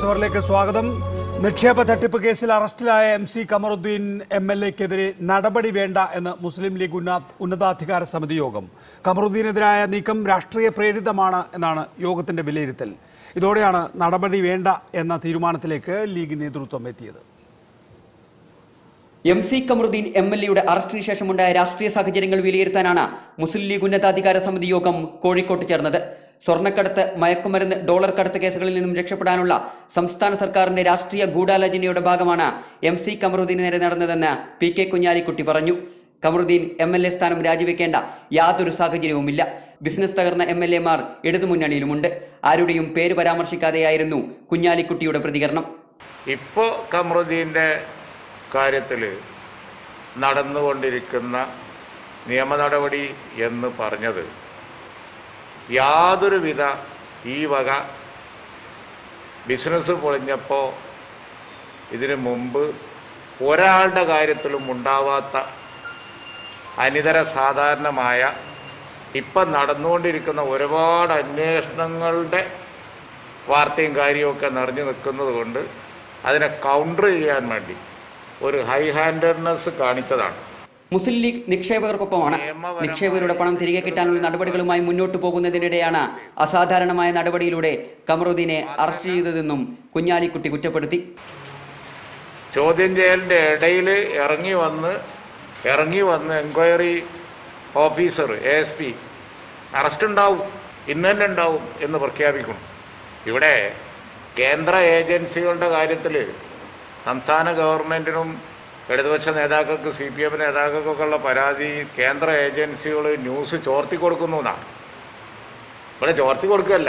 Cross ഓവറിലേക്ക് സ്വാഗതം നിക്ഷേപ തട്ടിപ്പ് കേസിൽ അറസ്റ്റിലായ M C Kamaruddin M L എക്കെതിരെ നടപടി വേണ്ട എന്ന് മുസ്ലിം ലീഗ് ഉന്ന ഉന്നതാധികാര സമിതി യോഗം കമറുദ്ദീനെതിരായ നീക്കം രാഷ്ട്രീയ പ്രേരിതമാണ് എന്നാണ് യോഗത്തിന്റെ വിലയിരുത്തൽ ഇതോടെയാണ് നടപടി വേണ്ട എന്ന തീരുമാനത്തിലേക്ക് ലീഗ് നേതൃത്വം എത്തിയത് M C Kamaruddin M L എയുടെ അറസ്റ്റിന് ശേഷമുണ്ടായ രാഷ്ട്രീയ സാഹചര്യങ്ങൾ വിലയിരുത്താനാണ് മുസ്ലിം ലീഗ് ഉന്നതാധികാര സമിതി യോഗം കോഴിക്കോട്ട് ചേർന്നത് സ്വർണ്ണക്കടത്ത് മയക്കുമരുന്ന് ഡോളർ കടത്ത് കേസുകളിൽ നിന്നും രക്ഷപ്പെടാനുള്ള സംസ്ഥാന സർക്കാരിന്റെ രാഷ്ട്രീയ ഗൂഢാലോചനയുടെ ഭാഗമാണ് എം സി കമറുദ്ദീന് നേരെ നടന്നതെന്ന് പി കെ കുഞ്ഞാലിക്കുട്ടി പറഞ്ഞു കമറുദ്ദീൻ എം എൽ എ സ്ഥാനം രാജിവെക്കേണ്ട യാതൊരു സാഹചര്യവുമില്ല ബിസിനസ് തകർന്ന എം എൽ എമാർ ഇടതുമുന്നണിയിലുമുണ്ട് ആരുടെയും പേര് പരാമർശിക്കാതെയായിരുന്നു കുഞ്ഞാലിക്കുട്ടിയുടെ പ്രതികരണം ഇപ്പോൾ കമറുദ്ദീൻ്റെ കാര്യത്തിൽ നടന്നുകൊണ്ടിരിക്കുന്ന നിയമ നടപടി എന്ന് പറഞ്ഞത് യാതൊരുവിധ ഈ വക ബിസിനസ് പൊളിഞ്ഞപ്പോൾ ഇതിനു മുമ്പ് ഒരാളുടെ കാര്യത്തിലും ഉണ്ടാവാത്ത അനിതര സാധാരണമായ ഇപ്പം നടന്നുകൊണ്ടിരിക്കുന്ന ഒരുപാട് അന്വേഷണങ്ങളുടെ വാർത്തയും കാര്യമൊക്കെ നിറഞ്ഞു നിൽക്കുന്നത് കൊണ്ട് അതിനെ കൗണ്ടർ ചെയ്യാൻ വേണ്ടി ഒരു ഹൈ ഹാൻഡഡ്നെസ് കാണിച്ചതാണ് മുസ്ലിം ലീഗ് നിക്ഷേപകർക്കൊപ്പമാണ് നിക്ഷേപകരുടെ പണം തിരികെ കിട്ടാനുള്ള നടപടികളുമായി മുന്നോട്ടു പോകുന്നതിനിടെയാണ് അസാധാരണമായ നടപടിയിലൂടെ കമറുദ്ദീനെ അറസ്റ്റ് ചെയ്തതെന്നും കുഞ്ഞാലിക്കുട്ടി കുറ്റപ്പെടുത്തി ചോദ്യം ചെയ്യലിൻ്റെ ഇടയിൽ ഇറങ്ങി വന്ന് ഇറങ്ങി വന്ന് enquiry officer A S P arrest ഉണ്ടാവും ഇന്ന് തന്നെ ഉണ്ടാവും എന്ന് പ്രഖ്യാപിക്കണം ഇവിടെ കേന്ദ്ര ഏജൻസികളുടെ കാര്യത്തിൽ സംസ്ഥാന ഗവൺമെൻറ്റിനും ഇടതുപക്ഷ നേതാക്കൾക്ക് സി പി എം നേതാക്കൾക്കൊക്കെ ഉള്ള പരാതി കേന്ദ്ര ഏജൻസികൾ ന്യൂസ് ചോർത്തി കൊടുക്കുന്നു എന്നാണ് ഇവിടെ ചോർത്തി കൊടുക്കുകയല്ല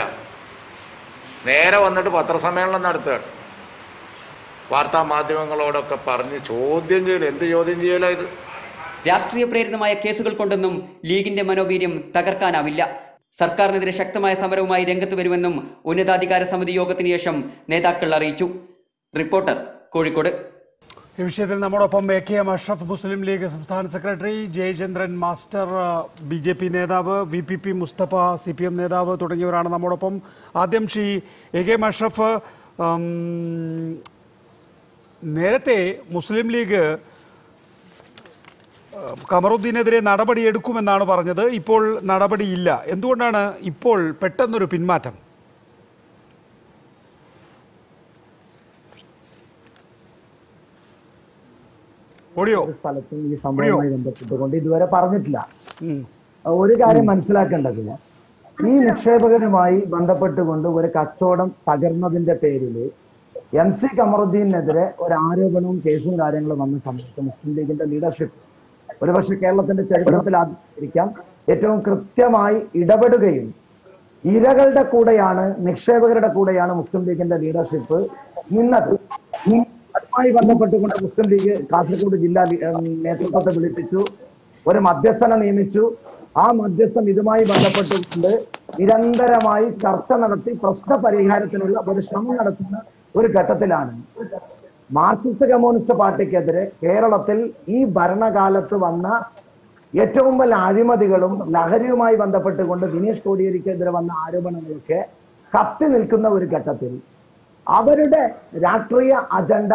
നേരെ വന്നിട്ട് പത്രസമ്മേളനം നടത്തുകയാണ് വാർത്താ മാധ്യമങ്ങളോടൊക്കെ പറഞ്ഞ് ചോദ്യം ചെയ്യൽ എന്ത് ചോദ്യം ചെയ്യലാ ഇത് രാഷ്ട്രീയ പ്രേരിതമായ കേസുകൾ കൊണ്ടൊന്നും ലീഗിന്റെ മനോവീര്യം തകർക്കാനാവില്ല സർക്കാരിനെതിരെ ശക്തമായ സമരവുമായി രംഗത്ത് വരുമെന്നും ഉന്നതാധികാര സമിതി യോഗത്തിന് ശേഷം നേതാക്കൾ അറിയിച്ചു റിപ്പോർട്ടർ കോഴിക്കോട് ഈ വിഷയത്തിൽ നമ്മോടൊപ്പം A K M Ashraf Muslim League സംസ്ഥാന secretary Jayachandran master B J P നേതാവ് V P P Mustafa C P M നേതാവ് തുടങ്ങിയവരാണ് നമ്മോടൊപ്പം ആദ്യം Shri A K M Ashraf ഉം, നേരത്തെ മുസ്ലിം ലീഗ് ഏഹ്, കമറുദ്ദീനെതിരെ നടപടിയെടുക്കുമെന്നാണ് പറഞ്ഞത് ഇപ്പോൾ നടപടിയില്ല എന്തുകൊണ്ടാണ് ഇപ്പോൾ പെട്ടെന്നൊരു പിന്മാറ്റം ഓടിയോ സ്ഥലത്തും ഈ സംഭവവുമായി ബന്ധപ്പെട്ടുകൊണ്ട് ഇതുവരെ പറഞ്ഞിട്ടില്ല ഉം. ഒരു കാര്യം മനസ്സിലാക്കേണ്ടത് ഈ നിക്ഷേപകരുമായി ബന്ധപ്പെട്ടുകൊണ്ട് ഒരു കച്ചവടം തകർന്നതിന്റെ പേരിൽ എം സി കമറുദ്ദീനെതിരെ ഒരു ആരോപണവും കേസും കാര്യങ്ങളും വന്ന സമയത്ത് മുസ്ലിം ലീഗിന്റെ ലീഡർഷിപ്പ് ഒരുപക്ഷെ കേരളത്തിന്റെ ചരിത്രത്തിൽ ആയിരിക്കാം ഏറ്റവും കൃത്യമായി ഇടപെടുകയും ഇരകളുടെ കൂടെയാണ് നിക്ഷേപകരുടെ കൂടെയാണ് മുസ്ലിം ലീഗിന്റെ ലീഡർഷിപ്പ് നിന്നത് അതുമായി ബന്ധപ്പെട്ടുകൊണ്ട് മുസ്ലിം ലീഗ് കാസർഗോഡ് ജില്ലാ ലീ- ഏം, നേതൃത്വത്തെ വിളിപ്പിച്ചു ഒരു മധ്യസ്ഥനെ നിയമിച്ചു ആ മധ്യസ്ഥൻ ഇതുമായി ബന്ധപ്പെട്ടുകൊണ്ട് നിരന്തരമായി ചർച്ച നടത്തി പ്രശ്ന പരിഹാരത്തിനുള്ള ഒരു ശ്രമം നടത്തുന്ന ഒരു ഘട്ടത്തിലാണ് മാർക്സിസ്റ്റ് കമ്മ്യൂണിസ്റ്റ് പാർട്ടിക്കെതിരെ കേരളത്തിൽ ഈ ഭരണകാലത്ത് വന്ന ഏറ്റവും വലിയ അഴിമതികളും ലഹരിയുമായി ബന്ധപ്പെട്ടുകൊണ്ട് വിനീഷ് കോടിയേരിക്കെതിരെ വന്ന ആരോപണങ്ങളൊക്കെ കത്തി നിൽക്കുന്ന ഒരു ഘട്ടത്തിൽ അവരുടെ രാഷ്ട്രീയ അജണ്ട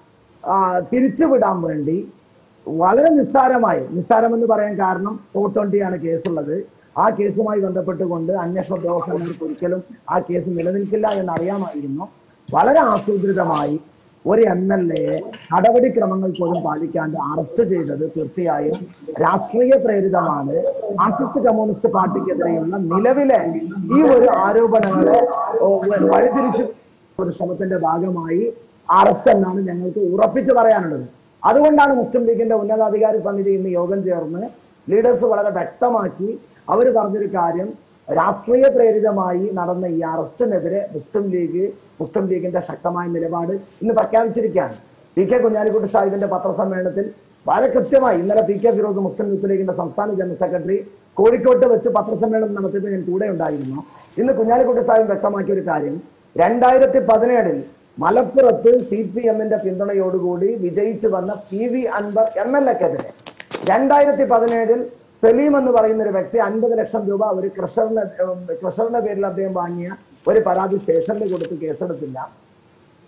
ആ, തിരിച്ചുവിടാൻ വേണ്ടി വളരെ നിസ്സാരമായി നിസ്സാരം എന്ന് പറയാൻ കാരണം ഫോർ ട്വന്റിയാണ് കേസുള്ളത് ആ കേസുമായി ബന്ധപ്പെട്ടുകൊണ്ട് അന്വേഷണ ഉദ്യോഗസ്ഥന്മാർക്ക് ഒരിക്കലും ആ കേസ് നിലനിൽക്കില്ല എന്ന് അറിയാമായിരുന്നു വളരെ ആസൂത്രിതമായി ഒരു എം എൽ എയെ നടപടിക്രമങ്ങൾ പോലും പാലിക്കാണ്ട് അറസ്റ്റ് ചെയ്തത് തീർച്ചയായും രാഷ്ട്രീയ പ്രേരിതമാണ് മാർക്സിസ്റ്റ് കമ്മ്യൂണിസ്റ്റ് പാർട്ടിക്കെതിരെയുള്ള നിലവിലെ ഈ ഒരു ആരോപണങ്ങളെ ഓ, വഴിതിരിച്ചു ഒരു ശ്രമത്തിന്റെ ഭാഗമായി അറസ്റ്റ് എന്നാണ് ഞങ്ങൾക്ക് ഉറപ്പിച്ചു പറയാനുള്ളത് അതുകൊണ്ടാണ് മുസ്ലിം ലീഗിന്റെ ഉന്നതാധികാര സമിതി ഇന്ന് യോഗം ചേർന്ന് ലീഡേഴ്സ് വളരെ വ്യക്തമാക്കി അവർ പറഞ്ഞൊരു കാര്യം രാഷ്ട്രീയ പ്രേരിതമായി നടന്ന ഈ അറസ്റ്റിനെതിരെ മുസ്ലിം ലീഗ് മുസ്ലിം ലീഗിന്റെ ശക്തമായ നിലപാട് ഇന്ന് പ്രഖ്യാപിച്ചിരിക്കുകയാണ് പി കെ കുഞ്ഞാലിക്കുട്ടി സാഹിബിന്റെ പത്രസമ്മേളനത്തിൽ വളരെ കൃത്യമായി ഇന്നലെ P K Firoz Muslim youth ലീഗിന്റെ സംസ്ഥാന ജനറൽ സെക്രട്ടറി കോഴിക്കോട്ട് വെച്ച് പത്രസമ്മേളനം നടത്തിയപ്പോൾ ഞാൻ കൂടെ ഉണ്ടായിരുന്നു ഇന്ന് കുഞ്ഞാലിക്കുട്ടി സാഹിബ് വ്യക്തമാക്കിയ ഒരു കാര്യം രണ്ടായിരത്തി പതിനേഴിൽ മലപ്പുറത്ത് സി പി എമ്മിന്റെ പിന്തുണയോടുകൂടി വിജയിച്ചു വന്ന P V Anwar M L എക്കെതിരെ രണ്ടായിരത്തി പതിനേഴിൽ സലീം എന്ന് പറയുന്ന ഒരു വ്യക്തി അൻപത് ലക്ഷം രൂപ ഒരു ക്രഷറിന്റെ ക്രഷറിന്റെ പേരിൽ അദ്ദേഹം വാങ്ങിയ ഒരു പരാതി സ്റ്റേഷനിൽ കൊടുത്ത് കേസെടുത്തില്ല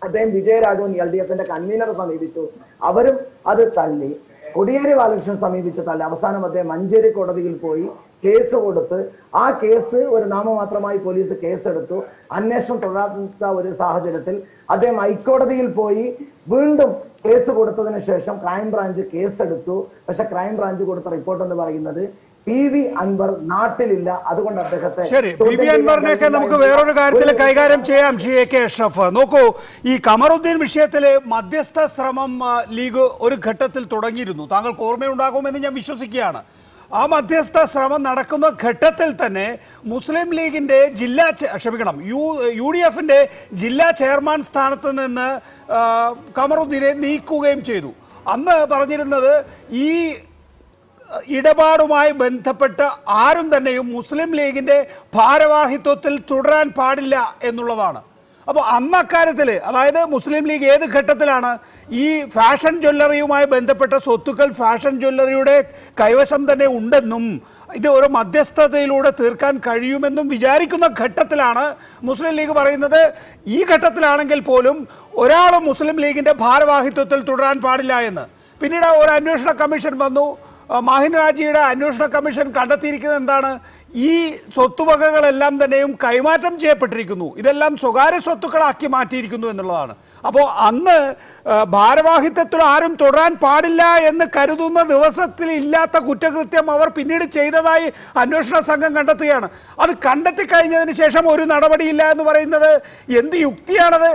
അദ്ദേഹം വിജയരാഘവൻ എൽ ഡി എഫിന്റെ കൺവീനറെ സമീപിച്ചു അവരും അത് തള്ളി കൊടിയേരി ബാലകൃഷ്ണൻ സമീപിച്ച് തള്ളി അവസാനം അദ്ദേഹം മഞ്ചേരി കോടതിയിൽ പോയി കേസ് കൊടുത്ത് ആ കേസ് ഒരു നാമമാത്രമായി പോലീസ് കേസെടുത്തു അന്വേഷണം തുടരാത്ത ഒരു സാഹചര്യത്തിൽ അദ്ദേഹം ഹൈക്കോടതിയിൽ പോയി വീണ്ടും കേസ് കൊടുത്തതിന് ശേഷം ക്രൈംബ്രാഞ്ച് കേസെടുത്തു പക്ഷെ ക്രൈംബ്രാഞ്ച് കൊടുത്ത റിപ്പോർട്ട് എന്ന് പറയുന്നത് പി വി അൻവർ നാട്ടിലില്ല അതുകൊണ്ട് അദ്ദേഹത്തെ ശരി പി ചോദ്യം ബി ചെയ്യാൻ അൻവറിനെയൊക്കെ നമുക്ക് കഴിയില്ല വേറൊരു കാര്യത്തിൽ ഒരു കൈകാര്യം ചെയ്യാം ഷി എ കെ അഷ്റഫ് നോക്കൂ ഈ കമറുദ്ദീൻ വിഷയത്തിൽ മധ്യസ്ഥ ശ്രമം ആ, ലീഗ് ഒരു ഘട്ടത്തിൽ തുടങ്ങിയിരുന്നു താങ്കൾക്ക് ഓർമ്മയുണ്ടാകുമെന്ന് ഞാൻ വിശ്വസിക്കുകയാണ് ആ മധ്യസ്ഥ ശ്രമം നടക്കുന്ന ഘട്ടത്തിൽ തന്നെ മുസ്ലിം ലീഗിന്റെ ജില്ലാ ചെ- ക്ഷമിക്കണം യു യു ഡി എഫിന്റെ ജില്ലാ ചെയർമാൻ സ്ഥാനത്ത് നിന്ന് ആ, കമറുദ്ദീനെ നീക്കുകയും ചെയ്തു അന്ന് പറഞ്ഞിരുന്നത് ഈ ഇടപാടുമായി ബന്ധപ്പെട്ട് ആരും തന്നെയും മുസ്ലിം ലീഗിന്റെ ഭാരവാഹിത്വത്തിൽ തുടരാൻ പാടില്ല എന്നുള്ളതാണ് അപ്പോൾ അന്ന് അക്കാര്യത്തിൽ അതായത് മുസ്ലിം ലീഗ് ഏത് ഘട്ടത്തിലാണ് ഈ ഫാഷൻ ജ്വല്ലറിയുമായി ബന്ധപ്പെട്ട സ്വത്തുക്കൾ ഫാഷൻ ജ്വല്ലറിയുടെ കൈവശം തന്നെ ഉണ്ടെന്നും ഇത് ഒരു മധ്യസ്ഥതയിലൂടെ തീർക്കാൻ കഴിയുമെന്നും വിചാരിക്കുന്ന ഘട്ടത്തിലാണ് മുസ്ലിം ലീഗ് പറയുന്നത് ഈ ഘട്ടത്തിലാണെങ്കിൽ പോലും ഒരാളും മുസ്ലിം ലീഗിന്റെ ഭാരവാഹിത്വത്തിൽ തുടരാൻ പാടില്ല എന്ന് പിന്നീട് ഒരു അന്വേഷണ കമ്മീഷൻ വന്നു ആ, മാഹിൻ രാജിയുടെ അന്വേഷണ കമ്മീഷൻ കണ്ടെത്തിയിരിക്കുന്നത് എന്താണ് ഈ സ്വത്തുവകകളെല്ലാം തന്നെയും കൈമാറ്റം ചെയ്യപ്പെട്ടിരിക്കുന്നു ഇതെല്ലാം സ്വകാര്യ സ്വത്തുക്കളാക്കി മാറ്റിയിരിക്കുന്നു എന്നുള്ളതാണ് അപ്പോൾ അന്ന് ആ, ഭാരവാഹിത്വത്തിൽ ആരും തുടരാൻ പാടില്ല എന്ന് കരുതുന്ന ദിവസത്തിൽ ഇല്ലാത്ത കുറ്റകൃത്യം അവർ പിന്നീട് ചെയ്തതായി അന്വേഷണ സംഘം കണ്ടെത്തുകയാണ് അത് കണ്ടെത്തി കഴിഞ്ഞതിന് ശേഷം ഒരു നടപടിയില്ല എന്ന് പറയുന്നത് എന്ത് യുക്തിയാണത്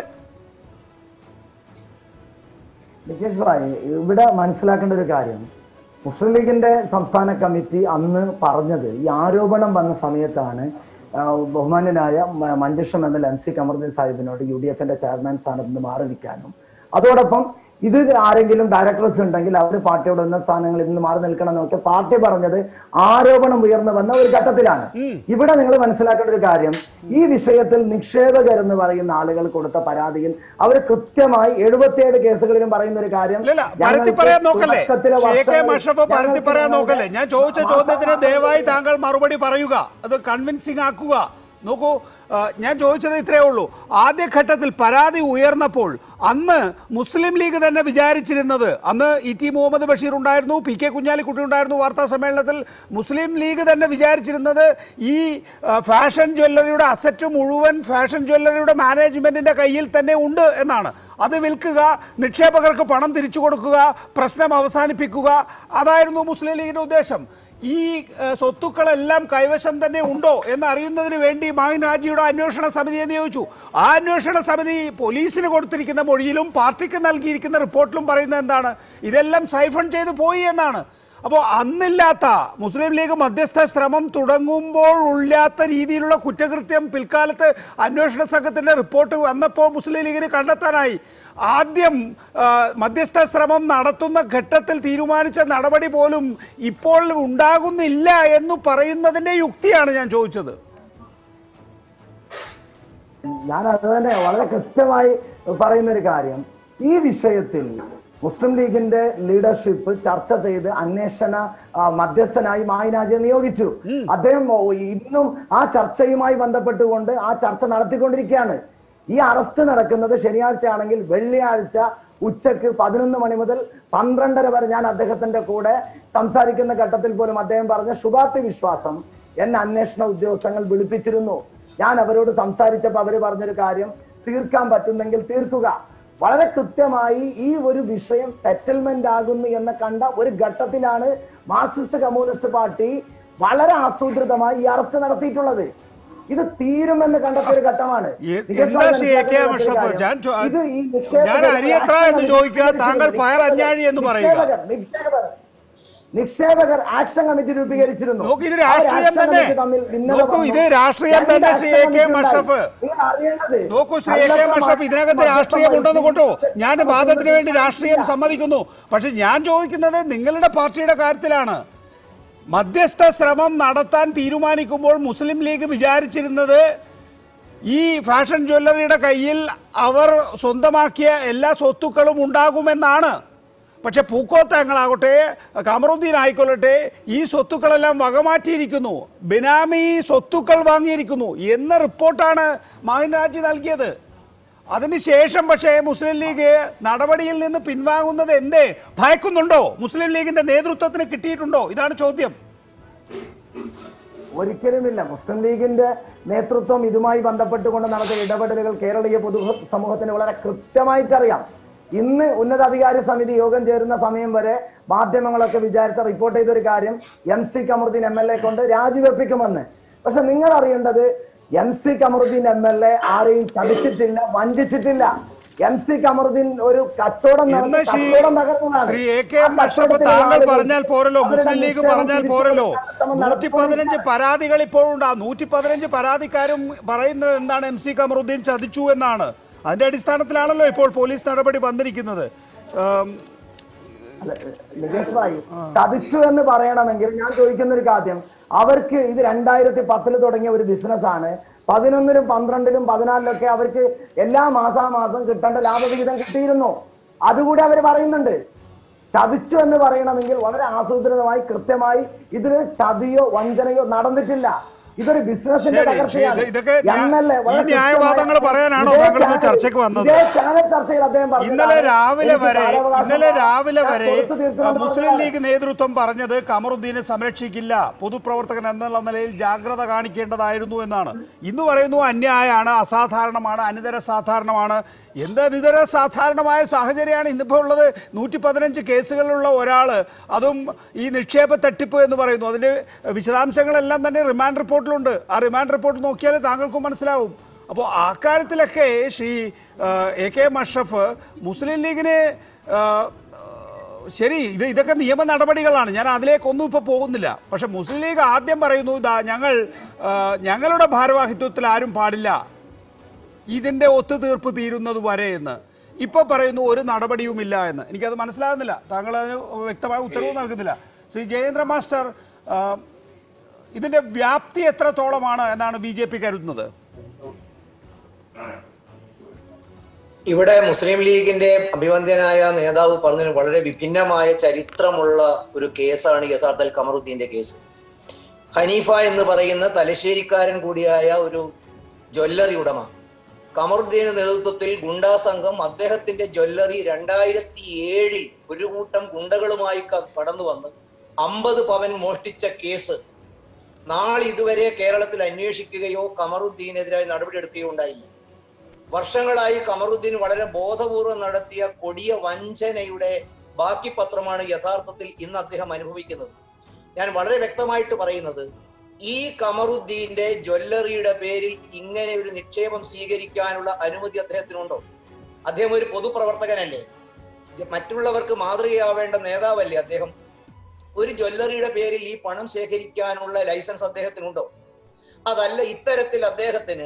നികേഷ് ഭായ് ഇവിടെ മനസ്സിലാക്കേണ്ട ഒരു കാര്യം മുസ്ലിം ലീഗിന്റെ സംസ്ഥാന കമ്മിറ്റി അന്ന് പറഞ്ഞത് ഈ ആരോപണം വന്ന സമയത്താണ് ആ, ബഹുമാന്യനായ മ- Manjeshwaram M L M C Kamaruddin സാഹിബിനോട് യു ഡി എഫിന്റെ ചെയർമാൻ സ്ഥാനത്ത് നിന്ന് മാറി നിൽക്കാനും അതോടൊപ്പം ഇത് ആരെങ്കിലും ഡയറക്ടേഴ്സ് ഉണ്ടെങ്കിൽ അവർ പാർട്ടിയുടെ ഉന്നത സ്ഥാനങ്ങളിൽ നിന്ന് മാറി നിൽക്കണം എന്നൊക്കെ പാർട്ടി പറഞ്ഞത് ആരോപണം ഉയർന്നു വന്ന ഒരു ഘട്ടത്തിലാണ് ഇവിടെ നിങ്ങൾ മനസ്സിലാക്കേണ്ട ഒരു കാര്യം ഈ വിഷയത്തിൽ നിക്ഷേപകർ എന്ന് പറയുന്ന ആളുകൾ കൊടുത്ത പരാതിയിൽ അവർ കൃത്യമായി എഴുപത്തിയേഴ് കേസുകളിലും പറയുന്ന ഒരു കാര്യം ഇല്ലല്ല പരത്തി ഞങ്ങൾക്ക് പറയാൻ നോക്കല്ലേ തുടക്കത്തിലെ ഷേ കെ വർഷങ്ങളിൽ മഷറഫ് പരത്തി ഞങ്ങൾക്ക് പറയാൻ നോക്കല്ലേ ഞാൻ ചോദിച്ച മാസ- ചോദ്യത്തിന് ദയവായി താങ്കൾ മറുപടി പറയുക അത് കൺവിൻസിംഗ് ആക്കുക നോക്കൂ ആ, ഞാൻ ചോദിച്ചത് ഇത്രയേ ഉള്ളൂ ആദ്യഘട്ടത്തിൽ പരാതി ഉയർന്നപ്പോൾ അന്ന് മുസ്ലിം ലീഗ് തന്നെ വിചാരിച്ചിരുന്നത് അന്ന് ഇ ടി മുഹമ്മദ് ബഷീർ ഉണ്ടായിരുന്നു പി കെ കുഞ്ഞാലിക്കുട്ടി ഉണ്ടായിരുന്നു വാർത്താ സമ്മേളനത്തിൽ മുസ്ലിം ലീഗ് തന്നെ വിചാരിച്ചിരുന്നത് ഈ ആ, ഫാഷൻ ജ്വല്ലറിയുടെ അസറ്റ് മുഴുവൻ ഫാഷൻ ജ്വല്ലറിയുടെ മാനേജ്മെന്റിന്റെ കയ്യിൽ തന്നെ ഉണ്ട് എന്നാണ് അത് വിൽക്കുക നിക്ഷേപകർക്ക് പണം തിരിച്ചു കൊടുക്കുക പ്രശ്നം അവസാനിപ്പിക്കുക അതായിരുന്നു മുസ്ലിം ലീഗിന്റെ ഉദ്ദേശം ഈ ഏഹ്, സ്വത്തുക്കളെല്ലാം കൈവശം തന്നെ ഉണ്ടോ എന്ന് അറിയുന്നതിന് വേണ്ടി മാഹിൻ രാജിയുടെ അന്വേഷണ സമിതിയെ നിയോഗിച്ചു ആ അന്വേഷണ സമിതി പോലീസിന് കൊടുത്തിരിക്കുന്ന മൊഴിയിലും പാർട്ടിക്ക് നൽകിയിരിക്കുന്ന റിപ്പോർട്ടിലും പറയുന്നത് എന്താണ് ഇതെല്ലാം സൈഫൺ ചെയ്തു പോയി എന്നാണ് അപ്പോൾ അന്നില്ലാത്ത മുസ്ലിം ലീഗ് മധ്യസ്ഥ ശ്രമം തുടങ്ങുമ്പോൾ ഇല്ലാത്ത രീതിയിലുള്ള കുറ്റകൃത്യം പിൽക്കാലത്ത് അന്വേഷണ സംഘത്തിന്റെ റിപ്പോർട്ട് വന്നപ്പോൾ മുസ്ലിം ലീഗിന് കണ്ടെത്താനായി ആദ്യം ആ, മധ്യസ്ഥ ശ്രമം നടത്തുന്ന ഘട്ടത്തിൽ തീരുമാനിച്ച നടപടി പോലും ഇപ്പോൾ ഉണ്ടാകുന്നില്ല എന്ന് പറയുന്നതിന്റെ യുക്തിയാണ് ഞാൻ ചോദിച്ചത് ഞാൻ അത് തന്നെ വളരെ കൃത്യമായി പറയുന്ന ഒരു കാര്യം ഈ വിഷയത്തിൽ മുസ്ലിം ലീഗിന്റെ ലീഡർഷിപ്പ് ചർച്ച ചെയ്ത് അന്വേഷണ ആ, മധ്യസ്ഥനായി മായിനാജിയെ നിയോഗിച്ചു അദ്ദേഹം ഓ, ഇന്നും ആ ചർച്ചയുമായി ബന്ധപ്പെട്ടുകൊണ്ട് ആ ചർച്ച നടത്തിക്കൊണ്ടിരിക്കുകയാണ് ഈ അറസ്റ്റ് നടക്കുന്നത് ശനിയാഴ്ച ആണെങ്കിൽ വെള്ളിയാഴ്ച ഉച്ചക്ക് പതിനൊന്ന് മണി മുതൽ പന്ത്രണ്ടര വരെ ഞാൻ അദ്ദേഹത്തിന്റെ കൂടെ സംസാരിക്കുന്ന ഘട്ടത്തിൽ പോലും അദ്ദേഹം പറഞ്ഞ ശുഭാപ്തി വിശ്വാസം എന്നെ അന്വേഷണ ഉദ്യോഗസ്ഥങ്ങൾ വിളിപ്പിച്ചിരുന്നു ഞാൻ അവരോട് സംസാരിച്ചപ്പോൾ അവര് പറഞ്ഞൊരു കാര്യം തീർക്കാൻ പറ്റുന്നെങ്കിൽ തീർക്കുക വളരെ കൃത്യമായി ഈ ഒരു വിഷയം സെറ്റിൽമെന്റ് ആകുന്നു എന്ന് കണ്ട ഒരു ഘട്ടത്തിലാണ് മാർക്സിസ്റ്റ് കമ്മ്യൂണിസ്റ്റ് പാർട്ടി വളരെ ആസൂത്രിതമായി ഈ അറസ്റ്റ് നടത്തിയിട്ടുള്ളത് ഇത് തീരുമെന്ന് കണ്ടെത്തിയ ഒരു ഘട്ടമാണ് എ- നികേഷ് എന്താ ബാബു ശ്രീ എ കെ മനസ്സിലാക്കേണ്ട ഒരു അഷ്റഫ്? കാര്യം, ഞാൻ ചോ- ഇത് ഈ നിക്ഷേപകർ ഞാൻ അരിയത്ര എന്ന് ചോദിക്കുക, താങ്കൾ പയർ അഞ്ഞാഴി എന്ന് പറയുക. നിക്ഷേപകർ, നിക്ഷേപകർ നിക്ഷേപകർ ആക്ഷൻ കമ്മിറ്റി രൂപീകരിച്ചിരുന്നു നോക്കൂ, ഇത് അവർ രാഷ്ട്രീയം ആക്ഷൻ തന്നെ. കമ്മിറ്റി തമ്മിൽ ഭിന്നത നോക്കൂ, വന്നു. ഇത് രാഷ്ട്രീയം രണ്ട് തന്നെ, action Shri A K committee ഉണ്ടായി. മഷ്റഫ്. നിങ്ങൾ അറിയേണ്ടത് നോക്കൂ ശ്രീ എ കെ അന്നത്തെ മഷറഫ് ഇതിനകത്ത് മധ്യസ്ഥ രാഷ്ട്രീയം ഉണ്ടെന്ന് കൊണ്ടു ഞാൻ മത്സരം വാദത്തിന് വേണ്ടി രാഷ്ട്രീയം ഇല്ല. സമ്മതിക്കുന്നു പക്ഷെ ഞാൻ ചോദിക്കുന്നത് നിങ്ങളുടെ പാർട്ടിയുടെ കാര്യത്തിലാണ് മധ്യസ്ഥ ശ്രമം നടത്താൻ തീരുമാനിക്കുമ്പോൾ മുസ്ലിം ലീഗ് വിചാരിച്ചിരുന്നത് ഈ ഫാഷൻ ജ്വല്ലറിയുടെ കയ്യിൽ അവർ സ്വന്തമാക്കിയ എല്ലാ സ്വത്തുക്കളും ഉണ്ടാകുമെന്നാണ് പക്ഷെ പൂക്കോത്തങ്ങളാകട്ടെ കമറുദ്ദീൻ ആയിക്കൊള്ളട്ടെ ഈ സ്വത്തുക്കളെല്ലാം വകമാറ്റിയിരിക്കുന്നു ബിനാമി സ്വത്തുക്കൾ വാങ്ങിയിരിക്കുന്നു എന്ന റിപ്പോർട്ടാണ് മാഹിൻ രാജി നൽകിയത് അതിനുശേഷം പക്ഷേ മുസ്ലിം ലീഗ് നടപടിയിൽ നിന്ന് പിൻവാങ്ങുന്നത് എന്തേ ഭയക്കുന്നുണ്ടോ മുസ്ലിം ലീഗിന്റെ നേതൃത്വത്തിന് കിട്ടിയിട്ടുണ്ടോ ഇതാണ് ചോദ്യം ഒരിക്കലുമില്ല മുസ്ലിം ലീഗിന്റെ നേതൃത്വം ഇതുമായി ബന്ധപ്പെട്ടുകൊണ്ട് നടത്തിയ ഇടപെടലുകൾ കേരളീയ പൊതു സമൂഹത്തിന് വളരെ കൃത്യമായിട്ട് അറിയാം ഇന്ന് ഉന്നതാധികാര സമിതി യോഗം ചേരുന്ന സമയം വരെ മാധ്യമങ്ങളൊക്കെ വിചാരിച്ച റിപ്പോർട്ട് ചെയ്തൊരു കാര്യം M C Kamaruddin M L A കൊണ്ട് രാജിവെപ്പിക്കുമെന്ന് പക്ഷെ നിങ്ങൾ അറിയേണ്ടത് M C Kamaruddin M L A ആരെയും ചതിച്ചിട്ടില്ല വഞ്ചിച്ചിട്ടില്ല എം സി കമറുദ്ദീൻ ഒരു കച്ചവടം ഇന്ന് നടത്തി ശ്രീ കച്ചവടം തകർന്നതാണ് ശ്രീ എ കെ ആ എം അഷ്റഫ് കച്ചവടത്തിലെ താങ്കൾ ആളുകൾ പറഞ്ഞാൽ പോരല്ലോ അവരുടെ മുസ്ലിം ലീഗ് നിക്ഷേപം പറഞ്ഞാൽ തിരിച്ചു പോരല്ലോ കൊടുക്കാൻ ശ്രമം നൂറ്റി പതിനഞ്ച് നടത്തിക്കൊണ്ടിരിക്കുകയാണ്. പരാതികൾ ഇപ്പോഴുണ്ട് ആ നൂറ്റി പതിനഞ്ച് പരാതിക്കാരും പറയുന്നത് എന്താണ് എം സി കമറുദ്ദീൻ ചതിച്ചു എന്നാണ് അതിന്റെ അടിസ്ഥാനത്തിലാണല്ലോ ഇപ്പോൾ പോലീസ് നടപടി വന്നിരിക്കുന്നത് ഉം, അല്ല, നികേഷ് ഭായി ചതിച്ചു എന്ന് പറയണമെങ്കിൽ ഞാൻ ചോദിക്കുന്ന ഒരു കാര്യം അവർക്ക് ഇത് രണ്ടായിരത്തി പത്തില് തുടങ്ങിയ ഒരു ബിസിനസ് ആണ് പതിനൊന്നിലും പന്ത്രണ്ടിലും പതിനാലിലൊക്കെ അവർക്ക് എല്ലാ മാസാമാസം കിട്ടേണ്ട ലാഭവിഹിതം കിട്ടിയിരുന്നു അതുകൂടി അവർ പറയുന്നുണ്ട് ചതിച്ചു എന്ന് പറയണമെങ്കിൽ വളരെ ആസൂത്രിതമായി കൃത്യമായി ഇതിന് ചതിയോ വഞ്ചനയോ നടന്നിട്ടില്ല ഇതൊരു ബിസിനസിന്റെ ശരി, തകർച്ചയാണ് ഇത് ഇതൊക്കെ ന്യാ- MLA വളരെ ഈ ന്യായവാദങ്ങൾ കൃത്യമായി പറയാനാണോ ഇതേ താങ്കൾ ഇന്ന് ചാനൽ- ചർച്ചയ്ക്ക് വന്നത്? ഇതേ ചാനൽ ചർച്ചയിൽ അദ്ദേഹം പറഞ്ഞതാണ്, ഇന്നലെ രാവിലെ എനിക്ക് വരെ കാലാവകാശം ഇന്നലെ രാവിലെ ഞാൻ വരെ കൊടുത്തു തീർക്കുമെന്ന് മുസ്ലിം പറഞ്ഞതാണ്. ലീഗ് നേതൃത്വം പറഞ്ഞത് കമറുദ്ദീനെ സംരക്ഷിക്കില്ല പൊതുപ്രവർത്തകൻ എന്നുള്ള നിലയിൽ ജാഗ്രത കാണിക്കേണ്ടതായിരുന്നു എന്നാണ് ഇന്ന് പറയുന്നു അന്യായാണ് അസാധാരണമാണ് അനിതര സാധാരണമാണ് എന്ത് അനിതര സാധാരണമായ സാഹചര്യമാണ് ഇന്നിപ്പോൾ ഉള്ളത് നൂറ്റി പതിനഞ്ച് കേസുകളുള്ള ഒരാൾ അതും ഈ നിക്ഷേപ തട്ടിപ്പ് എന്ന് പറയുന്നു അതിന്റെ വിശദാംശങ്ങളെല്ലാം തന്നെ റിമാൻഡ് റിപ്പോർട്ടിലുണ്ട് ആ റിമാൻഡ് റിപ്പോർട്ട് നോക്കിയാൽ താങ്കൾക്കും മനസ്സിലാവും അപ്പോൾ ആ കാര്യത്തിലൊക്കെ ശ്രീ ആ, A K M Ashraf Muslim ലീഗിന് ആ, ശരി ഇത് ഇതൊക്കെ നിയമ നടപടികളാണ് ഞാൻ അതിലേക്കൊന്നും ഇപ്പോൾ പോകുന്നില്ല പക്ഷെ മുസ്ലിം ലീഗ് ആദ്യം പറയുന്നു ഇതാ ഞങ്ങൾ ആ, ഞങ്ങളുടെ ഭാരവാഹിത്വത്തിൽ ആരും പാടില്ല ഇതിന്റെ ഒത്തുതീർപ്പ് തീരുന്നത് വരെ എന്ന് ഇപ്പൊ പറയുന്നു ഒരു നടപടിയുമില്ല എന്ന് എനിക്കത് മനസ്സിലാകുന്നില്ല താങ്കൾ അതിന് വ്യക്തമായ ഉത്തരവ് നൽകുന്നില്ല ശ്രീ ജയേന്ദ്ര മാസ്റ്റർ ആ, ഇതിന്റെ വ്യാപ്തി എത്രത്തോളമാണ് എന്നാണ് ബി ജെ പി കരുതുന്നത് ഇവിടെ മുസ്ലിം ലീഗിന്റെ അഭിവന്ദ്യനായ നേതാവ് പറഞ്ഞതിന് വളരെ വിഭിന്നമായ ചരിത്രമുള്ള ഒരു കേസാണ് യഥാർത്ഥത്തിൽ കമറുദ്ദീന്റെ കേസ് ഹനീഫ എന്ന് പറയുന്ന തലശ്ശേരിക്കാരൻ കൂടിയായ ഒരു ജ്വല്ലറി ഉടമ കമറുദ്ദീന്റെ നേതൃത്വത്തിൽ ഗുണ്ടാ സംഘം അദ്ദേഹത്തിന്റെ ജ്വല്ലറി രണ്ടായിരത്തി ഏഴിൽ ഒരു കൂട്ടം ഗുണ്ടകളുമായി ക- കടന്നു വന്ന് അമ്പത് പവൻ മോഷ്ടിച്ച കേസ് നാളെ ഇതുവരെ കേരളത്തിൽ അന്വേഷിക്കുകയോ കമറുദ്ദീനെതിരായി നടപടിയെടുക്കുകയോ ഉണ്ടായില്ല വർഷങ്ങളായി കമറുദ്ദീൻ വളരെ ബോധപൂർവം നടത്തിയ കൊടിയ വഞ്ചനയുടെ ബാക്കി പത്രമാണ് യഥാർത്ഥത്തിൽ ഇന്ന് അദ്ദേഹം അനുഭവിക്കുന്നത് ഞാൻ വളരെ വ്യക്തമായിട്ട് പറയുന്നത് ഈ കമറുദ്ദീന്റെ ജ്വല്ലറിയുടെ പേരിൽ ഇങ്ങനെ ഒരു നിക്ഷേപം സ്വീകരിക്കാനുള്ള അനുമതി അദ്ദേഹത്തിനുണ്ടോ അദ്ദേഹം ഒരു പൊതുപ്രവർത്തകനല്ലേ മറ്റുള്ളവർക്ക് മാതൃകയാവേണ്ട നേതാവല്ലേ അദ്ദേഹം ഒരു ജ്വല്ലറിയുടെ പേരിൽ ഈ പണം ശേഖരിക്കാനുള്ള ലൈസൻസ് അദ്ദേഹത്തിനുണ്ടോ അതല്ല ഇത്തരത്തിൽ അദ്ദേഹത്തിന്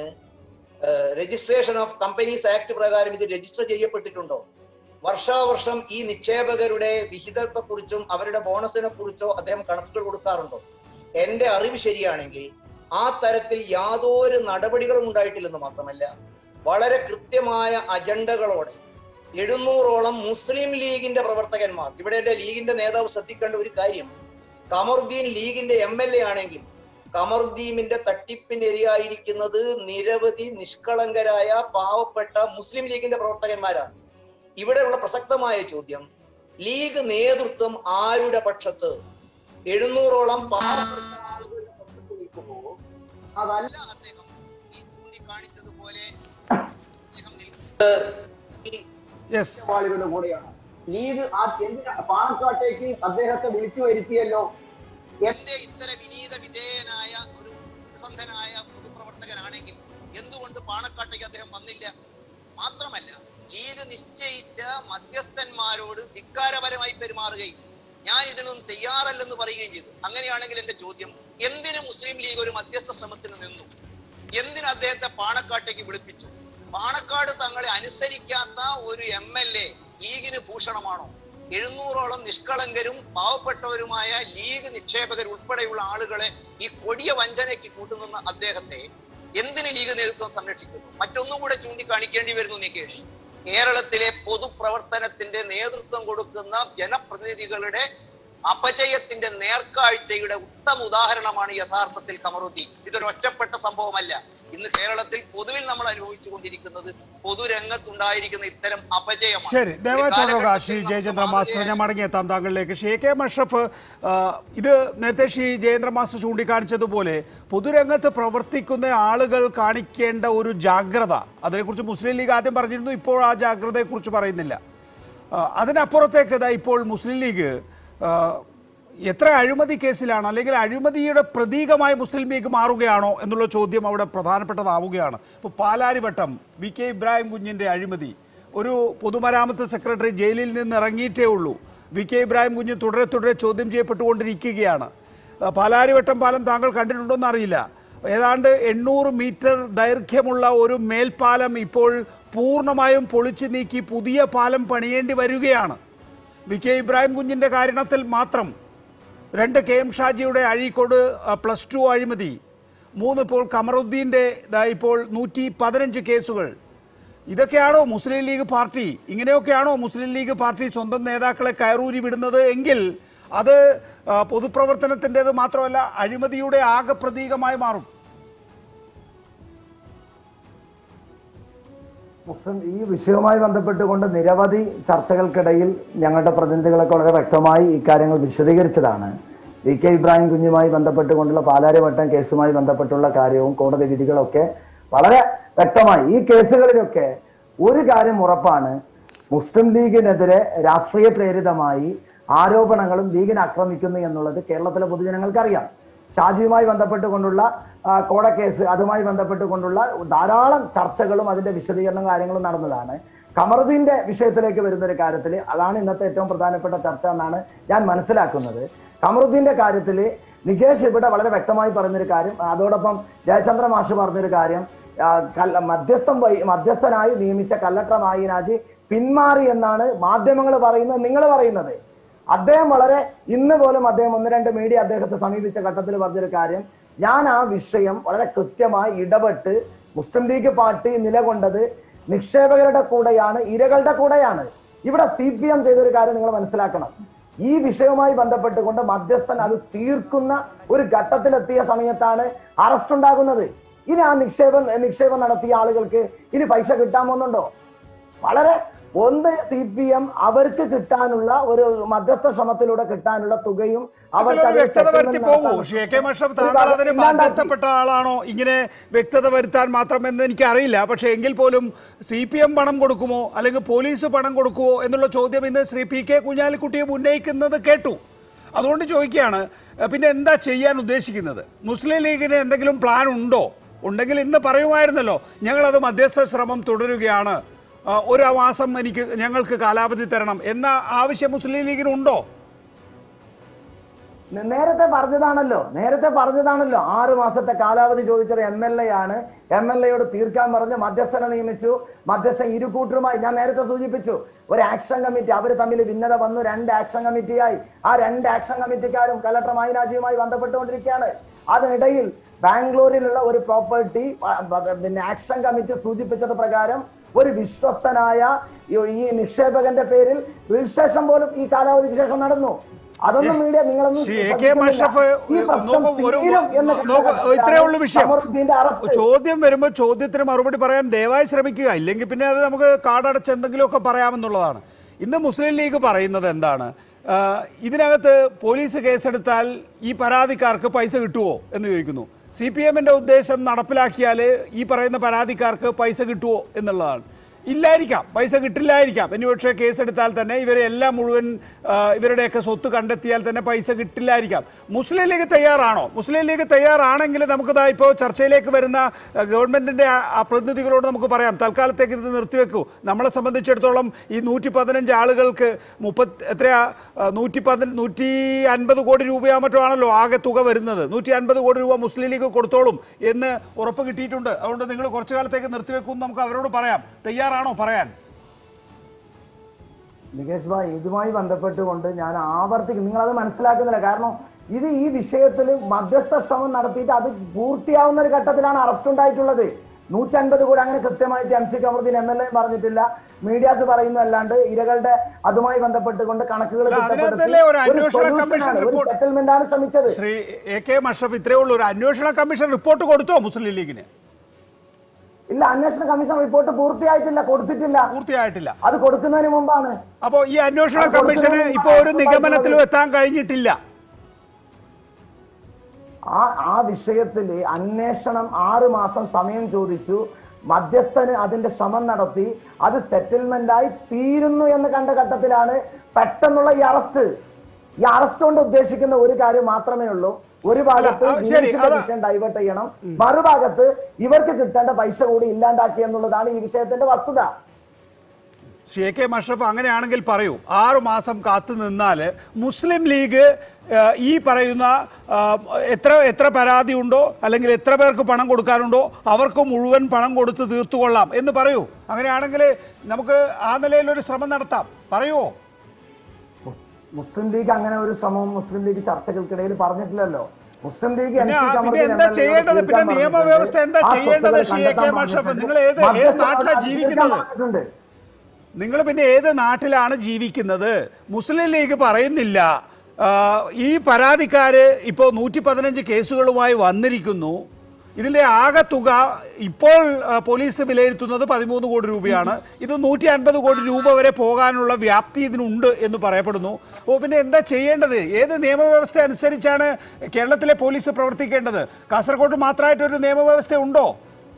രജിസ്ട്രേഷൻ ഓഫ് കമ്പനീസ് ആക്ട് പ്രകാരം ഇത് രജിസ്റ്റർ ചെയ്യപ്പെട്ടിട്ടുണ്ടോ വർഷാവർഷം ഈ നിക്ഷേപകരുടെ വിഹിതത്തെ കുറിച്ചും അവരുടെ ബോണസിനെ കുറിച്ചോ അദ്ദേഹം കണക്കുകൾ കൊടുക്കാറുണ്ടോ എന്റെ അറിവ് ശരിയാണെങ്കിൽ ആ തരത്തിൽ യാതൊരു നടപടികളും ഉണ്ടായിട്ടില്ലെന്ന് മാത്രമല്ല വളരെ കൃത്യമായ അജണ്ടകളോടെ എഴുന്നൂറോളം മുസ്ലിം ലീഗിന്റെ പ്രവർത്തകന്മാർ ഇവിടെ എന്റെ ലീഗിന്റെ നേതാവ് ശ്രദ്ധിക്കേണ്ട ഒരു കാര്യം കമറുദ്ദീൻ ലീഗിന്റെ എം എൽ എ ആണെങ്കിൽ കമറുദ്ദീമിന്റെ തട്ടിപ്പിനിരയായിരിക്കുന്നത് നിരവധി നിഷ്കളങ്കരായ പാവപ്പെട്ട മുസ്ലിം ലീഗിന്റെ പ്രവർത്തകന്മാരാണ് ഇവിടെയുള്ള പ്രസക്തമായ ചോദ്യം ലീഗ് നേതൃത്വം ആരുടെ പക്ഷത്ത് എഴുന്നൂറോളം പാവപ്പെട്ട ആളുകളുടെ പക്ഷത്ത് നിൽക്കുമ്പോൾ അതല്ല അദ്ദേഹം ഈ ചൂണ്ടിക്കാണിച്ചതുപോലെ അദ്ദേഹം നിൽക്കുന്നത് ഈ യെസ് ആളുകളുടെ കൂടെയാണ് ലീഗ് ആ എന്തിനാ പാണക്കാട്ടേക്ക് അദ്ദേഹത്തെ വിളിച്ചു വരുത്തിയല്ലോ എന്റെ ഇത്തര വിനീത വിധേയനായ ഒരു സന്ധനായ പൊതുപ്രവർത്തകനാണെങ്കിൽ എന്തുകൊണ്ട് പാണക്കാട്ടേക്ക് അദ്ദേഹം വന്നില്ല മാത്രമല്ല ലീഗ് നിശ്ചയിച്ച മധ്യസ്ഥന്മാരോട് ധിക്കാരപരമായി പെരുമാറുകയും ഞാൻ ഇതിനൊന്നും തയ്യാറല്ലെന്ന് പറയുകയും ചെയ്തു അങ്ങനെയാണെങ്കിൽ എന്റെ ചോദ്യം എന്തിന് മുസ്ലിം ലീഗ് ഒരു മധ്യസ്ഥ ശ്രമത്തിന് നിന്നു എന്തിന് അദ്ദേഹത്തെ പാണക്കാട്ടേക്ക് വിളിപ്പിച്ചു പാണക്കാട് തങ്ങളെ അനുസരിക്കാത്ത ഒരു എം എൽ എ ലീഗിന് ഭൂഷണമാണോ എഴുന്നൂറോളം നിഷ്കളങ്കരും പാവപ്പെട്ടവരുമായ ലീഗ് നിക്ഷേപകർ ഉൾപ്പെടെയുള്ള ആളുകളെ ഈ കൊടിയ വഞ്ചനയ്ക്ക് കൂട്ടുനിന്ന അദ്ദേഹത്തെ എന്തിന് ലീഗ് നേതൃത്വം സംരക്ഷിക്കുന്നു മറ്റൊന്നും കൂടെ ചൂണ്ടിക്കാണിക്കേണ്ടി വരുന്നു നികേഷ് കേരളത്തിലെ പൊതുപ്രവർത്തനത്തിന്റെ നേതൃത്വം കൊടുക്കുന്ന ജനപ്രതിനിധികളുടെ അപജയത്തിന്റെ നേർക്കാഴ്ചയുടെ ഉത്തമ ഉദാഹരണമാണ് യഥാർത്ഥത്തിൽ കമറുദ്ദീൻ ഇതൊരു ഒറ്റപ്പെട്ട സംഭവമല്ല ഇന്ന് കേരളത്തിൽ പൊതുവിൽ നമ്മൾ അനുഭവിച്ചു കൊണ്ടിരിക്കുന്നത് പൊതുരംഗത്തുണ്ടായിരിക്കുന്ന ഇത്തരം അപജയമാണ് ശരി ദയവായി ഒരു തുടരുക കാലഘട്ടത്തിൽ ശ്രീ നമുക്ക് ജയചന്ദ്ര മാസ്റ്റർ മാതൃകയായ- ഞാൻ മടങ്ങിയെത്താം താങ്കളിലേക്ക് ശ്രീ എ കെ മഷ്റഫ് ആ, ഇത് നേരത്തെ ശ്രീ ജയേന്ദ്ര മാസ്റ്റർ ചൂണ്ടിക്കാണിച്ചതുപോലെ പൊതുരംഗത്ത് പ്രവർത്തിക്കുന്ന ആളുകൾ കാണിക്കേണ്ട ഒരു ജാഗ്രത അതിനെക്കുറിച്ച് മുസ്ലിം ലീഗ് ആദ്യം പറഞ്ഞിരുന്നു ഇപ്പോൾ ആ ജാഗ്രതയെക്കുറിച്ച് പറയുന്നില്ല ആ, അതിനപ്പുറത്തേക്ക് ഇതാ ഇപ്പോൾ മുസ്ലിം ലീഗ് ആ, എത്ര അഴിമതി കേസിലാണ് അല്ലെങ്കിൽ അഴിമതിയുടെ പ്രതീകമായി മുസ്ലിം ലീഗ് മാറുകയാണോ എന്നുള്ള ചോദ്യം അവിടെ പ്രധാനപ്പെട്ടതാവുകയാണ് ഇപ്പോൾ പാലാരിവട്ടം വി കെ ഇബ്രാഹിം കുഞ്ഞിൻ്റെ അഴിമതി ഒരു പൊതുമരാമത്ത് സെക്രട്ടറി ജയിലിൽ നിന്ന് ഇറങ്ങിയിട്ടേ ഉള്ളൂ വി കെ ഇബ്രാഹിം കുഞ്ഞ് തുടരെ തുടരെ ചോദ്യം ചെയ്യപ്പെട്ടുകൊണ്ടിരിക്കുകയാണ് ആ, പാലാരിവട്ടം പാലം താങ്കൾ കണ്ടിട്ടുണ്ടോ എന്നറിയില്ല ഏതാണ്ട് എണ്ണൂറ് മീറ്റർ ദൈർഘ്യമുള്ള ഒരു മേൽപ്പാലം ഇപ്പോൾ പൂർണ്ണമായും പൊളിച്ചു നീക്കി പുതിയ പാലം പണിയേണ്ടി വരികയാണ് വി കെ ഇബ്രാഹിം കുഞ്ഞിൻ്റെ കാരണത്തിൽ മാത്രം രണ്ട് കെ എം ഷാജിയുടെ അഴീക്കോട് ആ, പ്ലസ് ടു അഴിമതി മൂന്ന് ഇപ്പോൾ കമറുദ്ദീൻ്റെ ദാ ഇപ്പോൾ നൂറ്റി പതിനഞ്ച് കേസുകൾ ഇതൊക്കെയാണോ മുസ്ലിം ലീഗ് പാർട്ടി ഇങ്ങനെയൊക്കെയാണോ മുസ്ലിം ലീഗ് പാർട്ടി സ്വന്തം നേതാക്കളെ കയറൂരി വിടുന്നത് എങ്കിൽ അത് ആ, പൊതുപ്രവർത്തനത്തിൻ്റെത് മാത്രമല്ല അഴിമതിയുടെ ആകെ പ്രതീകമായി മാറും മുസ്ലിം ഈ വിഷയവുമായി ബന്ധപ്പെട്ടുകൊണ്ട് നിരവധി ചർച്ചകൾക്കിടയിൽ ഞങ്ങളുടെ പ്രതിനിധികളൊക്കെ വളരെ വ്യക്തമായി ഇക്കാര്യങ്ങൾ വിശദീകരിച്ചതാണ് വി കെ ഇബ്രാഹിം കുഞ്ഞുമായി ബന്ധപ്പെട്ടുകൊണ്ടുള്ള പാലാരിവട്ടം കേസുമായി ബന്ധപ്പെട്ടുള്ള കാര്യവും കോടതി വിധികളൊക്കെ വളരെ വ്യക്തമായി ഈ കേസുകളിലൊക്കെ ഒരു കാര്യം ഉറപ്പാണ് മുസ്ലിം ലീഗിനെതിരെ രാഷ്ട്രീയ പ്രേരിതമായി ആരോപണങ്ങളും ലീഗിനെ ആക്രമിക്കുന്നു എന്നുള്ളത് കേരളത്തിലെ പൊതുജനങ്ങൾക്ക് അറിയാം ഷാജിയുമായി ബന്ധപ്പെട്ടുകൊണ്ടുള്ള ആ, കോടക്കേസ് അതുമായി ബന്ധപ്പെട്ടുകൊണ്ടുള്ള ധാരാളം ചർച്ചകളും അതിന്റെ വിശദീകരണ കാര്യങ്ങളും നടന്നതാണ് കമറുദ്ദീന്റെ വിഷയത്തിലേക്ക് വരുന്ന ഒരു കാര്യത്തിൽ അതാണ് ഇന്നത്തെ ഏറ്റവും പ്രധാനപ്പെട്ട ചർച്ച എന്നാണ് ഞാൻ മനസ്സിലാക്കുന്നത് കമറുദ്ദീന്റെ കാര്യത്തിൽ നികേഷ് ഇവിടെ വളരെ വ്യക്തമായി പറഞ്ഞൊരു കാര്യം അതോടൊപ്പം ജയചന്ദ്ര മാഷ് പറഞ്ഞൊരു കാര്യം ആ, കല്ല- മധ്യസ്ഥം വഹി- മധ്യസ്ഥനായി നിയമിച്ച കല്ലട്ര മായിനാജി പിന്മാറി എന്നാണ് മാധ്യമങ്ങൾ പറയുന്നത് നിങ്ങൾ പറയുന്നത് അദ്ദേഹം വളരെ ഇന്ന് പോലും അദ്ദേഹം ഒന്ന് രണ്ട് മീഡിയ അദ്ദേഹത്തെ സമീപിച്ച ഘട്ടത്തിൽ പറഞ്ഞൊരു കാര്യം ഞാൻ ആ വിഷയം വളരെ കൃത്യമായി ഇടപെട്ട് മുസ്ലിം ലീഗ് പാർട്ടി നിലകൊണ്ടത് നിക്ഷേപകരുടെ കൂടെയാണ് ഇരകളുടെ കൂടെയാണ് ഇവിടെ സി പി എം ചെയ്തൊരു കാര്യം നിങ്ങൾ മനസ്സിലാക്കണം ഈ വിഷയവുമായി ബന്ധപ്പെട്ടുകൊണ്ട് മധ്യസ്ഥൻ അത് തീർക്കുന്ന ഒരു ഘട്ടത്തിലെത്തിയ സമയത്താണ് അറസ്റ്റ് ഉണ്ടാകുന്നത് ഇനി ആ നിക്ഷേപം നിക്ഷേപം നടത്തിയ ആളുകൾക്ക് ഇനി പൈസ കിട്ടാമെന്നുണ്ടോ വളരെ ഒന്ന് സി പി എം അവർക്ക് കിട്ടാനുള്ള ഒരു മധ്യസ്ഥ ശ്രമത്തിലൂടെ കിട്ടാനുള്ള തുകയും അവർക്ക് അതിലൊരു അതിൽ വ്യക്തത വരുത്തി settlement പോകൂ നടത്താൻ ശ്രീ എ കെ മഷറഫ് ഒരു താങ്കൾ കാര്യം അതിന് ഇല്ലാണ്ടാക്കി. ബാധ്യസ്ഥപ്പെട്ട ആളാണോ ഇങ്ങനെ വ്യക്തത വരുത്താൻ മാത്രമെന്ന് എനിക്കറിയില്ല പക്ഷേ എങ്കിൽ പോലും സി പി എം പണം കൊടുക്കുമോ അല്ലെങ്കിൽ പോലീസ് പണം കൊടുക്കുമോ എന്നുള്ള ചോദ്യം ഇന്ന് ശ്രീ പി കെ കുഞ്ഞാലിക്കുട്ടിയെ ഉന്നയിക്കുന്നത് കേട്ടു അതുകൊണ്ട് ചോദിക്കുകയാണ് ഏഹ് പിന്നെ എന്താ ചെയ്യാൻ ഉദ്ദേശിക്കുന്നത് മുസ്ലിം ലീഗിന് എന്തെങ്കിലും പ്ലാൻ ഉണ്ടോ ഉണ്ടെങ്കിൽ ഇന്ന് പറയുമായിരുന്നല്ലോ ഞങ്ങളത് മധ്യസ്ഥ ശ്രമം തുടരുകയാണ് ആ, ഒരു മാസം എനിക്ക് ഞങ്ങൾക്ക് കാലാവധി തരണം എന്ന ആവശ്യം മുസ്ലിം ലീഗിനുണ്ടോ ന- നേരത്തെ പറഞ്ഞതാണല്ലോ നേരത്തെ പറഞ്ഞതാണല്ലോ ആറ് മാസത്തെ കാലാവധി ചോദിച്ചത് എം എൽ എ ആണ് എം എൽ എയോട് തീർക്കാൻ പറഞ്ഞ് മധ്യസ്ഥനെ നിയമിച്ചു മധ്യസ്ഥൻ ഇരുകൂട്ടരുമായി ഞാൻ നേരത്തെ സൂചിപ്പിച്ചു ഒരു ആക്ഷൻ കമ്മിറ്റി അവർ തമ്മിൽ ഭിന്നത വന്നു രണ്ട് ആക്ഷൻ കമ്മിറ്റിയായി ആ രണ്ട് ആക്ഷൻ കമ്മിറ്റിക്കാരും കലക്ടർ മൈനാജിയുമായി ബന്ധപ്പെട്ടുകൊണ്ടിരിക്കുകയാണ് അതിനിടയിൽ ബാംഗ്ലൂരിലുള്ള ഒരു പ്രോപ്പർട്ടി പിന്നെ ആക്ഷൻ കമ്മിറ്റി സൂചിപ്പിച്ചത് പ്രകാരം ഒരു വിശ്വസ്തനായ ഈ- ഈ നിക്ഷേപകന്റെ പേരിൽ രജിസ്ട്രേഷൻ പോലും ഈ കാലാവധിക്ക് ശേഷം നടന്നു അതൊന്നും മീഡിയ നിങ്ങളൊന്നും ശ്രീ എ കെ ശ്രദ്ധിക്കുന്നില്ല. മഷറഫ് ഈ പ്രശ്നം നോക്കൂ ഒരു തീരും എന്ന നോക്കൂ ഇത്രയേ ഉള്ളൂ വിഷയം കമറുദ്ദീന്റെ അറസ്റ്റ് ചോദ്യം വരുമ്പോൾ ചോദ്യത്തിന് മറുപടി പറയാൻ ദയവായി ശ്രമിക്കുക ഇല്ലെങ്കിൽ പിന്നെ അത് നമുക്ക് കാടടച്ച് എന്തെങ്കിലുമൊക്കെ പറയാമെന്നുള്ളതാണ് ഇന്ന് മുസ്ലിം ലീഗ് പറയുന്നത് എന്താണ് ആ, ഇതിനകത്ത് പോലീസ് കേസെടുത്താൽ ഈ പരാതിക്കാർക്ക് പൈസ കിട്ടുമോ എന്ന് ചോദിക്കുന്നു സി പി എമ്മിൻ്റെ ഉദ്ദേശം നടപ്പിലാക്കിയാൽ ഈ പറയുന്ന പരാതിക്കാർക്ക് പൈസ കിട്ടുമോ എന്നുള്ളതാണ് ഇല്ലായിരിക്കാം പൈസ കിട്ടില്ലായിരിക്കാം ഇനി പക്ഷേ കേസെടുത്താൽ തന്നെ ഇവരെല്ലാം മുഴുവൻ ആ, ഇവരുടെയൊക്കെ സ്വത്ത് കണ്ടെത്തിയാൽ തന്നെ പൈസ കിട്ടില്ലായിരിക്കാം മുസ്ലിം ലീഗ് തയ്യാറാണോ മുസ്ലിം ലീഗ് തയ്യാറാണെങ്കിൽ നമുക്കിതാ ഇപ്പോൾ ചർച്ചയിലേക്ക് വരുന്ന ആ, ഗവൺമെന്റിന്റെ ആ- ആ പ്രതിനിധികളോട് നമുക്ക് പറയാം തൽക്കാലത്തേക്ക് ഇത് നിർത്തിവെക്കൂ നമ്മളെ സംബന്ധിച്ചിടത്തോളം ഈ നൂറ്റി പതിനഞ്ച് ആളുകൾക്ക് മുപ്പത്തി എത്രയാ ആ, നൂറ്റി പതി നൂറ്റി അൻപത് കോടി രൂപയാ മറ്റോ ആണല്ലോ ആകെ തുക വരുന്നത് നൂറ്റി അൻപത് കോടി രൂപ മുസ്ലിം ലീഗ് കൊടുത്തോളും എന്ന് ഉറപ്പ് കിട്ടിയിട്ടുണ്ട് അതുകൊണ്ട് നിങ്ങൾ കുറച്ചു കാലത്തേക്ക് നിർത്തിവെക്കും എന്ന് നമുക്ക് അവരോട് പറയാം തയ്യാറാണോ പറയാൻ നികേഷ് ഭായ് ഇതുമായി ബന്ധപ്പെട്ടുകൊണ്ട് ഞാൻ ആവർത്തിക്കും നിങ്ങൾ അത് മനസ്സിലാക്കുന്നില്ല കാരണം ഇത് ഈ വിഷയത്തിൽ മധ്യസ്ഥ ശ്രമം നടത്തിയിട്ട് അത് പൂർത്തിയാവുന്ന ഒരു ഘട്ടത്തിലാണ് അറസ്റ്റ് ഉണ്ടായിട്ടുള്ളത് നൂറ്റൻപത് കോടി അങ്ങനെ കൃത്യമായിട്ട് M C Kamaruddin M L A പറഞ്ഞിട്ടില്ല മീഡിയാസ് പറയുന്നു അല്ലാണ്ട് ഇരകളുടെ അതുമായി ബന്ധപ്പെട്ടുകൊണ്ട് കണക്കുകൾ അല്ല, തിട്ടപ്പെടുത്തി അതിനകത്തല്ലേ ഒരു ഒരു അന്വേഷണ solution കമ്മീഷൻ ആണ്, ഒരു റിപ്പോർട്ട് സെറ്റിൽമെന്റ് ആണ് ശ്രമിച്ചത് ശ്രീ എ കെ മഷറഫ് ഇത്രയേ ഉള്ളൂ ഒരു അന്വേഷണ കമ്മീഷൻ റിപ്പോർട്ട് കൊടുത്തോ മുസ്ലിം ലീഗിന് ഇല്ല അന്വേഷണ കമ്മീഷൻ റിപ്പോർട്ട് പൂർത്തിയായിട്ടില്ല കൊടുത്തിട്ടില്ല പൂർത്തിയായിട്ടില്ല അത് കൊടുക്കുന്നതിന് മുമ്പാണ് അപ്പോൾ ഈ അന്വേഷണ അത് കമ്മീഷന് കൊടുക്കുന്നതിന് ഇപ്പോൾ ഒരു മുമ്പാണ് നിഗമനത്തിലും എത്താൻ കഴിഞ്ഞിട്ടില്ല ആ ആ വിഷയത്തിൽ അന്വേഷണം ആറ് മാസം സമയം ചോദിച്ചു മധ്യസ്ഥന് അതിന്റെ ശ്രമം നടത്തി അത് സെറ്റിൽമെന്റ് ആയി തീരുന്നു എന്ന് കണ്ട ഘട്ടത്തിലാണ് പെട്ടെന്നുള്ള ഈ അറസ്റ്റ് ഈ അറസ്റ്റ് കൊണ്ട് ഉദ്ദേശിക്കുന്ന ഒരു കാര്യം മാത്രമേ ഉള്ളൂ ഒരു ഭാഗത്ത് അല്ല, ആ, ശരി, judicial അത് വിഷയം ഡൈവേർട്ട് ചെയ്യണം മറുഭാഗത്ത് ഇവർക്ക് കിട്ടേണ്ട പൈസ കൂടി ഇല്ലാണ്ടാക്കി എന്നുള്ളതാണ് ഈ വിഷയത്തിന്റെ വസ്തുത ശ്രീ എ കെ മഷ്റഫ് അങ്ങനെയാണെങ്കിൽ പറയൂ ആറു മാസം കാത്തു നിന്നാൽ മുസ്ലിം ലീഗ് ആ, ഈ പറയുന്ന ആ, എത്ര എത്ര പരാതി ഉണ്ടോ അല്ലെങ്കിൽ എത്ര പേർക്ക് പണം കൊടുക്കാനുണ്ടോ അവർക്ക് മുഴുവൻ പണം കൊടുത്ത് തീർത്തുകൊള്ളാം എന്ന് പറയൂ അങ്ങനെയാണെങ്കിൽ നമുക്ക് ആ നിലയിൽ ഒരു ശ്രമം നടത്താം പറയുമോ മുസ്ലിം ലീഗ് അങ്ങനെ ഒരു ശ്രമവും മുസ്ലിം ലീഗ് ചർച്ചകൾക്കിടയിൽ പറഞ്ഞിട്ടില്ലല്ലോ മുസ്ലിം ലീഗ് പിന്നെ MC ആ- കമറുദ്ദീൻ പിന്നെ എന്താ MLA ചെയ്യേണ്ടത്? പിന്നെ തീർക്കാൻ നിയമവ്യവസ്ഥ എന്താ പറഞ്ഞിട്ടുണ്ട്. ആ ചെയ്യേണ്ടത് സ്വത്തുക്കൾ ശ്രീ എ കെ കണ്ടെത്താൻ മഷ്റഫ്? പറഞ്ഞിട്ടുണ്ട്. നിങ്ങൾ ഏത്- ഏത് മധ്യസ്ഥ നാട്ടിലാ തീർക്കാൻ ജീവിക്കുന്നത്? പറഞ്ഞിട്ടുണ്ട്. നിങ്ങൾ പിന്നെ ഏത് നാട്ടിലാണ് ജീവിക്കുന്നത് മുസ്ലിം ലീഗ് പറയുന്നില്ല ആ, ഈ പരാതിക്കാര് ഇപ്പോൾ നൂറ്റി പതിനഞ്ച് കേസുകളുമായി വന്നിരിക്കുന്നു ഇതിന്റെ ആകെ തുക ഇപ്പോൾ ആ, പോലീസ് വിലയിരുത്തുന്നത് പതിമൂന്ന് കോടി രൂപയാണ് ഇത് നൂറ്റി അൻപത് കോടി രൂപ വരെ പോകാനുള്ള വ്യാപ്തി ഇതിനുണ്ട് എന്ന് പറയപ്പെടുന്നു അപ്പോൾ പിന്നെ എന്താ ചെയ്യേണ്ടത് ഏത് നിയമവ്യവസ്ഥ അനുസരിച്ചാണ് കേരളത്തിലെ പോലീസ് പ്രവർത്തിക്കേണ്ടത് കാസർഗോഡ് മാത്രമായിട്ടൊരു നിയമവ്യവസ്ഥ ഉണ്ടോ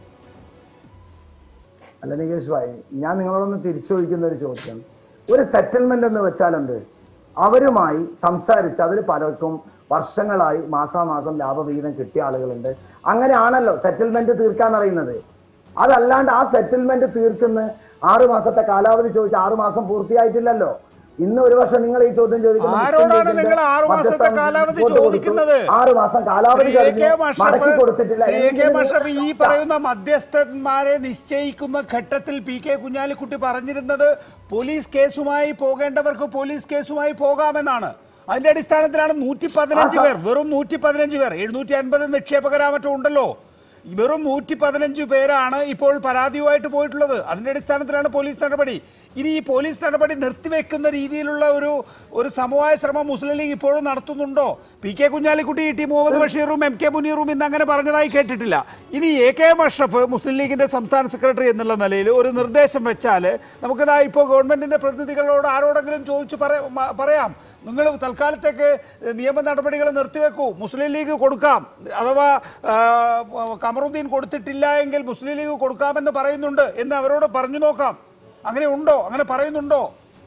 അല്ല നികേഷ് ഭായി ഞാൻ നിങ്ങളോടൊന്ന് തിരിച്ചു ചോദിക്കുന്ന ഒരു ചോദ്യം ഒരു സെറ്റിൽമെന്റ് എന്ന് വെച്ചാൽ എന്ത് അവരുമായി സംസാരിച്ച് അതിൽ പലർക്കും വർഷങ്ങളായി മാസാമാസം ലാഭവിഹിതം കിട്ടിയ ആളുകളുണ്ട് അങ്ങനെയാണല്ലോ സെറ്റിൽമെന്റ് തീർക്കാൻ അറിയുന്നത് അതല്ലാണ്ട് ആ സെറ്റിൽമെന്റ് തീർക്കുന്ന ആറു മാസത്തെ കാലാവധി ചോദിച്ച് ആറു മാസം പൂർത്തിയായിട്ടില്ലല്ലോ ഇന്ന് ഒരു വർഷം നിങ്ങൾ ഈ ചോദ്യം ചോദിക്കുന്ന മുസ്ലിം ആരോടാണ് ലീഗിന്റെ നിങ്ങൾ ആറു മാസത്തെ മധ്യസ്ഥ കാലാവധി റിപ്പോർട്ട് കൊടുത്തു. ചോദിക്കുന്നത്? ആറു മാസം കാലാവധി ശ്രീ എ കഴിഞ്ഞു കെ മഷ്റഫ് മടക്കി കൊടുത്തിട്ടില്ല ശ്രീ എ കെ എങ്കിലും മഷ്റഫ് ഈ നിങ്ങൾ- പറയുന്ന മധ്യസ്ഥന്മാരെ നിശ്ചയിക്കുന്ന ഘട്ടത്തിൽ പി കെ കുഞ്ഞാലിക്കുട്ടി പറഞ്ഞിരുന്നത് പോലീസ് കേസുമായി പോകേണ്ടവർക്ക് പോലീസ് കേസുമായി പോകാമെന്നാണ് അതിന്റെ അടിസ്ഥാനത്തിലാണ് നൂറ്റി പതിനഞ്ച് ആ, പേർ വെറും നൂറ്റി പതിനഞ്ച് പേർ എഴുന്നൂറ്റി അൻപത് നിക്ഷേപകരാ മറ്റോ ഉണ്ടല്ലോ വെറും നൂറ്റി പതിനഞ്ച് പേരാണ് ഇപ്പോൾ പരാതിയുമായിട്ട് പോയിട്ടുള്ളത് അതിന്റെ അടിസ്ഥാനത്തിലാണ് പോലീസ് നടപടി ഇനി ഈ പോലീസ് നടപടി നിർത്തിവെക്കുന്ന രീതിയിലുള്ള ഒരു ഒരു സമവായ ശ്രമം മുസ്ലിം ലീഗ് ഇപ്പോഴും നടത്തുന്നുണ്ടോ P K Kunhalikutty T Muhammad ബഷീറും എം കെ മുനീറും ഇന്ന് അങ്ങനെ പറഞ്ഞതായി കേട്ടിട്ടില്ല ഇനി A K M Ashraf Muslim ലീഗിന്റെ സംസ്ഥാന സെക്രട്ടറി എന്നുള്ള നിലയിൽ ഒരു നിർദ്ദേശം വെച്ചാൽ നമുക്കിതാ ഇപ്പോൾ ഗവൺമെന്റിന്റെ പ്രതിനിധികളോട് ആരോടെങ്കിലും ചോദിച്ചു പറ- മ- പറയാം നിങ്ങൾ തൽക്കാലത്തേക്ക് നിയമ നടപടികൾ നിർത്തിവെക്കൂ മുസ്ലിം ലീഗ് കൊടുക്കാം അഥവാ ആ, കമറുദ്ദീൻ കൊടുത്തിട്ടില്ല എങ്കിൽ മുസ്ലിം ലീഗ് കൊടുക്കാമെന്ന് പറയുന്നുണ്ട് എന്ന് അവരോട് പറഞ്ഞു നോക്കാം അങ്ങനെ ഉണ്ടോ അങ്ങനെ പറയുന്നുണ്ടോ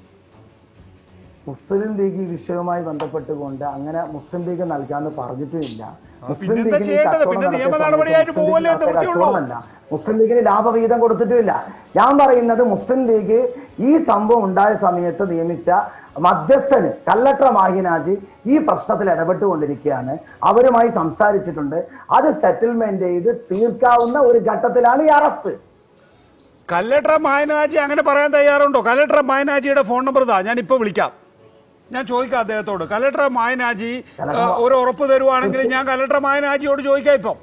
മുസ്ലിം ലീഗ് ഈ വിഷയവുമായി ബന്ധപ്പെട്ടുകൊണ്ട് അങ്ങനെ മുസ്ലിം ലീഗ് നൽകാന്ന് പറഞ്ഞിട്ടുമില്ല മുസ്ലിം പിന്നെന്താ ലീഗിന് ഈ ചെയ്യേണ്ടത്? കച്ചവടം പിന്നെ നടത്തിയ നിയമ സമയത്ത് നടപടിയായിട്ട് മുസ്ലിം പോവല്ലേ ലീഗിന് നടത്തിയ നിവൃത്തിയുള്ളൂ? കച്ചവടമല്ല. മുസ്ലിം ലീഗിന് ലാഭവിഹിതം കൊടുത്തിട്ടുമില്ല ഞാൻ പറയുന്നത് മുസ്ലിം ലീഗ് ഈ സംഭവം ഉണ്ടായ സമയത്ത് നിയമിച്ച മധ്യസ്ഥന് കല്ലട്ര മാഹിനാജി ഈ പ്രശ്നത്തിൽ ഇടപെട്ടുകൊണ്ടിരിക്കുകയാണ് അവരുമായി സംസാരിച്ചിട്ടുണ്ട് അത് സെറ്റിൽമെന്റ് ചെയ്ത് തീർക്കാവുന്ന ഒരു ഘട്ടത്തിലാണ് ഈ അറസ്റ്റ് കല്ലട്ര മായനാജി അങ്ങനെ പറയാൻ തയ്യാറുണ്ടോ കല്ലട്ര മായനാജിയുടെ ഫോൺ നമ്പർ ഇതാ ഞാൻ ഇപ്പോൾ വിളിക്കാം ഞാൻ ചോദിക്കാം അദ്ദേഹത്തോട് കലക്ടർ മായനാജി ആ, ഒരു ഉറപ്പ് തരുവാണെങ്കിൽ ഞാൻ കലക്ടർ മായനാജിയോട് ചോദിക്കാം ഇപ്പം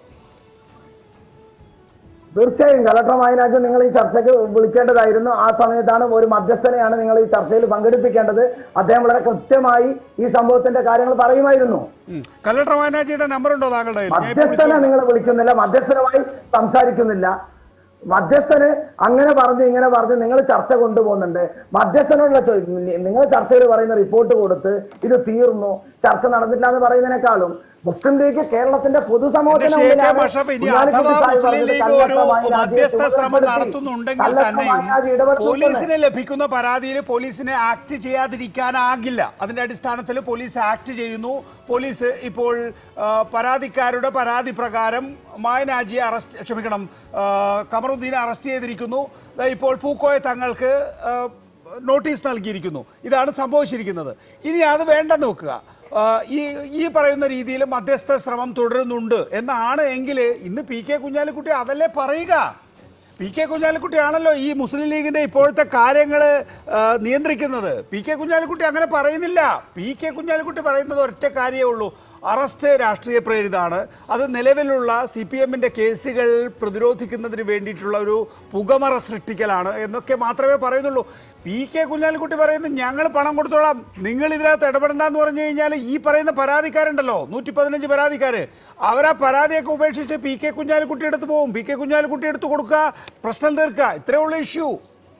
തീർച്ചയായും കലക്ടർ മായനാജൻ നിങ്ങൾ ഈ ചർച്ചയ്ക്ക് വിളിക്കേണ്ടതായിരുന്നു ആ സമയത്താണ് ഒരു മധ്യസ്ഥനെയാണ് നിങ്ങൾ ഈ ചർച്ചയിൽ പങ്കെടുപ്പിക്കേണ്ടത് അദ്ദേഹം വളരെ കൃത്യമായി ഈ സംഭവത്തിന്റെ കാര്യങ്ങൾ പറയുമായിരുന്നു ഉം. കലക്ടർ മായനാജിയുടെ നമ്പർ ഉണ്ടോ താങ്കളുടെ കയ്യിൽ? ഞാൻ ഇപ്പോൾ മധ്യസ്ഥനെ വിളിച്ചോളാം. നിങ്ങൾ വിളിക്കുന്നില്ല മധ്യസ്ഥനുമായി സംസാരിക്കുന്നില്ല മധ്യസ്ഥന് അങ്ങനെ പറഞ്ഞു ഇങ്ങനെ പറഞ്ഞു നിങ്ങൾ ചർച്ച കൊണ്ടുപോകുന്നുണ്ട് മധ്യസ്ഥനോടുള്ള ചോദ്യം നിങ്ങൾ ചർച്ചയിൽ പറയുന്ന റിപ്പോർട്ട് കൊടുത്ത് ഇത് തീർന്നു ചർച്ച നടന്നില്ല എന്ന് പറയുന്നതിനേക്കാളും മുസ്ലിം ലീഗ് കേരളത്തിന്റെ എന്റെ പൊതുസമൂഹത്തിന് ഷേഖെ മുന്നിലാണ് മഷറഫ് ഇനി കുഞ്ഞാലിക്കുട്ടി അഥവാ സാഹിബ് മുസ്ലിം പറഞ്ഞത് ലീഗ് കല്ലട്ട ഒരു മായനാജിയെ മധ്യസ്ഥ ശ്രമം ചുമതലപ്പെടുത്തി. നടത്തുന്നുണ്ടെങ്കിൽ കല്ലട്ട തന്നെയും മായനാജി ഇടപെട്ടു പോലീസിന് ലഭിക്കുന്ന പരാതിയിൽ പോലീസിനെ ആക്ട് ചെയ്യാതിരിക്കാനാകില്ല അതിന്റെ അടിസ്ഥാനത്തിൽ പോലീസ് ആക്ട് ചെയ്യുന്നു പോലീസ് ഇപ്പോൾ ആ, പരാതിക്കാരുടെ പരാതി പ്രകാരം മായനാജിയെ അറസ്റ്റ് ക്ഷമിക്കണം ആ, കമറുദ്ദീനെ അറസ്റ്റ് ചെയ്തിരിക്കുന്നു ദാ ഇപ്പോൾ പൂക്കോയ തങ്ങൾക്ക് ആ, നോട്ടീസ് നൽകിയിരിക്കുന്നു ഇതാണ് സംഭവിച്ചിരിക്കുന്നത് ഇനി അത് വേണ്ടെന്ന് വെക്കുക ആ, ഈ ഈ പറയുന്ന രീതിയിൽ മധ്യസ്ഥ ശ്രമം തുടരുന്നുണ്ട് എന്നാണ് എങ്കിൽ ഇന്ന് പി കെ കുഞ്ഞാലിക്കുട്ടി അതല്ലേ പറയുക പി കെ കുഞ്ഞാലിക്കുട്ടിയാണല്ലോ ഈ മുസ്ലിം ലീഗിന്റെ ഇപ്പോഴത്തെ കാര്യങ്ങൾ നിയന്ത്രിക്കുന്നത് പി കെ കുഞ്ഞാലിക്കുട്ടി അങ്ങനെ പറയുന്നില്ല പി കെ കുഞ്ഞാലിക്കുട്ടി പറയുന്നത് ഒറ്റ കാര്യമേ ഉള്ളൂ അറസ്റ്റ് രാഷ്ട്രീയ പ്രേരിതാണ് അത് നിലവിലുള്ള സി പി എമ്മിൻ്റെ കേസുകൾ പ്രതിരോധിക്കുന്നതിന് വേണ്ടിയിട്ടുള്ള ഒരു പുകമറ സൃഷ്ടിക്കലാണ് എന്നൊക്കെ മാത്രമേ പറയുന്നുള്ളൂ പി കെ കുഞ്ഞാലിക്കുട്ടി പറയുന്നത് ഞങ്ങൾ പണം കൊടുത്തോളാം നിങ്ങൾ ഇതിനകത്ത് ഇടപെടണ്ടെന്ന് പറഞ്ഞു കഴിഞ്ഞാൽ ഈ പറയുന്ന പരാതിക്കാരുണ്ടല്ലോ നൂറ്റി പതിനഞ്ച് പരാതിക്കാര് അവരാ പരാതിയൊക്കെ ഉപേക്ഷിച്ച് പി കെ കുഞ്ഞാലിക്കുട്ടി എടുത്ത് പോകും പി കെ കുഞ്ഞാലിക്കുട്ടി എടുത്ത് കൊടുക്കുക പ്രശ്നം തീർക്കുക ഇത്രയേ ഉള്ളൂ ഇഷ്യൂ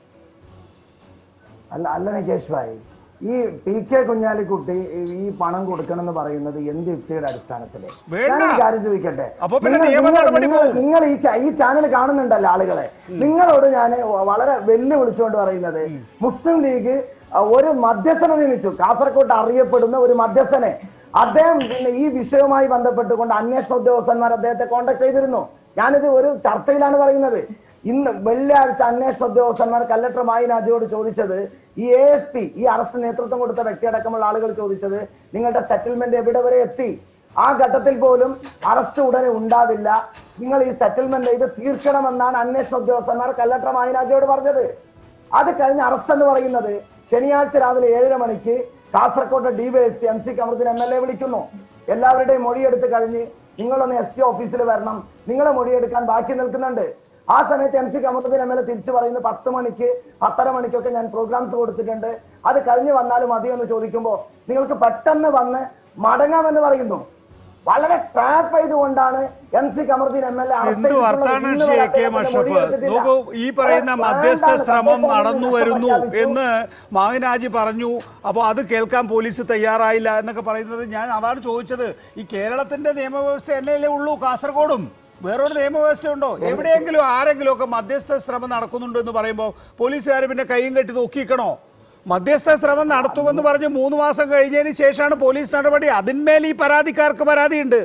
അല്ല അല്ല നികേഷ് ഭായി ഈ പി കെ കുഞ്ഞാലിക്കുട്ടി ഈ- ഈ പണം കൊടുക്കണം എന്ന് പറയുന്നത് എന്ത് യുക്തിയുടെ അടിസ്ഥാനത്തില് വേണ്ട. ഞാനൊരു കാര്യം ചോദിക്കട്ടെ അപ്പൊ പിന്നെ നിങ്ങൾ- നിയമ നിങ്ങൾ- നടപടി നിങ്ങൾ- പോവും. നിങ്ങൾ ഈ ച- ഈ ചാനൽ കാണുന്നുണ്ടല്ലോ ആളുകളെ നിങ്ങളോട് ഞാൻ വളരെ വെല്ലുവിളിച്ചുകൊണ്ട് പറയുന്നത് മുസ്ലിം ലീഗ് അഹ്, ഒരു മധ്യസ്ഥനെ നിയമിച്ചു കാസർകോട്ട് അറിയപ്പെടുന്ന ഒരു മധ്യസ്ഥനെ അദ്ദേഹം പിന്നെ ഈ വിഷയവുമായി ബന്ധപ്പെട്ടുകൊണ്ട് അന്വേഷണ ഉദ്യോഗസ്ഥന്മാർ അദ്ദേഹത്തെ കോണ്ടാക്ട് ചെയ്തിരുന്നു ഞാനിത് ഒരു ചർച്ചയിലാണ് പറയുന്നത് ഇന്ന് വെള്ളിയാഴ്ച അന്വേഷണ ഉദ്യോഗസ്ഥന്മാർ കലക്ടർ മായി നാജിയോട് ചോദിച്ചത് ഈ എ എസ് പി ഈ അറസ്റ്റ് നേതൃത്വം കൊടുത്ത വ്യക്തിയടക്കമുള്ള ആളുകൾ ചോദിച്ചത് നിങ്ങളുടെ സെറ്റിൽമെന്റ് എവിടെ വരെ എത്തി ആ ഘട്ടത്തിൽ പോലും അറസ്റ്റ് ഉടനെ ഉണ്ടാവില്ല നിങ്ങൾ ഈ സെറ്റിൽമെന്റ് ഇത് തീർക്കണമെന്നാണ് അന്വേഷണ ഉദ്യോഗസ്ഥന്മാർ കലക്ടർ മായിനാജിയോട് പറഞ്ഞത് അത് കഴിഞ്ഞ അറസ്റ്റ് എന്ന് പറയുന്നത് ശനിയാഴ്ച രാവിലെ ഏഴര മണിക്ക് കാസർകോട്ടെ DYSP M C Kamaruddin M L A വിളിക്കുന്നു എല്ലാവരുടെയും മൊഴിയെടുത്ത് കഴിഞ്ഞ് നിങ്ങളൊന്ന് എസ് പി ഓഫീസിൽ വരണം നിങ്ങളെ മൊഴിയെടുക്കാൻ ബാക്കി നിൽക്കുന്നുണ്ട് ആ സമയത്ത് M C Kamaruddin M L A തിരിച്ചു പറയുന്നത് പത്ത് മണിക്ക് പത്തര മണിക്കൊക്കെ ഞാൻ പ്രോഗ്രാംസ് കൊടുത്തിട്ടുണ്ട് അത് കഴിഞ്ഞ് വന്നാലും മതി എന്ന് ചോദിക്കുമ്പോൾ നിങ്ങൾക്ക് പെട്ടെന്ന് വന്ന് മടങ്ങാമെന്ന് പറയുന്നു വളരെ ട്രാപ്പ് ചെയ്തുകൊണ്ടാണ് M C Kamaruddin M L A എന്ത് വർത്താനം ഷേ കെ മഷഫ് നോക്കൂ ഈ പറയുന്ന മധ്യസ്ഥ ശ്രമം നടന്നു വരുന്നു എന്ന് മാഹിനാജി പറഞ്ഞു അപ്പോൾ അത് കേൾക്കാൻ പോലീസ് തയ്യാറായില്ല എന്നൊക്കെ പറയുന്നത് ഞാൻ അതാണ് ചോദിച്ചത് ഈ കേരളത്തിന്റെ നിയമവ്യവസ്ഥ എന്നല്ലേ ഉള്ളൂ കാസർഗോഡും വേറൊരു നിയമവ്യവസ്ഥയുണ്ടോ എവിടെയെങ്കിലും ആരെങ്കിലും ഒക്കെ മധ്യസ്ഥ ശ്രമം നടക്കുന്നുണ്ട് എന്ന് പറയുമ്പോൾ പോലീസുകാർ പിന്നെ കൈയും കെട്ടി നോക്കിക്കണോ മധ്യസ്ഥ ശ്രമം നടത്തുമെന്ന് പറഞ്ഞ് മൂന്ന് മാസം കഴിഞ്ഞതിന് ശേഷമാണ് പോലീസ് നടപടി അതിന്മേൽ ഈ പരാതിക്കാർക്ക് പരാതിയുണ്ട്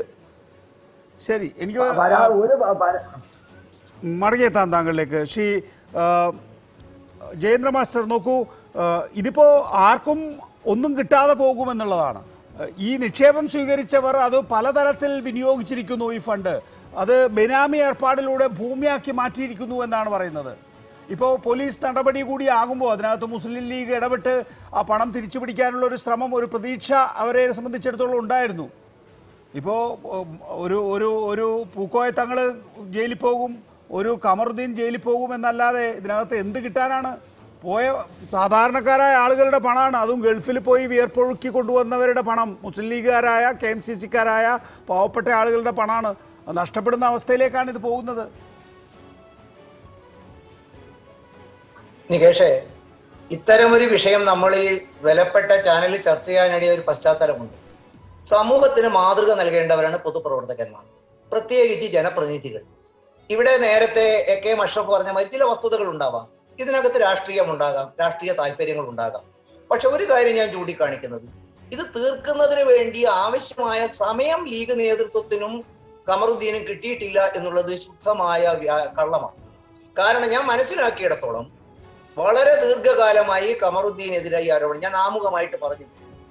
ശരി എനിക്ക് ഒരു പ- പ- മടങ്ങിയെത്താം താങ്കളിലേക്ക് ശ്രീ ആ, ജയേന്ദ്ര മാസ്റ്റർ നോക്കൂ ആ, ഇതിപ്പോ ആർക്കും ഒന്നും കിട്ടാതെ പോകുമെന്നുള്ളതാണ് ആ, ഈ നിക്ഷേപം സ്വീകരിച്ചവർ അത് പലതരത്തിൽ വിനിയോഗിച്ചിരിക്കുന്നു ഈ ഫണ്ട് അത് ബെനാമി ഏർപ്പാടിലൂടെ ഭൂമിയാക്കി മാറ്റിയിരിക്കുന്നു എന്നാണ് പറയുന്നത് ഇപ്പോൾ പോലീസ് നടപടി കൂടി ആകുമ്പോൾ അതിനകത്ത് മുസ്ലിം ലീഗ് ഇടപെട്ട് ആ പണം തിരിച്ചു പിടിക്കാനുള്ള ഒരു ശ്രമം ഒരു പ്രതീക്ഷ അവരെ സംബന്ധിച്ചിടത്തോളം ഉണ്ടായിരുന്നു ഇപ്പോൾ ഒരു ഒരു ഒരു പൂക്കോയ തങ്ങൾ ജയിലിൽ പോകും ഒരു കമറുദ്ദീൻ ജയിലിൽ പോകും എന്നല്ലാതെ ഇതിനകത്ത് എന്ത് കിട്ടാനാണ് പോയ സാധാരണക്കാരായ ആളുകളുടെ പണമാണ് അതും ഗൾഫിൽ പോയി വിയർപ്പൊഴുക്കി കൊണ്ടുവന്നവരുടെ പണം മുസ്ലിം ലീഗുകാരായ കെ എം സി സിക്കാരായ പാവപ്പെട്ട ആളുകളുടെ പണമാണ് അത് നഷ്ടപ്പെടുന്ന അവസ്ഥയിലേക്കാണ് ഇത് പോകുന്നത് നികേഷേ ഇത്തരമൊരു വിഷയം നമ്മൾ ഈ വിലപ്പെട്ട ചാനലിൽ ചർച്ച ചെയ്യാനിടയ ഒരു പശ്ചാത്തലമുണ്ട് സമൂഹത്തിന് മാതൃക നൽകേണ്ടവരാണ് പൊതുപ്രവർത്തകന്മാർ പ്രത്യേകിച്ച് ജനപ്രതിനിധികൾ ഇവിടെ നേരത്തെ എ കെ മഷറഫ് പറഞ്ഞ മാതിരി ചില വസ്തുതകൾ ഉണ്ടാവാം ഇതിനകത്ത് രാഷ്ട്രീയം ഉണ്ടാകാം രാഷ്ട്രീയ താല്പര്യങ്ങൾ ഉണ്ടാകാം പക്ഷെ ഒരു കാര്യം ഞാൻ ചൂണ്ടിക്കാണിക്കുന്നത് ഇത് തീർക്കുന്നതിന് വേണ്ടി ആവശ്യമായ സമയം ലീഗ് നേതൃത്വത്തിനും കമറുദ്ദീനും കിട്ടിയിട്ടില്ല എന്നുള്ളത് ശുദ്ധമായ വ്യാ- കള്ളമാണ് കാരണം ഞാൻ മനസ്സിലാക്കിയിടത്തോളം വളരെ ദീർഘകാലമായി കമറുദ്ദീനെതിരായി ആരോപണം ഞാൻ ആമുഖമായിട്ട് പറഞ്ഞു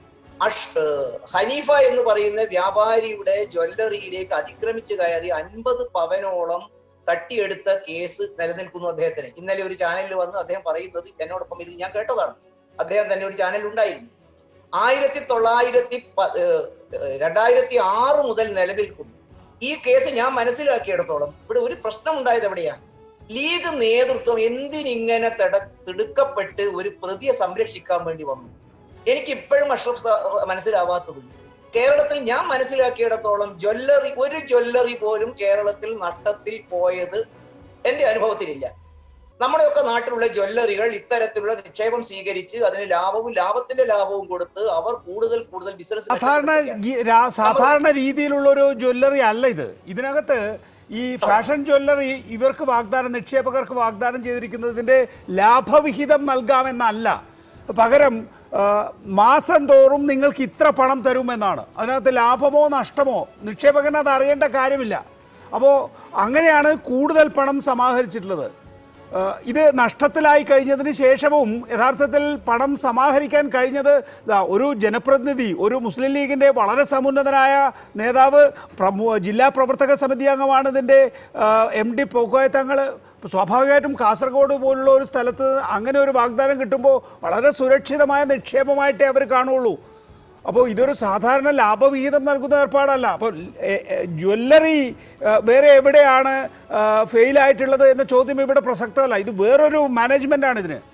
അഷ് ഏഹ് ഹനീഫ എന്ന് പറയുന്ന വ്യാപാരിയുടെ ജ്വല്ലറിയിലേക്ക് അതിക്രമിച്ച് കയറി അൻപത് പവനോളം തട്ടിയെടുത്ത കേസ് നിലനിൽക്കുന്നു അദ്ദേഹത്തിന് ഇന്നലെ ഒരു ചാനലിൽ വന്ന് അദ്ദേഹം പറയുന്നത് എന്നോടൊപ്പം ഇത് ഞാൻ കേട്ടതാണ് അദ്ദേഹം തന്നെ ഒരു ചാനൽ ഉണ്ടായിരുന്നു ആയിരത്തി തൊള്ളായിരത്തി പ- ഏഹ് ഏഹ് രണ്ടായിരത്തി ആറ് മുതൽ നിലനിൽക്കുന്നു ഈ കേസ് ഞാൻ മനസ്സിലാക്കിയിടത്തോളം ഇവിടെ ഒരു പ്രശ്നം ഉണ്ടായത് എവിടെയാണ് ലീഗ് നേതൃത്വം എന്തിനിങ്ങനെ തട തിടുക്കപ്പെട്ട് ഒരു പ്രതിയെ സംരക്ഷിക്കാൻ വേണ്ടി വന്നു എനിക്ക് ഇപ്പോഴും അഷ്റഫ് സാ- മനസ്സിലാവാത്തത് കേരളത്തിൽ ഞാൻ മനസ്സിലാക്കിയിടത്തോളം ജ്വല്ലറി ഒരു ജ്വല്ലറി പോലും കേരളത്തിൽ നട്ടത്തിൽ പോയത് എന്റെ അനുഭവത്തിലില്ല നമ്മുടെയൊക്കെ നാട്ടിലുള്ള ജ്വല്ലറികൾ ഇത്തരത്തിലുള്ള നിക്ഷേപം സ്വീകരിച്ച് അതിന് ലാഭവും ലാഭത്തിന്റെ ലാഭവും കൊടുത്ത് അവർ കൂടുതൽ കൂടുതൽ ബിസിനസ് സാധാരണ ഗി- രാ- സാധാരണ രീതിയിലുള്ള ഒരു ജ്വല്ലറി അല്ല ഇത് ഇതിനകത്ത് ഈ ഫാഷൻ ജ്വല്ലറി ഇവർക്ക് വാഗ്ദാനം നിക്ഷേപകർക്ക് വാഗ്ദാനം ചെയ്തിരിക്കുന്നതിന്റെ ലാഭവിഹിതം നൽകാമെന്നല്ല പകരം ആ, മാസം തോറും നിങ്ങൾക്ക് ഇത്ര പണം തരുമെന്നാണ് അതിനകത്ത് ലാഭമോ നഷ്ടമോ നിക്ഷേപകന് അത് അറിയേണ്ട കാര്യമില്ല അപ്പോൾ അങ്ങനെയാണ് കൂടുതൽ പണം സമാഹരിച്ചിട്ടുള്ളത് ഏഹ് ഇത് നഷ്ടത്തിലായി കഴിഞ്ഞതിന് ശേഷവും യഥാർത്ഥത്തിൽ പണം സമാഹരിക്കാൻ കഴിഞ്ഞത് ദാ ഒരു ജനപ്രതിനിധി ഒരു മുസ്ലിം ലീഗിൻ്റെ വളരെ സമുന്നതനായ നേതാവ് പ്രമു ജില്ലാ പ്രവർത്തക സമിതി അംഗമാണ് ഇതിൻ്റെ എം ഡി പോക്കോയ തങ്ങൾ സ്വാഭാവികമായിട്ടും കാസർഗോഡ് പോലുള്ള ഒരു സ്ഥലത്ത് അങ്ങനെ ഒരു വാഗ്ദാനം കിട്ടുമ്പോൾ വളരെ സുരക്ഷിതമായ നിക്ഷേപമായിട്ടേ അവർ കാണുള്ളൂ അപ്പോൾ ഇതൊരു സാധാരണ ലാഭവിഹിതം നൽകുന്ന ഏർപ്പാടല്ല അപ്പോൾ എ, എ, ജ്വല്ലറി ആ, വേറെ എവിടെയാണ് ഫെയിൽ ആയിട്ടുള്ളത് എന്ന ചോദ്യം ഇവിടെ പ്രസക്തമല്ല ഇത് വേറൊരു മാനേജ്മെന്റ് ആണ് ഇതിന്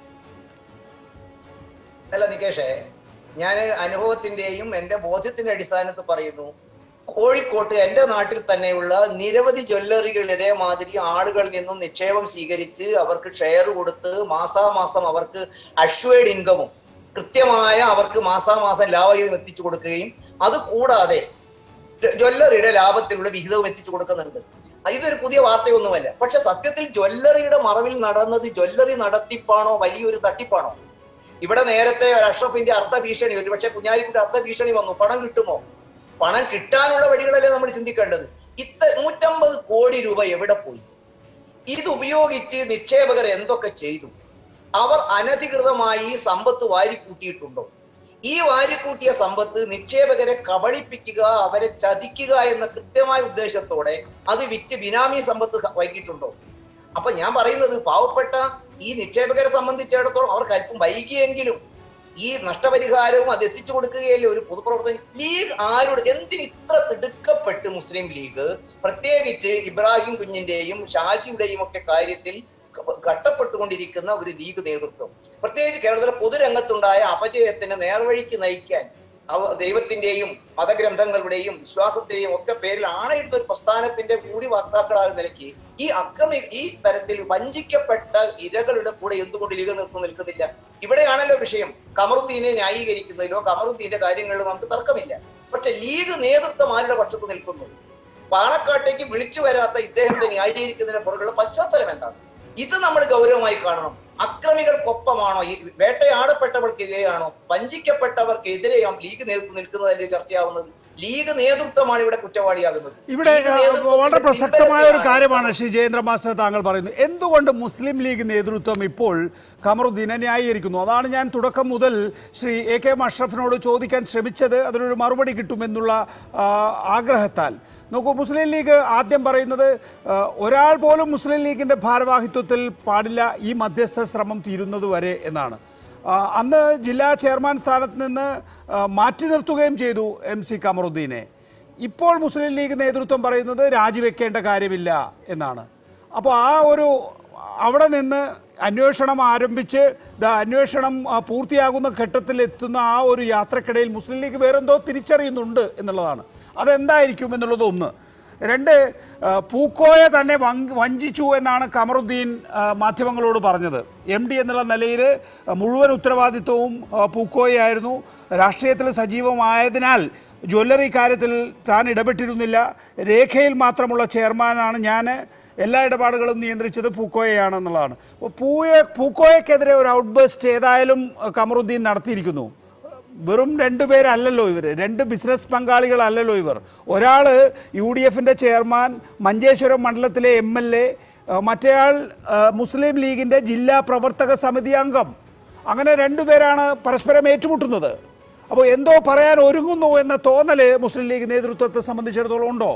അല്ല നികേഷേ ഞാൻ അനുഭവത്തിന്റെയും എന്റെ ബോധ്യത്തിന്റെ അടിസ്ഥാനത്തിൽ പറയുന്നു കോഴിക്കോട്ട് എന്റെ നാട്ടിൽ തന്നെയുള്ള നിരവധി ജ്വല്ലറികൾ ഇതേമാതിരി ആളുകളിൽ നിന്നും നിക്ഷേപം സ്വീകരിച്ച് അവർക്ക് ഷെയർ കൊടുത്ത് മാസാമാസം അവർക്ക് അഷ്വേഡ് ഇൻകമും കൃത്യമായ അവർക്ക് മാസാമാസം ലാഭവിഹിതം എത്തിച്ചു കൊടുക്കുകയും അത് കൂടാതെ ജ്വല്ലറിയുടെ ലാഭത്തിലുള്ള വിഹിതവും എത്തിച്ചു കൊടുക്കുന്നുണ്ട് ഇതൊരു പുതിയ വാർത്തയൊന്നുമല്ല പക്ഷെ സത്യത്തിൽ ജ്വല്ലറിയുടെ മറവിൽ നടന്നത് ജ്വല്ലറി നടത്തിപ്പാണോ വലിയൊരു തട്ടിപ്പാണോ ഇവിടെ നേരത്തെ ഒരു അഷ്റഫിന്റെ അർത്ഥ ഭീഷണി ഒരുപക്ഷെ കുഞ്ഞാലിക്കുട്ടി അർത്ഥ ഭീഷണി വന്നു പണം കിട്ടുമോ പണം കിട്ടാനുള്ള വഴികളല്ലേ നമ്മൾ ചിന്തിക്കേണ്ടത് ഇത്ത നൂറ്റമ്പത് കോടി രൂപ എവിടെ പോയി ഇത് ഉപയോഗിച്ച് നിക്ഷേപകർ എന്തൊക്കെ ചെയ്തു അവർ അനധികൃതമായി സമ്പത്ത് വാരിക്കൂട്ടിയിട്ടുണ്ടോ ഈ വാരിക്കൂട്ടിയ സമ്പത്ത് നിക്ഷേപകരെ കബളിപ്പിക്കുക അവരെ ചതിക്കുക എന്ന കൃത്യമായ ഉദ്ദേശത്തോടെ അത് വിറ്റ് ബിനാമി സമ്പത്ത് വൈകിട്ടുണ്ടോ അപ്പൊ ഞാൻ പറയുന്നത് പാവപ്പെട്ട ഈ നിക്ഷേപകരെ സംബന്ധിച്ചിടത്തോളം അവർക്ക് അല്പം വൈകിയെങ്കിലും ഈ നഷ്ടപരിഹാരവും അത് എത്തിച്ചു കൊടുക്കുകയല്ലേ ഒരു പൊതുപ്രവർത്തകൻ ലീഗ് ആരോട് എന്തിന് ഇത്ര തിടുക്കപ്പെട്ട് മുസ്ലിം ലീഗ് പ്രത്യേകിച്ച് ഇബ്രാഹിം കുഞ്ഞിന്റെയും ഷാജിയുടെയും ഒക്കെ കാര്യത്തിൽ ഘട്ടപ്പെട്ടുകൊണ്ടിരിക്കുന്ന ഒരു ലീഗ് നേതൃത്വം പ്രത്യേകിച്ച് കേരളത്തിലെ പൊതുരംഗത്തുണ്ടായ അപജയത്തിന് നേർവഴിക്ക് നയിക്കാൻ അവ- ദൈവത്തിന്റെയും മതഗ്രന്ഥങ്ങളുടെയും വിശ്വാസത്തിന്റെയും ഒക്കെ പേരിൽ ആണയിട്ട ഒരു പ്രസ്ഥാനത്തിന്റെ കൂടി വക്താക്കളായ നിലയ്ക്ക് ഈ അക്രമി ഈ തരത്തിൽ വഞ്ചിക്കപ്പെട്ട ഇരകളുടെ കൂടെ എന്തുകൊണ്ട് ലീഗ് നിർത്തുന്നു നിൽക്കുന്നില്ല ഇവിടെയാണല്ലോ വിഷയം കമറുദ്ദീനെ ന്യായീകരിക്കുന്നതിലോ കമറുദ്ദീന്റെ കാര്യങ്ങളിലോ നമുക്ക് തർക്കമില്ല പക്ഷെ ലീഗ് നേതൃത്വം ആരുടെ പക്ഷത്ത് നിൽക്കുന്നു പാണക്കാട്ടേക്ക് വിളിച്ചു വരാത്ത ഇദ്ദേഹത്തെ ന്യായീകരിക്കുന്നതിന് പുറകുള്ള പശ്ചാത്തലം എന്താണ് ഇത് നമ്മൾ ഗൗരവമായി കാണണം അക്രമികൾക്കൊപ്പമാണോ ഈ വേട്ടയാടപ്പെട്ടവർക്കെതിരെയാണോ വഞ്ചിക്കപ്പെട്ടവർക്കെതിരെയാണോ ലീഗ് നേതൃത്വം നിൽക്കുന്നതല്ലേ ചർച്ചയാവുന്നത് ലീഗ് നേതൃത്വമാണ് ഇവിടെ കുറ്റവാളിയാകുന്നത് ഇവിടെ ലീഗ് ആ, നേതൃത്വത്തിന്റെ വളരെ പ്രസക്തമായ ഒരു പിൻബലത്തിലാണ് കാര്യമാണ് ശ്രീ ജയേന്ദ്ര മാസ്റ്റർ താങ്കൾ പറയുന്നത് എന്തുകൊണ്ട് മുസ്ലിം ലീഗ് നേതൃത്വം ഇപ്പോൾ കമറുദ്ദീനെ ന്യായീകരിക്കുന്നു അതാണ് ഞാൻ തുടക്കം മുതൽ ശ്രീ എ കെ എം അഷ്റഫിനോട് ചോദിക്കാൻ ശ്രമിച്ചത് അതിനൊരു മറുപടി കിട്ടുമെന്നുള്ള ആ, ആഗ്രഹത്താൽ നോക്കൂ മുസ്ലിം ലീഗ് ആദ്യം പറയുന്നത് ആ, ഒരാൾ പോലും മുസ്ലിം ലീഗിന്റെ ഭാരവാഹിത്വത്തിൽ പാടില്ല ഈ മധ്യസ്ഥ ശ്രമം തീരുന്നത് വരെ എന്നാണ് ആ, അന്ന് ജില്ലാ ചെയർമാൻ സ്ഥാനത്ത് നിന്ന് ആ, മാറ്റി നിർത്തുകയും ചെയ്തു എം സി കമറുദ്ദീനെ ഇപ്പോൾ മുസ്ലിം ലീഗ് നേതൃത്വം പറയുന്നത് രാജിവെക്കേണ്ട കാര്യമില്ല എന്നാണ് അപ്പോൾ ആ ഒരു അവിടെ നിന്ന് അന്വേഷണം ആരംഭിച്ച് ദാ അന്വേഷണം ആ, പൂർത്തിയാകുന്ന ഘട്ടത്തിൽ എത്തുന്ന ആ ഒരു യാത്രക്കിടയിൽ മുസ്ലിം ലീഗ് വേറെന്തോ തിരിച്ചറിയുന്നുണ്ട് എന്നുള്ളതാണ് അതെന്തായിരിക്കും എന്നുള്ളത് ഒന്ന് രണ്ട് ആ, പൂക്കോയെ തന്നെ വങ്- വഞ്ചിച്ചു എന്നാണ് കമറുദ്ദീൻ ആ, മാധ്യമങ്ങളോട് പറഞ്ഞത് എം ഡി എന്നുള്ള നിലയിൽ മുഴുവൻ ഉത്തരവാദിത്വവും ആ, പൂക്കോയായിരുന്നു രാഷ്ട്രീയത്തിൽ സജീവമായതിനാൽ ജ്വല്ലറി കാര്യത്തിൽ താൻ ഇടപെട്ടിരുന്നില്ല രേഖയിൽ മാത്രമുള്ള ചെയർമാനാണ് ഞാൻ എല്ലാ ഇടപാടുകളും നിയന്ത്രിച്ചത് പൂക്കോയെയാണെന്നുള്ളതാണ് അപ്പോൾ പൂയെ പൂക്കോയക്കെതിരെ ഒരു ഔട്ട്ബേസ്റ്റ് ഏതായാലും ആ, കമറുദ്ദീൻ നടത്തിയിരിക്കുന്നു വെറും രണ്ട് പേരല്ലല്ലോ ഇവർ രണ്ട് ബിസിനസ് പങ്കാളികളല്ലല്ലോ ഇവർ ഒരാൾ യു ഡി എഫിൻ്റെ ചെയർമാൻ മഞ്ചേശ്വരം മണ്ഡലത്തിലെ എം എൽ എ മറ്റേയാൾ ആ, മുസ്ലിം ലീഗിൻ്റെ ജില്ലാ പ്രവർത്തക സമിതി അംഗം അങ്ങനെ രണ്ടുപേരാണ് പരസ്പരം ഏറ്റുമുട്ടുന്നത് അപ്പോൾ എന്തോ പറയാൻ ഒരുങ്ങുന്നു എന്ന തോന്നൽ മുസ്ലിം ലീഗ് നേതൃത്വത്തെ സംബന്ധിച്ചിടത്തോളം ഉണ്ടോ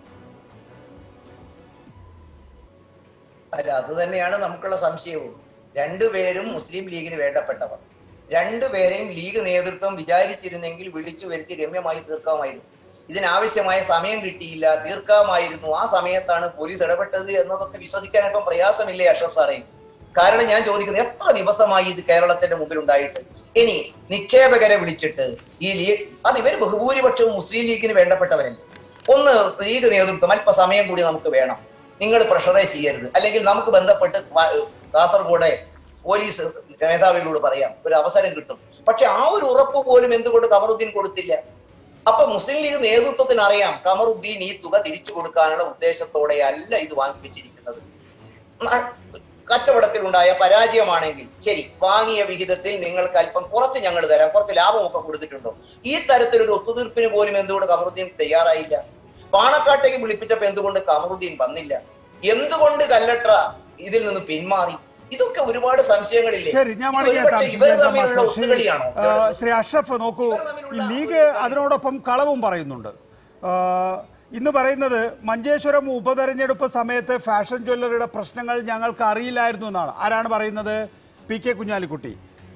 അല്ല അത് തന്നെയാണ് നമുക്കുള്ള സംശയവും രണ്ടുപേരും മുസ്ലിം ലീഗിന് വേണ്ടപ്പെട്ടവർ രണ്ടുപേരെയും ലീഗ് നേതൃത്വം വിചാരിച്ചിരുന്നെങ്കിൽ വിളിച്ചു വരുത്തി രമ്യമായി തീർക്കാമായിരുന്നു ഇതിനാവശ്യമായ സമയം കിട്ടിയില്ല തീർക്കാമായിരുന്നു ആ സമയത്താണ് പോലീസ് ഇടപെട്ടത് എന്നതൊക്കെ വിശ്വസിക്കാൻ അല്പം പ്രയാസമില്ലേ അഷഫ് സാറേ കാരണം ഞാൻ ചോദിക്കുന്നത് എത്ര ദിവസമായി ഇത് കേരളത്തിന്റെ മുമ്പിൽ ഉണ്ടായിട്ട് ഇനി നിക്ഷേപകരെ വിളിച്ചിട്ട് ഈ ലീഗ് അത് ഇവർ ബഹുഭൂരിപക്ഷവും മുസ്ലിം ലീഗിന് വേണ്ടപ്പെട്ടവരല്ലേ ഒന്ന് ലീഗ് നേതൃത്വം അല്പ സമയം കൂടി നമുക്ക് വേണം നിങ്ങൾ പ്രഷറൈസ് ചെയ്യരുത് അല്ലെങ്കിൽ നമുക്ക് ബന്ധപ്പെട്ട് വ- കാസർഗോഡ് പോലീസ് മേധാവികളോട് പറയാം ഒരു അവസരം കിട്ടും പക്ഷെ ആ ഒരു ഉറപ്പ് പോലും എന്തുകൊണ്ട് കമറുദ്ദീൻ കൊടുത്തില്ല അപ്പൊ മുസ്ലിം ലീഗ് നേതൃത്വത്തിന് അറിയാം കമറുദ്ദീൻ ഈ തുക തിരിച്ചു കൊടുക്കാനുള്ള ഉദ്ദേശത്തോടെ അല്ല ഇത് വാങ്ങിപ്പിച്ചിരിക്കുന്നത് ന- കച്ചവടത്തിൽ ഉണ്ടായ പരാജയമാണെങ്കിൽ ശരി വാങ്ങിയ വിഹിതത്തിൽ നിങ്ങൾക്ക് അല്പം കുറച്ച് ഞങ്ങൾ തരാം കുറച്ച് ലാഭമൊക്കെ കൊടുത്തിട്ടുണ്ടോ ഈ തരത്തിലൊരു ഒത്തുതീർപ്പിന് പോലും എന്തുകൊണ്ട് കമറുദ്ദീൻ തയ്യാറായില്ല പാണക്കാട്ടേക്ക് വിളിപ്പിച്ചപ്പോ എന്തുകൊണ്ട് കമറുദ്ദീൻ വന്നില്ല എന്തുകൊണ്ട് കല്ലട്ര ഇതിൽ നിന്ന് പിന്മാറി ഇതൊക്കെ ഒരുപാട് സംശയങ്ങളില്ലേ ശരി ഞാൻ ഇത് മടങ്ങി ഒരുപക്ഷെ എത്താം ഇവർ ശ്രീ തമ്മിലുള്ള മാസ്റ്റർ. ശ്രീ, ഒത്തുകളിയാണോ ആ, ശ്രീ അഷ്റഫ് നോക്കൂ ഇവർ തമ്മിലുള്ള ഈ ലീഗ് അതിനോടൊപ്പം കളവും പറയുന്നുണ്ട് ആ, ഇന്ന് പറയുന്നത് മഞ്ചേശ്വരം ഉപതെരഞ്ഞെടുപ്പ് സമയത്ത് ഫാഷൻ ജ്വല്ലറിയുടെ പ്രശ്നങ്ങൾ ഞങ്ങൾക്ക് അറിയില്ലായിരുന്നു എന്നാണ് ആരാണ് പറയുന്നത് പി കെ കുഞ്ഞാലിക്കുട്ടി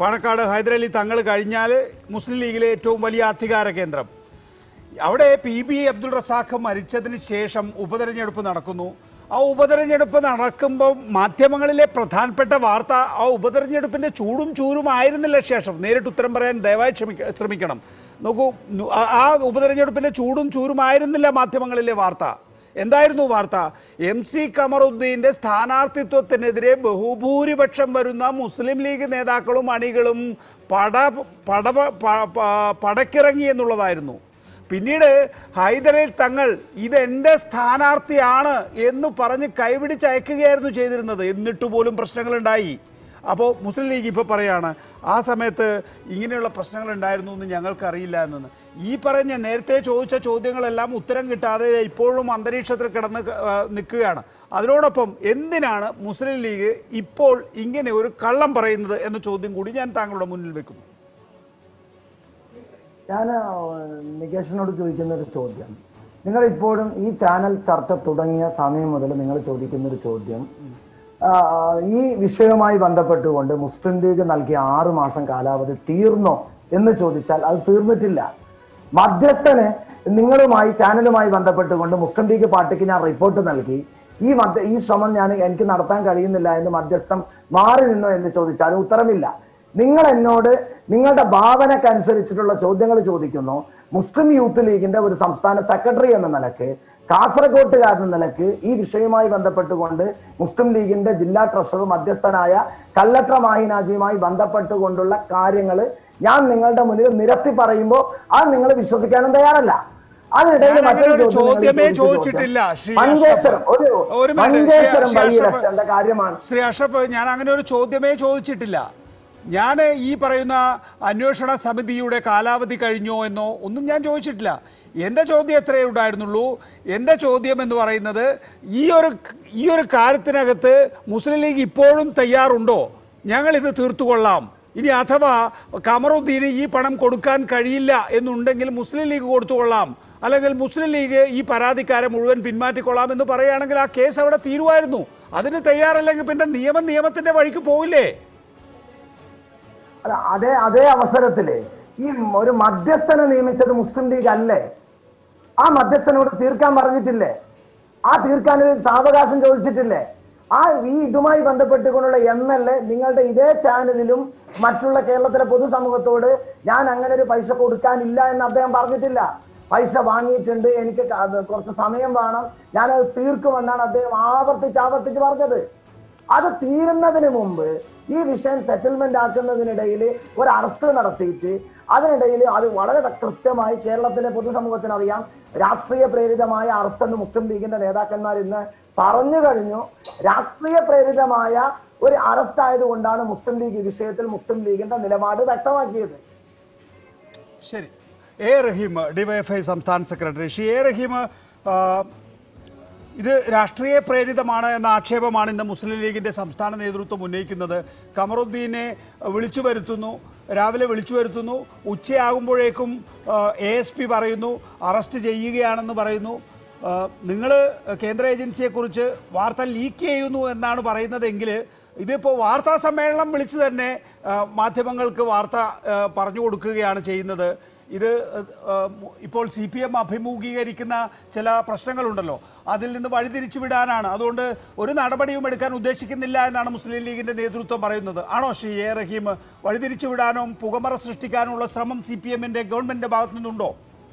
പാണക്കാട് ഹൈദരലി തങ്ങൾ കഴിഞ്ഞാൽ മുസ്ലിം ലീഗിലെ ഏറ്റവും വലിയ അധികാര കേന്ദ്രം അവിടെ പി ബി അബ്ദുൾ റസാഖ് മരിച്ചതിന് ശേഷം ഉപതെരഞ്ഞെടുപ്പ് നടക്കുന്നു ആ ഉപതെരഞ്ഞെടുപ്പ് നടക്കുമ്പോൾ മാധ്യമങ്ങളിലെ പ്രധാനപ്പെട്ട വാർത്ത ആ ഉപതെരഞ്ഞെടുപ്പിന്റെ ചൂടും ചൂരും ആയിരുന്നില്ല ശേഷം നേരിട്ട് ഉത്തരം പറയാൻ ദയവായി ക്ഷമിക്ക ശ്രമിക്കണം നോക്കൂ നു- ആ- ആ ഉപതെരഞ്ഞെടുപ്പിന്റെ ചൂടും ചൂരും ആയിരുന്നില്ല മാധ്യമങ്ങളിലെ വാർത്ത എന്തായിരുന്നു വാർത്ത എം സി കമറുദ്ദീന്റെ സ്ഥാനാർത്ഥിത്വത്തിനെതിരെ ബഹുഭൂരിപക്ഷം വരുന്ന മുസ്ലിം ലീഗ് നേതാക്കളും അണികളും പട പട പ- പ- പടക്കിറങ്ങി എന്നുള്ളതായിരുന്നു പിന്നീട് ഹൈദരൽ തങ്ങൾ ഇതെന്റെ സ്ഥാനാർത്ഥിയാണ് എന്ന് പറഞ്ഞ് കൈപിടിച്ച് അയക്കുകയായിരുന്നു ചെയ്തിരുന്നത് എന്നിട്ട് പോലും പ്രശ്നങ്ങളുണ്ടായി അപ്പോൾ മുസ്ലിം ലീഗ് ഇപ്പോൾ പറയാണ് ആ സമയത്ത് ഇങ്ങനെയുള്ള പ്രശ്നങ്ങൾ ഉണ്ടായിരുന്നു എന്ന് ഞങ്ങൾക്കറിയില്ല എന്നെന്ന് ഈ പറഞ്ഞ നേരത്തെ ചോദിച്ച ചോദ്യങ്ങളെല്ലാം ഉത്തരം കിട്ടാതെ ഇപ്പോഴും അന്തരീക്ഷത്തിൽ കിടന്ന് ആ, നിൽക്കുകയാണ് അതിനോടൊപ്പം എന്തിനാണ് മുസ്ലിം ലീഗ് ഇപ്പോൾ ഇങ്ങനെ ഒരു കള്ളം പറയുന്നത് എന്ന ചോദ്യം കൂടി ഞാൻ താങ്കളുടെ മുന്നിൽ വെക്കുന്നു ഞാൻ നികേഷിനോട് ചോദിക്കുന്ന ഒരു ചോദ്യം നിങ്ങൾ ഇപ്പോഴും ഈ ചാനൽ ചർച്ച തുടങ്ങിയ സമയം മുതൽ നിങ്ങൾ ചോദിക്കുന്ന ഒരു ചോദ്യം ആ, ഈ വിഷയവുമായി ബന്ധപ്പെട്ടുകൊണ്ട് മുസ്ലിം ലീഗ് നൽകിയ ആറു മാസം കാലാവധി തീർന്നോ എന്ന് ചോദിച്ചാൽ അത് തീർന്നിട്ടില്ല മധ്യസ്ഥന് നിങ്ങളുമായി ചാനലുമായി ബന്ധപ്പെട്ടുകൊണ്ട് മുസ്ലിം ലീഗ് പാർട്ടിക്ക് ഞാൻ റിപ്പോർട്ട് നൽകി ഈ മധ്യ ഈ ശ്രമം ഞാൻ എനിക്ക് നടത്താൻ കഴിയുന്നില്ല എന്ന് മധ്യസ്ഥം മാറി നിന്നോ എന്ന് ചോദിച്ചാലും ഉത്തരമില്ല നിങ്ങൾ എന്നോട് നിങ്ങളുടെ ഭാവനക്കനുസരിച്ചിട്ടുള്ള ചോദ്യങ്ങൾ ചോദിക്കുന്നു മുസ്ലിം യൂത്ത് ലീഗിന്റെ ഒരു സംസ്ഥാന സെക്രട്ടറി എന്ന നിലക്ക് കാസർഗോട്ടുകാരൻ എന്ന നിലക്ക് ഈ വിഷയവുമായി ബന്ധപ്പെട്ടുകൊണ്ട് മുസ്ലിം ലീഗിന്റെ ജില്ലാ ട്രഷറർ മധ്യസ്ഥനായ കല്ലട്ര മാഹിനാജിയുമായി ബന്ധപ്പെട്ടുകൊണ്ടുള്ള കാര്യങ്ങൾ ഞാൻ നിങ്ങളുടെ മുന്നിൽ നിരത്തി പറയുമ്പോൾ അത് നിങ്ങൾ വിശ്വസിക്കാനും തയ്യാറല്ല അതിനിടയിൽ ഞാൻ അങ്ങനെ മറ്റൊരു ഒരു ചോദ്യം നിങ്ങൾ ചോദ്യമേ ചോദിച്ച ചോദ്യം. ചോദിച്ചിട്ടില്ല ശ്രീ മഞ്ചേശ്വരം അഷ്റഫ്. ഒരു ഒരു മിനിറ്റ്, ശ്രീ- മഞ്ചേശ്വരം ശ്രീ ബൈ അഷ്റഫ്. ഇലക്ഷന്റെ കാര്യമാണ് ശ്രീ അഷ്റഫ് ഞാൻ അങ്ങനെ ഒരു ചോദ്യമേ ചോദിച്ചിട്ടില്ല ഞാൻ ഈ പറയുന്ന അന്വേഷണ സമിതിയുടെ കാലാവധി കഴിഞ്ഞോ എന്നോ ഒന്നും ഞാൻ ചോദിച്ചിട്ടില്ല എൻ്റെ ചോദ്യം എത്രയേ ഉണ്ടായിരുന്നുള്ളൂ എൻ്റെ ചോദ്യം എന്ന് പറയുന്നത് ഈ ഒരു ഈ ഒരു കാര്യത്തിനകത്ത് മുസ്ലിം ലീഗ് ഇപ്പോഴും തയ്യാറുണ്ടോ ഞങ്ങൾ ഇത് തീർത്തുകൊള്ളാം ഇനി അഥവാ കമറുദ്ദീന് ഈ പണം കൊടുക്കാൻ കഴിയില്ല എന്നുണ്ടെങ്കിൽ മുസ്ലിം ലീഗ് കൊടുത്തുകൊള്ളാം അല്ലെങ്കിൽ മുസ്ലിം ലീഗ് ഈ പരാതിക്കാരെ മുഴുവൻ പിന്മാറ്റിക്കൊള്ളാം എന്ന് പറയുകയാണെങ്കിൽ ആ കേസ് അവിടെ തീരുമായിരുന്നു അതിന് തയ്യാറല്ലെങ്കിൽ പിന്നെ നിയമം നിയമത്തിന്റെ വഴിക്ക് പോവില്ലേ അല്ല അതേ അതേ അവസരത്തില് ഈ ഒരു മധ്യസ്ഥനെ നിയമിച്ചത് മുസ്ലിം ലീഗ് അല്ലേ ആ മധ്യസ്ഥനോട് തീർക്കാൻ പറഞ്ഞിട്ടില്ലേ ആ തീർക്കാൻ ഒരു സാവകാശം ചോദിച്ചിട്ടില്ലേ ആ ഈ ഇതുമായി ബന്ധപ്പെട്ടുകൊണ്ടുള്ള എം എൽ എ നിങ്ങളുടെ ഇതേ ചാനലിലും മറ്റുള്ള കേരളത്തിലെ പൊതുസമൂഹത്തോട് ഞാൻ അങ്ങനെ ഒരു പൈസ കൊടുക്കാനില്ല എന്ന് അദ്ദേഹം പറഞ്ഞിട്ടില്ല പൈസ വാങ്ങിയിട്ടുണ്ട് എനിക്ക് ക- അത് കുറച്ച് സമയം വേണം ഞാനത് തീർക്കുമെന്നാണ് അദ്ദേഹം ആവർത്തിച്ച് ആവർത്തിച്ച് പറഞ്ഞത് അത് തീരുന്നതിന് മുമ്പ് ഈ വിഷയം സെറ്റിൽമെന്റ് ആക്കുന്നതിനിടയിൽ ഒരു അറസ്റ്റ് നടത്തിയിട്ട് അതിനിടയിൽ അത് വളരെ കൃത്യമായി കേരളത്തിലെ പൊതുസമൂഹത്തിന് അറിയാം രാഷ്ട്രീയ പ്രേരിതമായ അറസ്റ്റ് എന്ന് മുസ്ലിം ലീഗിന്റെ നേതാക്കന്മാർ ഇന്ന് പറഞ്ഞു കഴിഞ്ഞു രാഷ്ട്രീയ പ്രേരിതമായ ഒരു അറസ്റ്റ് ആയതുകൊണ്ടാണ് മുസ്ലിം ലീഗ് ഈ വിഷയത്തിൽ മുസ്ലിം ലീഗിന്റെ നിലപാട് വ്യക്തമാക്കിയത് ശരി എ റഹീം ഡിവൈഎഫ്ഐ സംസ്ഥാന സെക്രട്ടറി ശ്രീ എ റഹീം ആ, ഇത് രാഷ്ട്രീയ പ്രേരിതമാണ് എന്ന ആക്ഷേപമാണ് ഇന്ന് മുസ്ലിം ലീഗിന്റെ സംസ്ഥാന നേതൃത്വം ഉന്നയിക്കുന്നത് കമറുദ്ദീനെ വിളിച്ചു വരുത്തുന്നു രാവിലെ വിളിച്ചു വരുത്തുന്നു ഉച്ചയാകുമ്പോഴേക്കും എ എസ് പി പറയുന്നു അറസ്റ്റ് ചെയ്യുകയാണെന്ന് പറയുന്നു നിങ്ങൾ കേന്ദ്ര ഏജൻസിയെക്കുറിച്ച് വാർത്ത ലീക്ക് ചെയ്യുന്നു എന്നാണ് പറയുന്നതെങ്കിൽ ഇതിപ്പോൾ വാർത്താ സമ്മേളനം വിളിച്ച് തന്നെ ആ, മാധ്യമങ്ങൾക്ക് വാർത്ത ആ, പറഞ്ഞു കൊടുക്കുകയാണ് ചെയ്യുന്നത് ഇത് ആ, മു- ഇപ്പോൾ സി പി എം അഭിമുഖീകരിക്കുന്ന ചില പ്രശ്നങ്ങളുണ്ടല്ലോ അതിൽ നിന്ന് വഴിതിരിച്ചു വിടാനാണ് അതുകൊണ്ട് ഒരു നടപടിയും എടുക്കാൻ ഉദ്ദേശിക്കുന്നില്ല എന്നാണ് മുസ്ലിം ലീഗിന്റെ നേതൃത്വം പറയുന്നത് ആണോ ശ്രീ എ റഹീം വഴിതിരിച്ചു വിടാനോ പുകമറ സൃഷ്ടിക്കാനുള്ള ശ്രമം സി പി എമ്മിന്റെ ഗവൺമെന്റിന്റെ ഭാഗത്തു നിന്നുണ്ടോ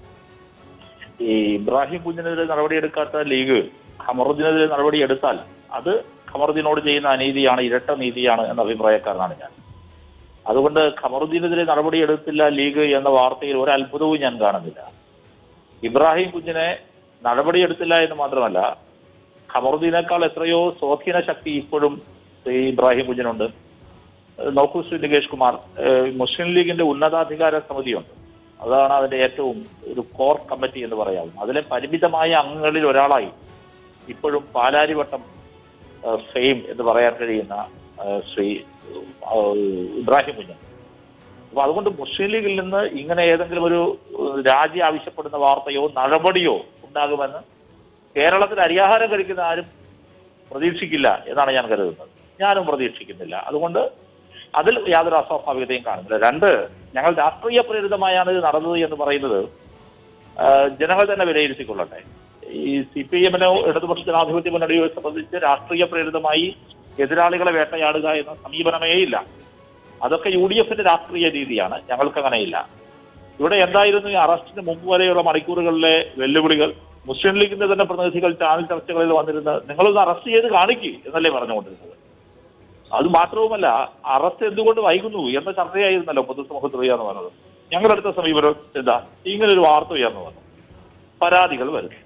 ഈ ഇബ്രാഹിം കുഞ്ഞിനെതിരെ നടപടിയെടുക്കാത്ത ലീഗ് ഖമറുദ്ദീനെതിരെ നടപടിയെടുത്താൽ അത് ഖമറുദ്ദീനോട് ചെയ്യുന്ന അനീതിയാണ് ഇരട്ട നീതിയാണ് എന്ന അഭിപ്രായക്കാരനാണ് ഞാൻ അതുകൊണ്ട് ഖമറുദ്ദീനെതിരെ നടപടിയെടുത്തില്ല ലീഗ് എന്ന വാർത്തയിൽ ഒരു അത്ഭുതവും ഞാൻ കാണുന്നില്ല ഇബ്രാഹിം കുഞ്ഞിനെ നടപടിയെടുത്തില്ല എന്ന് മാത്രമല്ല ഖമറുദ്ദീനേക്കാൾ എത്രയോ സ്വാധീന ശക്തി ഇപ്പോഴും ഈ ഇബ്രാഹിം കുഞ്ഞിനുണ്ട് ഏഹ് നോക്കൂ ശ്രീ നികേഷ് കുമാർ ഏഹ് മുസ്ലിം ലീഗിന്റെ ഉന്നതാധികാര സമിതിയുണ്ട് അതാണ് അതിന്റെ ഏറ്റവും ഒരു കോർ കമ്മിറ്റി എന്ന് പറയാവും അതിലെ പരിമിതമായ അംഗങ്ങളിൽ ഒരാളായി ഇപ്പോഴും പാലാരിവട്ടം ഏഹ് ഫെയിം എന്ന് പറയാൻ കഴിയുന്ന ഏഹ് ശ്രീ ഏഹ് ഇബ്രാഹിം കുഞ്ഞൻ അപ്പൊ അതുകൊണ്ട് മുസ്ലിം ലീഗിൽ നിന്ന് ഇങ്ങനെ ഏതെങ്കിലും ഒരു ഏഹ് രാജി ആവശ്യപ്പെടുന്ന വാർത്തയോ നടപടിയോ ഉണ്ടാകുമെന്ന് കേരളത്തിൽ അരിയാഹാരം കഴിക്കുന്ന ആരും പ്രതീക്ഷിക്കില്ല എന്നാണ് ഞാൻ കരുതുന്നത് ഞാനും പ്രതീക്ഷിക്കുന്നില്ല അതുകൊണ്ട് അതിൽ യാതൊരു അസ്വാഭാവികതയും കാണുന്നില്ല രണ്ട് ഞങ്ങൾ രാഷ്ട്രീയ പ്രേരിതമായാണ് ഇത് നടന്നത് എന്ന് പറയുന്നത് ആ, ജനങ്ങൾ തന്നെ വിലയിരുത്തിക്കൊള്ളട്ടെ ഈ സി പി എമ്മിനോ ഇടതുപക്ഷ ജനാധിപത്യ മുന്നണിയോ സംബന്ധിച്ച് രാഷ്ട്രീയ പ്രേരിതമായി എതിരാളികളെ വേട്ടയാടുക എന്ന സമീപനമേ ഇല്ല അതൊക്കെ യു ഡി എഫിന്റെ രാഷ്ട്രീയ രീതിയാണ് ഞങ്ങൾക്ക് അങ്ങനെയില്ല ഇവിടെ എന്തായിരുന്നു ഈ അറസ്റ്റിന് മുമ്പ് വരെയുള്ള മണിക്കൂറുകളിലെ വെല്ലുവിളികൾ മുസ്ലിം ലീഗിന്റെ തന്നെ പ്രതിനിധികൾ ചാനൽ ചർച്ചകളിൽ വന്നിരുന്ന് നിങ്ങളൊന്ന് അറസ്റ്റ് ചെയ്ത് കാണിക്കുക എന്നല്ലേ പറഞ്ഞുകൊണ്ടിരുന്നത് അത് മാത്രവുമല്ല അറസ്റ്റ് എന്തുകൊണ്ട് വൈകുന്നു എന്ന ചർച്ചയായിരുന്നല്ലോ പൊതുസമൂഹത്തിൽ ഉയർന്നു വന്നത് ഞങ്ങളെടുത്ത സമീപനം എന്താ ഇങ്ങനെ ഒരു വാർത്ത ഉയർന്നു വന്നു പരാതികൾ വരുന്നു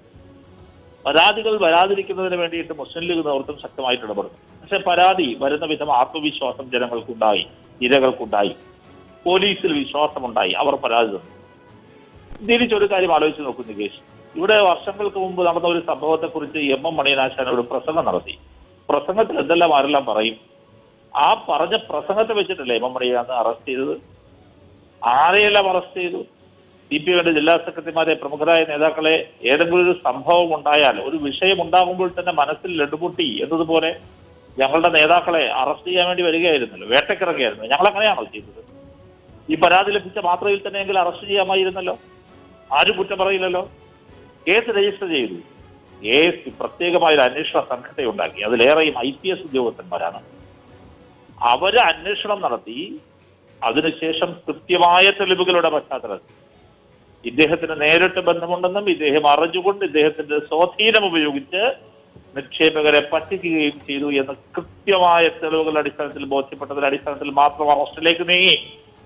പരാതികൾ വരാതിരിക്കുന്നതിന് വേണ്ടിയിട്ട് മുസ്ലിം ലീഗ് നേതൃത്വം ശക്തമായിട്ട് ഇടപെടുന്നു പക്ഷെ പരാതി വരുന്ന വിധം ആത്മവിശ്വാസം ജനങ്ങൾക്കുണ്ടായി ഇരകൾക്കുണ്ടായി പോലീസിൽ വിശ്വാസമുണ്ടായി അവർ പരാതി തന്നു തിരിച്ചൊരു കാര്യം ആലോചിച്ച് നോക്കൂ നികേഷ് ഇവിടെ വർഷങ്ങൾക്ക് മുമ്പ് നടന്ന ഒരു സംഭവത്തെക്കുറിച്ച് എം എം മണിയനാശാൻ ഒരു പ്രസംഗം നടത്തി പ്രസംഗത്തിൽ എന്തെല്ലാം ആരെല്ലാം പറയും ആ പറഞ്ഞ പ്രസംഗത്തെ വെച്ചിട്ടല്ലേ എം എം മണിയാന്ന് അറസ്റ്റ് ചെയ്തത് ആരെയെല്ലാം അറസ്റ്റ് ചെയ്തു സി പി എമ്മിന്റെ ജില്ലാ സെക്രട്ടറിമാരെ പ്രമുഖരായ നേതാക്കളെ ഏതെങ്കിലും ഒരു സംഭവം ഉണ്ടായാൽ ഒരു വിഷയം ഉണ്ടാകുമ്പോൾ തന്നെ മനസ്സിൽ ലഡുപൊട്ടി എന്നതുപോലെ ഞങ്ങളുടെ നേതാക്കളെ അറസ്റ്റ് ചെയ്യാൻ വേണ്ടി വരികയായിരുന്നല്ലോ വേട്ടക്കിറങ്ങിയായിരുന്നു ഞങ്ങൾ അങ്ങനെയാണോ ചെയ്തത് ഈ പരാതി ലഭിച്ച മാത്രയിൽ തന്നെയെങ്കിൽ അറസ്റ്റ് ചെയ്യാമായിരുന്നല്ലോ ആരും കുറ്റം പറയില്ലല്ലോ കേസ് രജിസ്റ്റർ ചെയ്തു കേസ് പ്രത്യേകമായ ഒരു അന്വേഷണ സംഘത്തെ ഉണ്ടാക്കി അതിലേറെയും ഐ പി എസ് ഉദ്യോഗസ്ഥന്മാരാണ് അവര് അന്വേഷണം നടത്തി അതിനുശേഷം കൃത്യമായ തെളിവുകളുടെ പശ്ചാത്തലത്തിൽ ഇദ്ദേഹത്തിന് നേരിട്ട് ബന്ധമുണ്ടെന്നും ഇദ്ദേഹം അറിഞ്ഞുകൊണ്ട് ഇദ്ദേഹത്തിന്റെ സ്വാധീനം ഉപയോഗിച്ച് നിക്ഷേപകരെ പറ്റിക്കുകയും ചെയ്തു എന്ന് കൃത്യമായ തെളിവുകളുടെ അടിസ്ഥാനത്തിൽ ബോധ്യപ്പെട്ടതിന്റെ അടിസ്ഥാനത്തിൽ മാത്രം അറസ്റ്റിലേക്ക് നീങ്ങി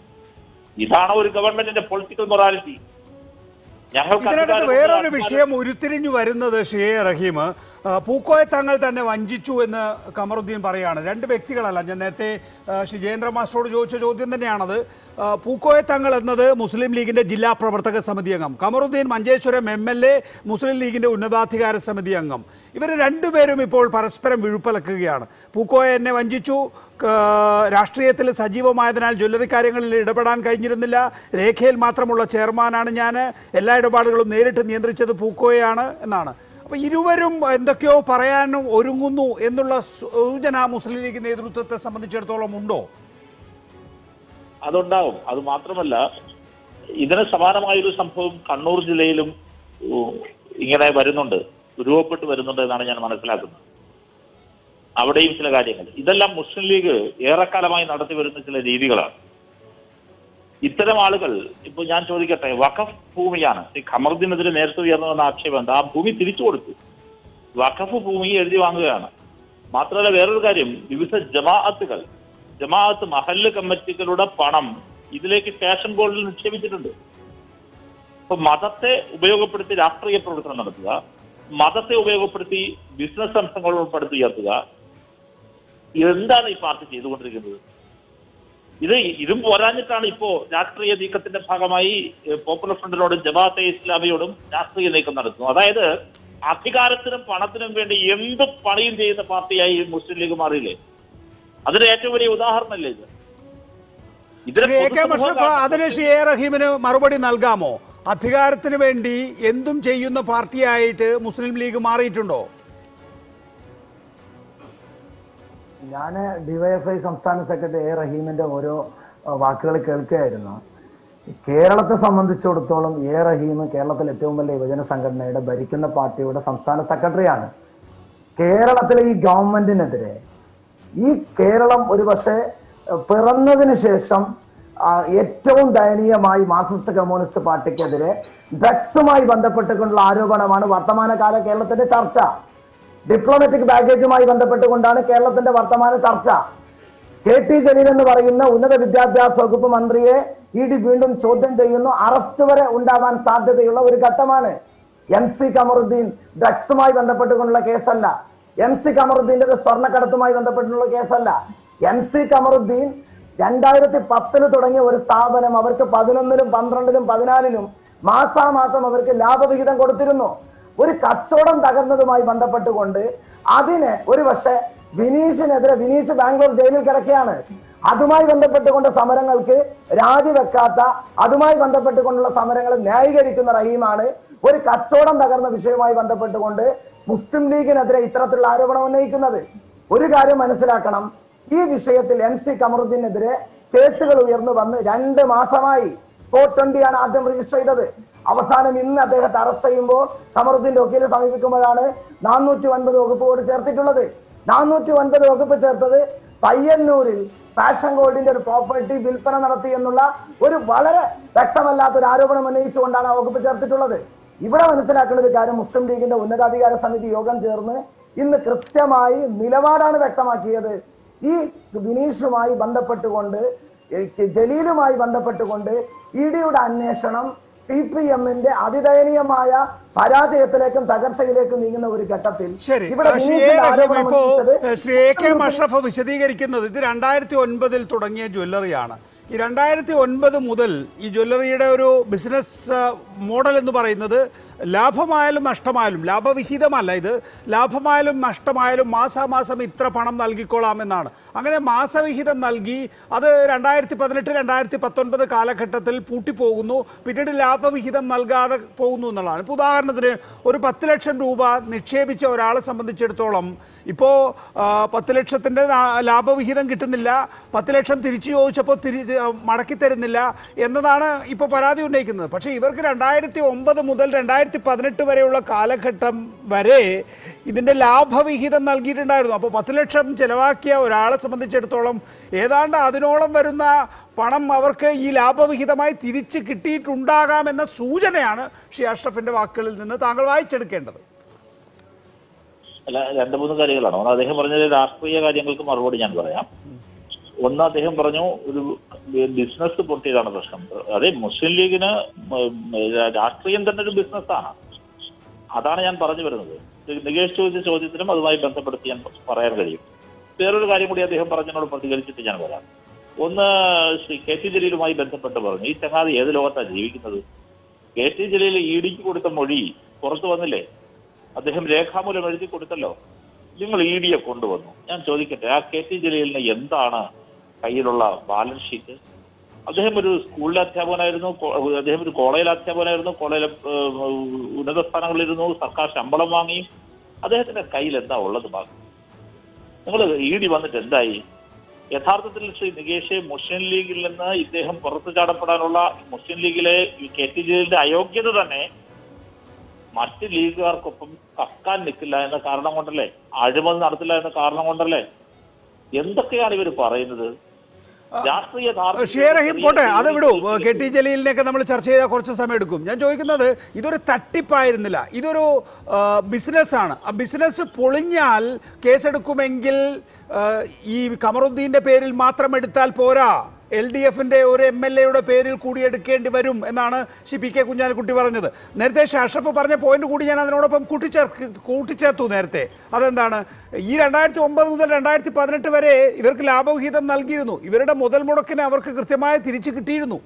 ഇതാണ് ഒരു ഗവൺമെന്റിന്റെ പൊളിറ്റിക്കൽ മൊറാലിറ്റി ഞങ്ങൾക്ക് ഇതിനകത്ത് അധികാരമുണ്ട്, വേറൊരു അധികാരം- വിഷയം ഉരുത്തിരിഞ്ഞു വരുന്നത് ഷിയെ റഹീം ആ, പൂക്കോയെ തങ്ങൾ തന്നെ വഞ്ചിച്ചു എന്ന് കമറുദ്ദീൻ പറയാണ് രണ്ട് വ്യക്തികളല്ല ഞാൻ നേരത്തെ ആ, ഷിജേന്ദ്ര മാസ്റ്ററോട് ചോദിച്ച ചോദ്യം തന്നെയാണത് ആ, പൂക്കോയെ തങ്ങൾ എന്നത് മുസ്ലിം ലീഗിന്റെ ജില്ലാ പ്രവർത്തക സമിതി അംഗം Kamaruddin Manjeshwaram M L A Muslim ലീഗിന്റെ ഉന്നതാധികാര സമിതി അംഗം ഇവർ രണ്ടുപേരും ഇപ്പോൾ പരസ്പരം വിഴുപ്പലക്കുകയാണ് പൂക്കോയെ എന്നെ വഞ്ചിച്ചു ക- രാഷ്ട്രീയത്തിൽ സജീവമായതിനാൽ ജ്വല്ലറി കാര്യങ്ങളിൽ ഇടപെടാൻ കഴിഞ്ഞിരുന്നില്ല രേഖയിൽ മാത്രമുള്ള ചെയർമാനാണ് ഞാൻ എല്ലാ ഇടപാടുകളും നേരിട്ട് നിയന്ത്രിച്ചത് പൂക്കോയാണ് എന്നാണ് അപ്പൊ ഇരുവരും എന്തൊക്കെയോ പറയാനും ഒരുങ്ങുന്നു എന്നുള്ള സൂചന മുസ്ലിം ലീഗ് നേതൃത്വത്തെ സംബന്ധിച്ചിടത്തോളം ഉണ്ടോ അതുണ്ടാവും അത് മാത്രമല്ല ഇതിന് സമാനമായൊരു സംഭവം കണ്ണൂർ ജില്ലയിലും ഉം, ഇങ്ങനെ വരുന്നുണ്ട് രൂപപ്പെട്ട് വരുന്നുണ്ട് എന്നാണ് ഞാൻ മനസ്സിലാക്കുന്നത് അവിടെയും ചില കാര്യങ്ങൾ ഇതെല്ലാം മുസ്ലിം ലീഗ് ഏറെക്കാലമായി നടത്തി വരുന്ന ചില രീതികളാണ് ഇത്തരം ആളുകൾ ഇപ്പൊ ഞാൻ ചോദിക്കട്ടെ വഖഫ് ഭൂമിയാണ് ഈ ഖമറുദ്ദീനെതിരെ നേരത്തെ ഉയർന്നു വന്ന ആക്ഷേപം എന്താ? ആ ഭൂമി തിരിച്ചു കൊടുത്തു വഖഫ് ഭൂമി എഴുതി വാങ്ങുകയാണ് മാത്രമല്ല വേറൊരു കാര്യം വിവിധ ജമാഅത്തുകൾ ജമാഅത്ത് മഹല്ല് കമ്മിറ്റികളുടെ പണം ഇതിലേക്ക് ഫാഷൻ ബോർഡിൽ നിക്ഷേപിച്ചിട്ടുണ്ട് അപ്പൊ മതത്തെ ഉപയോഗപ്പെടുത്തി രാഷ്ട്രീയ പ്രവർത്തനം നടത്തുക മതത്തെ ഉപയോഗപ്പെടുത്തി ബിസിനസ് സംഘങ്ങൾ ഉൾപ്പെടുത്തി ഉയർത്തുക എന്താണ് ഈ പാർട്ടി ചെയ്തുകൊണ്ടിരിക്കുന്നത് ഇത് ഇതും പോരാഞ്ഞിട്ടാണ് ഇപ്പോ രാഷ്ട്രീയ നീക്കത്തിന്റെ ഭാഗമായി ഏഹ്, പോപ്പുലർ ഫ്രണ്ടിനോടും ജമാഅത്തെ ഇസ്ലാമിയോടും രാഷ്ട്രീയ നീക്കം നടത്തുന്നു അതായത് അധികാരത്തിനും പണത്തിനും വേണ്ടി എന്ത് പണിയും ചെയ്യുന്ന പാർട്ടിയായി ഈ മുസ്ലിം ലീഗ് മാറിയില്ലേ അതിന് ഏറ്റവും വലിയ ഉദാഹരണമല്ലേ ഇത് ഇതിന് ശ്രീ എ കെ പൊതുസമൂഹം മഷ്റഫ് കാണുന്ന- അതിന് ഷിയെ റഹീമിന് മറുപടി നൽകാമോ അധികാരത്തിന് വേണ്ടി എന്തും ചെയ്യുന്ന പാർട്ടിയായിട്ട് മുസ്ലിം ലീഗ് മാറിയിട്ടുണ്ടോ ഞാൻ ഡിവൈഎഫ്ഐ സംസ്ഥാന സെക്രട്ടറി എ റഹീമിന്റെ ഓരോ അഹ്, വാക്കുകൾ കേൾക്കുകയായിരുന്നു കേരളത്തെ സംബന്ധിച്ചിടത്തോളം എ റഹീം കേരളത്തിലെ ഏറ്റവും വലിയ യുവജന സംഘടനയുടെ ഭരിക്കുന്ന പാർട്ടിയുടെ സംസ്ഥാന സെക്രട്ടറിയാണ് കേരളത്തിലെ ഈ ഗവൺമെന്റിനെതിരെ ഈ കേരളം ഒരുപക്ഷെ അഹ്, പിറന്നതിന് ശേഷം ആ, ഏറ്റവും ദയനീയമായി മാർക്സിസ്റ്റ് കമ്മ്യൂണിസ്റ്റ് പാർട്ടിക്കെതിരെ ഡ്രഗ്സുമായി ബന്ധപ്പെട്ടുകൊണ്ടുള്ള ആരോപണമാണ് വർത്തമാനകാല കേരളത്തിന്റെ ചർച്ച ഡിപ്ലോമാറ്റിക് ബാഗേജുമായി ബന്ധപ്പെട്ടുകൊണ്ടാണ് കേരളത്തിന്റെ വർത്തമാന ചർച്ച കെ ടി ജലീൽ എന്ന് പറയുന്ന ഉന്നത വിദ്യാഭ്യാസ വകുപ്പ് മന്ത്രിയെ ഇ ഡി വീണ്ടും ചോദ്യം ചെയ്യുന്നു അറസ്റ്റ് വരെ ഉണ്ടാവാൻ സാധ്യതയുള്ള ഒരു ഘട്ടമാണ് എം സി കമറുദ്ദീൻ ഡ്രഗ്സുമായി ബന്ധപ്പെട്ടുകൊണ്ടുള്ള കേസല്ല എം സി കമറുദ്ദീന്റെ സ്വർണ്ണക്കടത്തുമായി ബന്ധപ്പെട്ടുള്ള കേസല്ല എം സി കമറുദ്ദീൻ രണ്ടായിരത്തി പത്തില് തുടങ്ങിയ ഒരു സ്ഥാപനം അവർക്ക് പതിനൊന്നിലും പന്ത്രണ്ടിലും പതിനാലിലും മാസാമാസം അവർക്ക് ലാഭവിഹിതം കൊടുത്തിരുന്നു ഒരു കച്ചവടം തകർന്നതുമായി ബന്ധപ്പെട്ടുകൊണ്ട് അതിന് ഒരു പക്ഷേ വിനീഷിനെതിരെ വിനീഷ് ബാംഗ്ലൂർ ജയിലിൽ കിടക്കുകയാണ് അതുമായി ബന്ധപ്പെട്ടുകൊണ്ട് സമരങ്ങൾക്ക് രാജിവെക്കാത്ത അതുമായി ബന്ധപ്പെട്ടുകൊണ്ടുള്ള സമരങ്ങൾ ന്യായീകരിക്കുന്ന റഹീമാണ് ഒരു കച്ചവടം തകർന്ന വിഷയവുമായി ബന്ധപ്പെട്ടുകൊണ്ട് മുസ്ലിം ലീഗിനെതിരെ ഇത്തരത്തിലുള്ള ആരോപണം ഉന്നയിക്കുന്നത് ഒരു കാര്യം മനസ്സിലാക്കണം ഈ വിഷയത്തിൽ എം സി കമറുദ്ദീനെതിരെ കേസുകൾ ഉയർന്നു വന്ന് രണ്ട് മാസമായി ഫോർ ട്വന്റിയാണ് ആദ്യം രജിസ്റ്റർ ചെയ്തത് അവസാനം ഇന്ന് അദ്ദേഹത്തെ അറസ്റ്റ് ചെയ്യുമ്പോൾ കമറുദ്ദീന്റെ വക്കീലെ സമീപിക്കുമ്പോഴാണ് നാനൂറ്റി ഒൻപത് വകുപ്പ് കൂടി ചേർത്തിട്ടുള്ളത് നാനൂറ്റി ഒൻപത് വകുപ്പ് ചേർത്തത് പയ്യന്നൂരിൽ ഫാഷൻ ഗോൾഡിന്റെ ഒരു പ്രോപ്പർട്ടി വിൽപ്പന നടത്തി എന്നുള്ള ഒരു വളരെ വ്യക്തമല്ലാത്ത ഒരു ആരോപണം ഉന്നയിച്ചുകൊണ്ടാണ് ആ വകുപ്പ് ചേർത്തിട്ടുള്ളത് ഇവിടെ മനസ്സിലാക്കേണ്ട ഒരു കാര്യം മുസ്ലിം ലീഗിന്റെ ഉന്നതാധികാര സമിതി യോഗം ചേർന്ന് ഇന്ന് കൃത്യമായി നിലപാടാണ് വ്യക്തമാക്കിയത് ഈ ബിനീഷുമായി ബന്ധപ്പെട്ടുകൊണ്ട് ഏഹ് ജലീലുമായി ബന്ധപ്പെട്ടുകൊണ്ട് ഇ ഡിയുടെ അന്വേഷണം സി പി എമ്മിന്റെ അതിദയനീയമായ പരാജയത്തിലേക്കും തകർച്ചയിലേക്കും നീങ്ങുന്ന ഒരു ഘട്ടത്തിൽ ശരി ഇവിടെ ശ്രീ എ ബിനീഷിന്റെ റഹീം ആരോപണം ഇപ്പോ ഉന്നയിച്ചത് ശ്രീ എ കെ മഷ്റഫ് വിശദീകരിക്കുന്നത് ഇത് രണ്ടായിരത്തി ഒൻപതിൽ തുടങ്ങിയ ജ്വല്ലറിയാണ് ഈ രണ്ടായിരത്തി ഒൻപത് മുതൽ ഈ ജ്വല്ലറിയുടെ ഒരു ബിസിനസ് ആ, മോഡൽ എന്ന് പറയുന്നത് ലാഭമായാലും നഷ്ടമായാലും ലാഭവിഹിതമല്ല ഇത് ലാഭമായാലും നഷ്ടമായാലും മാസാമാസം ഇത്ര പണം നൽകിക്കൊള്ളാം എന്നാണ് അങ്ങനെ മാസവിഹിതം നൽകി അത് രണ്ടായിരത്തി പതിനെട്ട് രണ്ടായിരത്തി പത്തൊൻപത് കാലഘട്ടത്തിൽ പൂട്ടിപ്പോകുന്നു പിന്നീട് ലാഭവിഹിതം നൽകാതെ പോകുന്നു എന്നുള്ളതാണ് ഇപ്പോൾ ഉദാഹരണത്തിന് ഒരു പത്ത് ലക്ഷം രൂപ നിക്ഷേപിച്ച ഒരാളെ സംബന്ധിച്ചിടത്തോളം ഇപ്പോൾ പത്ത് ലക്ഷത്തിൻ്റെ ലാഭവിഹിതം കിട്ടുന്നില്ല പത്ത് ലക്ഷം തിരിച്ചു ചോദിച്ചപ്പോൾ തിരി മടക്കി തരുന്നില്ല എന്നതാണ് ഇപ്പോൾ പരാതി ഉന്നയിക്കുന്നത് പക്ഷേ ഇവർക്ക് രണ്ടായിരത്തി ഒമ്പത് മുതൽ രണ്ടായിരത്തി പതിനെട്ട് വരെയുള്ള കാലഘട്ടം വരെ ഇതിൻ്റെ ലാഭവിഹിതം നൽകിയിട്ടുണ്ടായിരുന്നു അപ്പോൾ പത്ത് ലക്ഷം ചിലവാക്കിയ ഒരാളെ സംബന്ധിച്ചിടത്തോളം ഏതാണ്ട് അതിനോളം വരുന്ന പണം അവർക്ക് ഈ ലാഭവിഹിതമായി തിരിച്ച് കിട്ടിയിട്ടുണ്ടാകാമെന്ന സൂചനയാണ് ഷി അഷ്റഫിൻ്റെ വാക്കുകളിൽ നിന്ന് താങ്കൾ വായിച്ചെടുക്കേണ്ടത് അല്ല രണ്ട് മൂന്ന് കാര്യങ്ങളാണ് ഒന്ന് അദ്ദേഹം പറഞ്ഞത് രാഷ്ട്രീയ കാര്യങ്ങൾക്ക് മറുപടി ഞാൻ പറയാം ഒന്ന് അദ്ദേഹം പറഞ്ഞു ഒരു ബിസിനസ് പൊട്ടിയതാണ് പ്രശ്നം അതെ മുസ്ലിം ലീഗിന് ഉം, രാഷ്ട്രീയം തന്നെ ഒരു ബിസിനസ്സാണ് അതാണ് ഞാൻ പറഞ്ഞു വരുന്നത് നികേഷ് ചോദിച്ച ചോദ്യത്തിനും അതുമായി ബന്ധപ്പെടുത്തി ഞാൻ പറയാൻ കഴിയും വേറൊരു കാര്യം കൂടി അദ്ദേഹം പറഞ്ഞതിനോട് പ്രതികരിച്ചിട്ട് ഞാൻ വരാം ഒന്ന് ശ്രീ കെ ടി ജലീലുമായി ബന്ധപ്പെട്ട് പറഞ്ഞു ഈ ചങ്ങാതി ഏത് ലോകത്താണ് ജീവിക്കുന്നത് കെ ടി ജലീൽ ഇ ഡിക്ക് കൊടുത്ത മൊഴി പുറത്തു വന്നില്ലേ അദ്ദേഹം രേഖാമൂലം എഴുതി കൊടുത്തല്ലോ നിങ്ങൾ ഇ ഡിയെ കൊണ്ടുവന്നു ഞാൻ ചോദിക്കട്ടെ ആ കെ ടി ജലീലിന് എന്താണ് കയ്യിലുള്ള ബാലൻസ് ഷീറ്റ് അദ്ദേഹം ഒരു സ്കൂളിലെ അധ്യാപകനായിരുന്നു കോ- അദ്ദേഹം ഒരു കോളേജിലെ അധ്യാപകനായിരുന്നു കോളേജിലെ ഏഹ്, ഉന്നത സ്ഥാനങ്ങളിലിരുന്നു സർക്കാർ ശമ്പളം വാങ്ങി അദ്ദേഹത്തിന്റെ കയ്യിൽ എന്താ ഉള്ളത് ബാക്കി നിങ്ങൾ ഇ ഡി വന്നിട്ട് എന്തായി യഥാർത്ഥത്തിൽ ശ്രീ നികേഷ് മുസ്ലിം ലീഗിൽ നിന്ന് ഇദ്ദേഹം പുറത്തു ചാടപ്പെടാനുള്ള മുസ്ലിം ലീഗിലെ ഈ കെ ടി ജലീലിന്റെ അയോഗ്യത തന്നെ മറ്റ് ലീഗുകാർക്കൊപ്പം കക്കാൻ നിൽക്കില്ല എന്ന കാരണം കൊണ്ടല്ലേ അഴിമതി നടത്തില്ല എന്ന കാരണം കൊണ്ടല്ലേ എന്തൊക്കെയാണ് ഇവർ പറയുന്നത് രാഷ്ട്രീയ ധാർമ്മികത ഷേ റഹീം പോട്ടെ അത് വിടൂ ചെറിയ കെ ടി ജലീലിനെയൊക്കെ നമ്മൾ ചർച്ച ചെയ്താൽ കുറച്ച് സമയം എടുക്കും ഞാൻ ചോദിക്കുന്നത് ഇതൊരു തട്ടിപ്പായിരുന്നില്ല ഇതൊരു ആ, ബിസിനസ്സാണ് ആ ബിസിനസ് പൊളിഞ്ഞാൽ കേസെടുക്കുമെങ്കിൽ ആ, ഈ കമറുദ്ദീൻ്റെ പേരിൽ മാത്രം എടുത്താൽ പോരാ എൽ ഡി എഫിൻ്റെ ഒരു എം എൽ എയുടെ പേരിൽ കൂടി എടുക്കേണ്ടി വരും എന്നാണ് ശ്രീ പി കെ കുഞ്ഞാലിക്കുട്ടി പറഞ്ഞത് നേരത്തെ ഷാഷഫ് പറഞ്ഞ പോയിന്റ് കൂടി ഞാൻ അതിനോടൊപ്പം കൂട്ടിച്ചേർക്ക് കൂട്ടിച്ചേർത്തു നേരത്തെ അതെന്താണ് ഈ രണ്ടായിരത്തി ഒമ്പത് മുതൽ രണ്ടായിരത്തി പതിനെട്ട് വരെ ഇവർക്ക് ലാഭവിഹിതം നൽകിയിരുന്നു ഇവരുടെ മുതൽ മുടക്കിന് അവർക്ക് കൃത്യമായി തിരിച്ചു കിട്ടിയിരുന്നു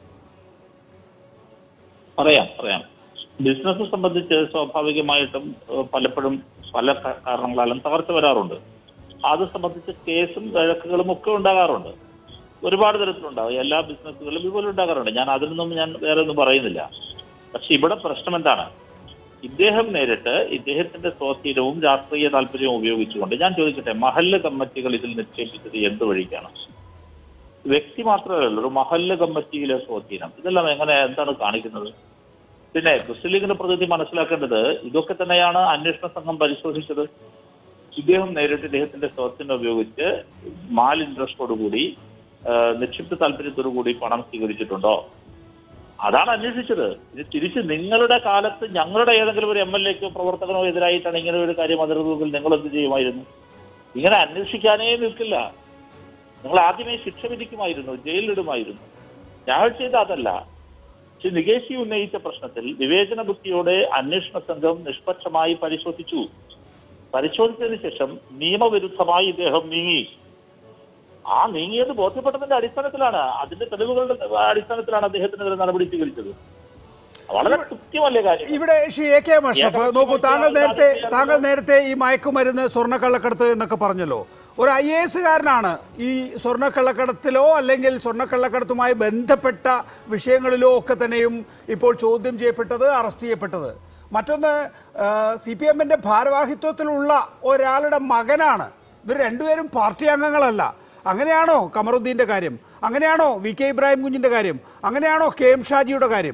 പറയാം പറയാം ബിസിനസ് സംബന്ധിച്ച് സ്വാഭാവികമായിട്ടും ഏഹ്, പലപ്പോഴും പല ക- കാരണങ്ങളാലും തകർച്ച വരാറുണ്ട് അത് സംബന്ധിച്ച് കേസും വഴക്കുകളും ഒക്കെ ഉണ്ടാകാറുണ്ട് ഒരുപാട് തരത്തിലുണ്ടാവും എല്ലാ ബിസിനസ്സുകളിലും ഇതുപോലെ ഉണ്ടാകാറുണ്ട് ഞാൻ അതിനൊന്നും ഞാൻ വേറെ ഒന്നും പറയുന്നില്ല പക്ഷെ ഇവിടെ പ്രശ്നം എന്താണ് ഇദ്ദേഹം നേരിട്ട് ഇദ്ദേഹത്തിന്റെ സ്വാധീനവും രാഷ്ട്രീയ താല്പര്യവും ഉപയോഗിച്ചുകൊണ്ട് ഞാൻ ചോദിക്കട്ടെ മഹല്ല് കമ്മിറ്റികൾ ഇതിൽ നിക്ഷേപിച്ചത് എന്ത് വഴിക്കാണ് വ്യക്തി മാത്രമല്ല ഒരു മഹല്ല് കമ്മിറ്റിയിലെ സ്വാധീനം ഇതെല്ലാം എങ്ങനെ എന്താണ് കാണിക്കുന്നത് പിന്നെ മുസ്ലിം ലീഗിന്റെ പ്രതിനിധി മനസ്സിലാക്കേണ്ടത് ഇതൊക്കെ തന്നെയാണ് അന്വേഷണ സംഘം പരിശോധിച്ചത് ഇദ്ദേഹം നേരിട്ട് ഇദ്ദേഹത്തിന്റെ സ്വാധീനം ഉപയോഗിച്ച് മാൽ ഇൻട്രസ്റ്റോടുകൂടി ആ, നിക്ഷിപ്ത താല്പര്യത്തോടു കൂടി പണം സ്വീകരിച്ചിട്ടുണ്ടോ അതാണ് അന്വേഷിച്ചത് ഇത് തിരിച്ച് നിങ്ങളുടെ കാലത്ത് ഞങ്ങളുടെ ഏതെങ്കിലും ഒരു എം എൽ എക്കോ പ്രവർത്തകനോ എതിരായിട്ടാണ് ഇങ്ങനെ ഒരു കാര്യം അതിർന്നെങ്കിൽ നിങ്ങൾ എന്ത് ചെയ്യുമായിരുന്നു ഇങ്ങനെ അന്വേഷിക്കാനേ നിൽക്കില്ല നിങ്ങൾ ആദ്യമേ ശിക്ഷ വിധിക്കുമായിരുന്നു ജയിലിലിടുമായിരുന്നു ഞങ്ങൾ ചെയ്ത അതല്ല ശ്രീ നികേശി ഉന്നയിച്ച പ്രശ്നത്തിൽ വിവേചന ബുദ്ധിയോടെ അന്വേഷണ സംഘം നിഷ്പക്ഷമായി പരിശോധിച്ചു പരിശോധിച്ചതിന് ശേഷം നിയമവിരുദ്ധമായി ഇദ്ദേഹം നീങ്ങി ആ നീങ്ങിയത് ബോധ്യപ്പെട്ടതിന്റെ അടിസ്ഥാനത്തിലാണ് അതിന്റെ തെളിവുകളുടെ അടിസ്ഥാനത്തിലാണ് അദ്ദേഹത്തിനെതിരെ നടപടി സ്വീകരിച്ചത് വളരെ കൃത്യമല്ലേ കാര്യം ഇവിടെ ശ്രീ എ കെ മഷഫ് നോക്കൂ താങ്കൾ നേരത്തെ താങ്കൾ നേരത്തെ ഈ മയക്കുമരുന്ന് സ്വർണ്ണക്കള്ളക്കടത്ത് എന്നൊക്കെ പറഞ്ഞല്ലോ ഒരു ഐ എ എസുകാരനാണ് ഈ സ്വർണ്ണക്കള്ളക്കടത്തിലോ അല്ലെങ്കിൽ സ്വർണ്ണക്കള്ളക്കടത്തുമായി ബന്ധപ്പെട്ട വിഷയങ്ങളിലോ ഒക്കെ തന്നെയും ഇപ്പോൾ ചോദ്യം ചെയ്യപ്പെട്ടത് അറസ്റ്റ് ചെയ്യപ്പെട്ടത് മറ്റൊന്ന് സി പി എമ്മിൻ്റെ ഭാരവാഹിത്വത്തിലുള്ള ഒരാളുടെ മകനാണ് ഇവർ രണ്ടുപേരും പാർട്ടി അംഗങ്ങളല്ല അങ്ങനെയാണോ കമറുദ്ദീൻ്റെ കാര്യം അങ്ങനെയാണോ വി കെ ഇബ്രാഹിം കുഞ്ഞിൻ്റെ കാര്യം അങ്ങനെയാണോ കെ എം ഷാജിയുടെ കാര്യം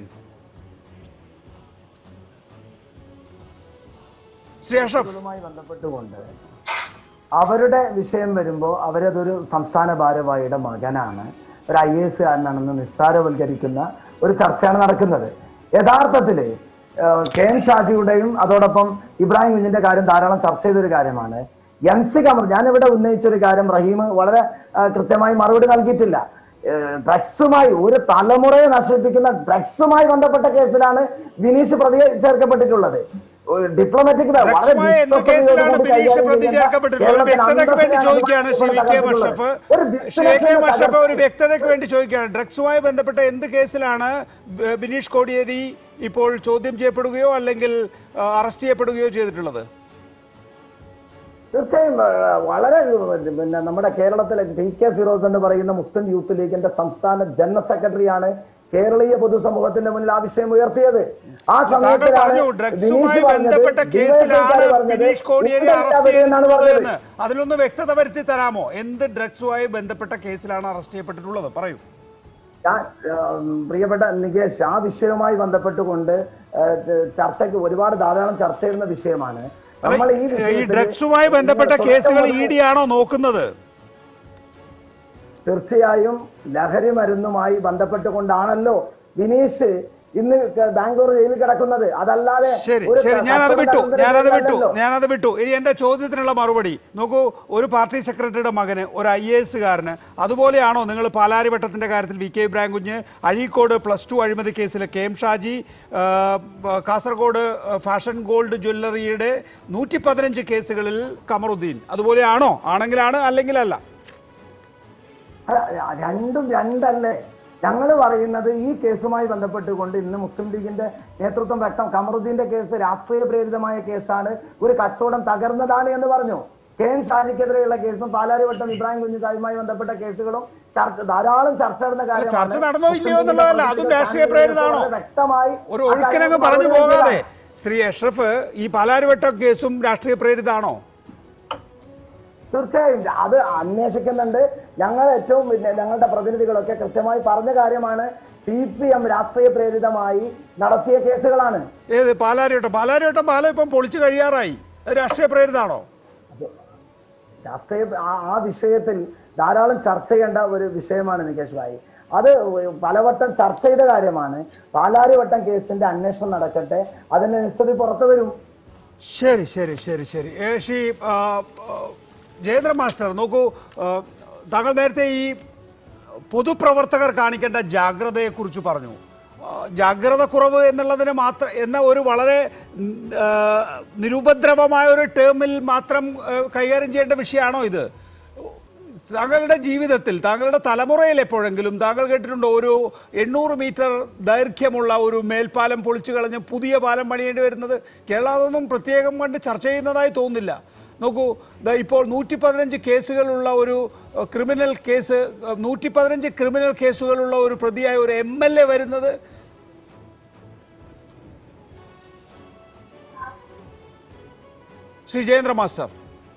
ശ്രീ അഷഫ് ഇതുമായി ബന്ധപ്പെട്ടുകൊണ്ട് അവരുടെ വിഷയം വരുമ്പോൾ അവരതൊരു സംസ്ഥാന ഭാരവാഹിയുടെ മകനാണ് ഒരു ഐ എസ് കാരനാണെന്ന് നിസ്സാരവൽക്കരിക്കുന്ന ഒരു ചർച്ചയാണ് നടക്കുന്നത് യഥാർത്ഥത്തിൽ കെ എം ഷാജിയുടെയും അതോടൊപ്പം ഇബ്രാഹിം കുഞ്ഞിന്റെ കാര്യം ധാരാളം ചർച്ച ചെയ്തൊരു കാര്യമാണ് എം സി കമർ ഞാനിവിടെ ഉന്നയിച്ചൊരു കാര്യം റഹീം വളരെ ആ, കൃത്യമായി മറുപടി നൽകിയിട്ടില്ല ഡ്രഗ്സുമായി ഒരു തലമുറയെ നശിപ്പിക്കുന്ന ഡ്രഗ്സുമായി ബന്ധപ്പെട്ട കേസിലാണ് വിനീഷ് പ്രതി ചേർക്കപ്പെട്ടിട്ടുള്ളത് ഡിപ്ലോമാറ്റിക് ഡ്രഗ്സുമായി എന്ത് കേസിലാണ് ബിനീഷ് പ്രതി ചേർക്കപ്പെട്ടിട്ടുള്ളത് ഒരു വ്യക്തതയ്ക്ക് വേണ്ടി ചോദിക്കുകയാണ് Shri V K Masharaf Shri K Masharaf ഒരു വ്യക്തതയ്ക്ക് വേണ്ടി ചോദിക്കുകയാണ് ഡ്രഗ്സുമായി ബന്ധപ്പെട്ട എന്ത് കേസിലാണ് ബ- ബിനീഷ് കോടിയേരി ഇപ്പോൾ ചോദ്യം ചെയ്യപ്പെടുകയോ അല്ലെങ്കിൽ ആ, അറസ്റ്റ് ചെയ്യപ്പെടുകയോ ചെയ്തിട്ടുള്ളത് തീർച്ചയായും ആ, വളരെ പിന്നെ നമ്മുടെ കേരളത്തിലെ പി കെ ഫിറോസ് എന്ന് പറയുന്ന മുസ്ലിം യൂത്ത് ലീഗിന്റെ സംസ്ഥാന ജനറൽ സെക്രട്ടറിയാണ് കേരളീയ പൊതുസമൂഹത്തിന്റെ മുന്നിൽ ആ വിഷയം ഉയർത്തിയത് ആ താങ്കൾ സമയത്തിലാണ് പറഞ്ഞു ഡ്രഗ്സുമായി ബിനീഷ് പറഞ്ഞത്, ബന്ധപ്പെട്ട കേസിലാണ് ഡിവൈഎഫ്ഐക്കാര് പറഞ്ഞത്, ബിനീഷ് കോടിയേരി ഉത്തരവ് അറസ്റ്റ് എന്നാണ് ചെയ്തിട്ടുള്ളത് പറഞ്ഞത്. എന്ന് അതിലൊന്ന് വ്യക്തത വരുത്തി തരാമോ എന്ത് ഡ്രഗ്സുമായി ബന്ധപ്പെട്ട കേസിലാണ് അറസ്റ്റ് ചെയ്യപ്പെട്ടിട്ടുള്ളത് പറയൂ ഞാൻ ഉം, പ്രിയപ്പെട്ട നികേഷ് ആ വിഷയവുമായി ബന്ധപ്പെട്ടുകൊണ്ട് ഏഹ്, ചർച്ചയ്ക്ക് ഒരുപാട് ധാരാളം ചർച്ച ചെയ്യുന്ന വിഷയമാണ് നമ്മൾ ഈ ഈ വിഷയത്തിൽ ഡ്രഗ്സുമായി ബന്ധപ്പെട്ട തുടക്കം കേസുകൾ മുതൽ- ഇ ഡി ആണോ നോക്കുന്നത് തീർച്ചയായും ലഹരി മരുന്നുമായി ബന്ധപ്പെട്ടുകൊണ്ടാണല്ലോ വിനീഷ് ഇന്ന് ക- ബാംഗ്ലൂർ ജയിലിൽ കിടക്കുന്നത് അതല്ലാതെ ശരി ഒരു ശരി ഞാനത് കസ്റ്റഡി വിട്ടു നടത്തുന്ന ഞാനത് വിട്ടു രീതിയിലല്ലല്ലോ. ഞാനത് വിട്ടു ഇനി എന്റെ ചോദ്യത്തിനുള്ള മറുപടി നോക്കൂ ഒരു പാർട്ടി സെക്രട്ടറിയുടെ മകന് ഒരു ഐ എ എസുകാരന് അതുപോലെയാണോ നിങ്ങൾ പാലാരിവട്ടത്തിന്റെ കാര്യത്തിൽ വി കെ ഇബ്രാഹിം കുഞ്ഞ് അഴീക്കോട് പ്ലസ് ടു അഴിമതി കേസിലെ കെ എം ഷാജി ആ, കാസർഗോഡ് ഫാഷൻ ഗോൾഡ് ജ്വല്ലറിയുടെ നൂറ്റി പതിനഞ്ച് കേസുകളിൽ കമറുദ്ദീൻ അതുപോലെയാണോ ആണെങ്കിലാണ് അല്ലെങ്കിലല്ല അല്ല, രണ്ടും രണ്ടല്ലേ ഞങ്ങൾ പറയുന്നത് ഈ കേസുമായി ബന്ധപ്പെട്ടുകൊണ്ട് ഇന്ന് മുസ്ലിം ലീഗിന്റെ നേതൃത്വം വ്യക്തം കമറുദ്ദീന്റെ കേസ് രാഷ്ട്രീയ പ്രേരിതമായ കേസാണ് ഒരു കച്ചവടം തകർന്നതാണ് എന്ന് പറഞ്ഞു കെ എം ഷാജിക്കെതിരെയുള്ള കേസും പാലാരിവട്ടം ഇബ്രാഹിം കുഞ്ഞു സാഹിബുമായി ബന്ധപ്പെട്ട കേസുകളും ചർച്ച ധാരാളം ചർച്ച നടന്ന കാര്യമാണ് ചർച്ച നടന്നോ മുസ്ലിം ഇല്ലയോ ലീഗിന്റെ എന്നുള്ളതല്ല അതും പ്രവർത്തകർ രാഷ്ട്രീയ പ്രേരിതമാണോ വളരെ വ്യക്തമായി ഒരു ആ ഒഴുക്കിനങ്ങ് കാര്യങ്ങൾ പറഞ്ഞു മറുപടി പോകാതെ നൽകിയതാണ്. ശ്രീ അഷ്റഫ് ഈ പാലാരിവട്ടം കേസും രാഷ്ട്രീയ പ്രേരിതാണോ തീർച്ചയായും അത് അന്വേഷിക്കുന്നുണ്ട് ഞങ്ങൾ ഏറ്റവും പിന്നെ ഞങ്ങളുടെ പ്രതിനിധികളൊക്കെ കൃത്യമായി പറഞ്ഞ കാര്യമാണ് സി പി എം രാഷ്ട്രീയ പ്രേരിതമായി നടത്തിയ കേസുകളാണ് ഏത് പാലാരിവട്ടം പാലാരിവട്ടം പാലം ഇപ്പം പൊളിച്ചു കഴിയാറായി അത് രാഷ്ട്രീയ പ്രേരിതാണോ രാഷ്ട്രീയ ആ- ആ വിഷയത്തിൽ ധാരാളം ചർച്ച ചെയ്യേണ്ട ഒരു വിഷയമാണ് നികേഷ് ഭായി അത് പലവട്ടം ചർച്ച ചെയ്ത കാര്യമാണ് പാലാരിവട്ടം കേസിന്റെ അന്വേഷണം നടക്കട്ടെ അതിന്റെ നിശ്ചിതി പുറത്തു വരും ശരി ശരി ശരി ശരി ഏ, ശ്രീ ആ, ആ, ജയേന്ദ്ര മാസ്റ്റർ നോക്കൂ ആ, താങ്കൾ നേരത്തെ ഈ പൊതുപ്രവർത്തകർ കാണിക്കേണ്ട ജാഗ്രതയെക്കുറിച്ച് പറഞ്ഞു ആ, ജാഗ്രത കുറവ് എന്നുള്ളതിന് മാത്രം എന്ന ഒരു വളരെ ഉം, ആ, നിരുപദ്രവമായ ഒരു ടേമിൽ മാത്രം ആ, കൈകാര്യം ചെയ്യേണ്ട വിഷയമാണോ ഇത് താങ്കളുടെ ജീവിതത്തിൽ താങ്കളുടെ തലമുറയിൽ എപ്പോഴെങ്കിലും താങ്കൾ കേട്ടിട്ടുണ്ടോ ഒരു എണ്ണൂറ് മീറ്റർ ദൈർഘ്യമുള്ള ഒരു മേൽപ്പാലം പൊളിച്ചു കളഞ്ഞ് പുതിയ പാലം പണിയേണ്ടി വരുന്നത് കേരളം അതൊന്നും പ്രത്യേകം കണ്ട് ചർച്ച ചെയ്യുന്നതായി തോന്നുന്നില്ല നോക്കൂ ദാ ഇപ്പോൾ നൂറ്റി പതിനഞ്ച് കേസുകളുള്ള ഒരു അഹ്, ക്രിമിനൽ കേസ് നൂറ്റി പതിനഞ്ച് ക്രിമിനൽ കേസുകളുള്ള ഒരു പ്രതിയായ ഒരു എം എൽ എ വരുന്നത് ശ്രീ ജയേന്ദ്ര മാസ്റ്റർ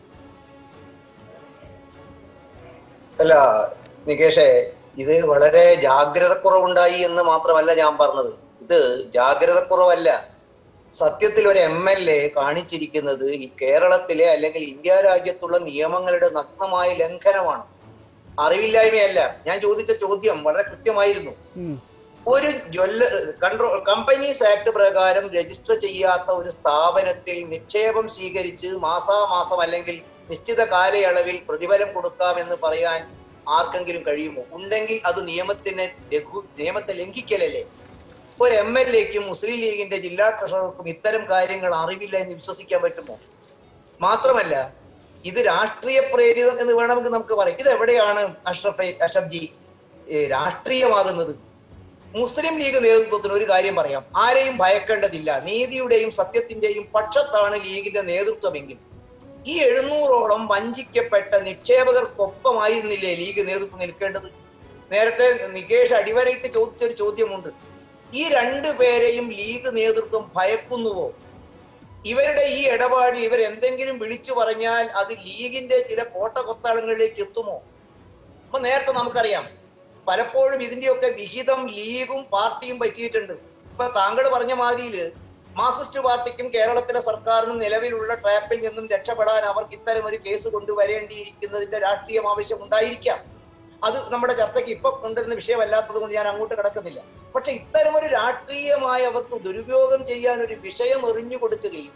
അല്ല നികേഷേ ഇത് വളരെ ജാഗ്രത കുറവുണ്ടായി എന്ന് മാത്രമല്ല ഞാൻ പറഞ്ഞത് ഇത് ജാഗ്രത കുറവല്ല സത്യത്തിൽ ഒരു എം എൽ എ കാണിച്ചിരിക്കുന്നത് ഈ കേരളത്തിലെ അല്ലെങ്കിൽ ഇന്ത്യ രാജ്യത്തുള്ള നിയമങ്ങളുടെ നഗ്നമായ ലംഘനമാണ് അറിവില്ലായ്മയല്ല ഞാൻ ചോദിച്ച ചോദ്യം വളരെ കൃത്യമായിരുന്നു ഒരു ജ്വല്ല കൺട്രോൾ കമ്പനീസ് ആക്ട് പ്രകാരം രജിസ്റ്റർ ചെയ്യാത്ത ഒരു സ്ഥാപനത്തിൽ നിക്ഷേപം സ്വീകരിച്ച് മാസാമാസം അല്ലെങ്കിൽ നിശ്ചിത കാലയളവിൽ പ്രതിഫലം കൊടുക്കാമെന്ന് പറയാൻ ആർക്കെങ്കിലും കഴിയുമോ ഉണ്ടെങ്കിൽ അത് നിയമത്തിന് ലഘു നിയമത്തെ ലംഘിക്കലല്ലേ ഒരു എം എൽ എക്കും മുസ്ലിം ലീഗിന്റെ ജില്ലാ ട്രഷറർക്കും ഇത്തരം കാര്യങ്ങൾ അറിവില്ല എന്ന് വിശ്വസിക്കാൻ പറ്റുമോ മാത്രമല്ല ഇത് രാഷ്ട്രീയ പ്രേരിതം എന്ന് വേണമെങ്കിൽ നമുക്ക് പറയാം ഇത് എവിടെയാണ് അഷ്റഫ് അഷ്റഫ് ജി ഏ, രാഷ്ട്രീയമാകുന്നത് മുസ്ലിം ലീഗ് നേതൃത്വത്തിന് ഒരു കാര്യം പറയാം ആരെയും ഭയക്കേണ്ടതില്ല നീതിയുടെയും സത്യത്തിന്റെയും പക്ഷത്താണ് ലീഗിന്റെ നേതൃത്വമെങ്കിൽ ഈ എഴുന്നൂറോളം വഞ്ചിക്കപ്പെട്ട നിക്ഷേപകർക്കൊപ്പമായിരുന്നില്ലേ ലീഗ് നേതൃത്വം നിൽക്കേണ്ടത് നേരത്തെ നികേഷ് അടിവരയിട്ട് ചോദിച്ച ഒരു ചോദ്യമുണ്ട് ഈ രണ്ടു പേരെയും ലീഗ് നേതൃത്വം ഭയക്കുന്നുവോ ഇവരുടെ ഈ ഇടപാടിൽ ഇവർ എന്തെങ്കിലും വിളിച്ചു പറഞ്ഞാൽ അത് ലീഗിന്റെ ചില കോട്ടകൊത്താളങ്ങളിലേക്ക് എത്തുമോ അപ്പൊ നേരത്തെ നമുക്കറിയാം പലപ്പോഴും ഇതിന്റെയൊക്കെ വിഹിതം ലീഗും പാർട്ടിയും പറ്റിയിട്ടുണ്ട് ഇപ്പൊ താങ്കൾ പറഞ്ഞ മാതിരിയില് മാർക്സിസ്റ്റ് പാർട്ടിക്കും കേരളത്തിലെ സർക്കാരിനും നിലവിലുള്ള ട്രാപ്പിൽ നിന്നും രക്ഷപ്പെടാൻ അവർക്ക് ഇത്തരം ഒരു കേസ് കൊണ്ടുവരേണ്ടിയിരിക്കുന്നതിന്റെ രാഷ്ട്രീയം ആവശ്യം ഉണ്ടായിരിക്കാം അത് നമ്മുടെ ചർച്ചയ്ക്ക് ഇപ്പൊ കൊണ്ടുവരുന്ന വിഷയമല്ലാത്തത് കൊണ്ട് ഞാൻ അങ്ങോട്ട് കിടക്കുന്നില്ല പക്ഷെ ഇത്തരം ഒരു രാഷ്ട്രീയമായി അവർക്ക് ദുരുപയോഗം ചെയ്യാൻ ഒരു വിഷയം എറിഞ്ഞു കൊടുക്കുകയും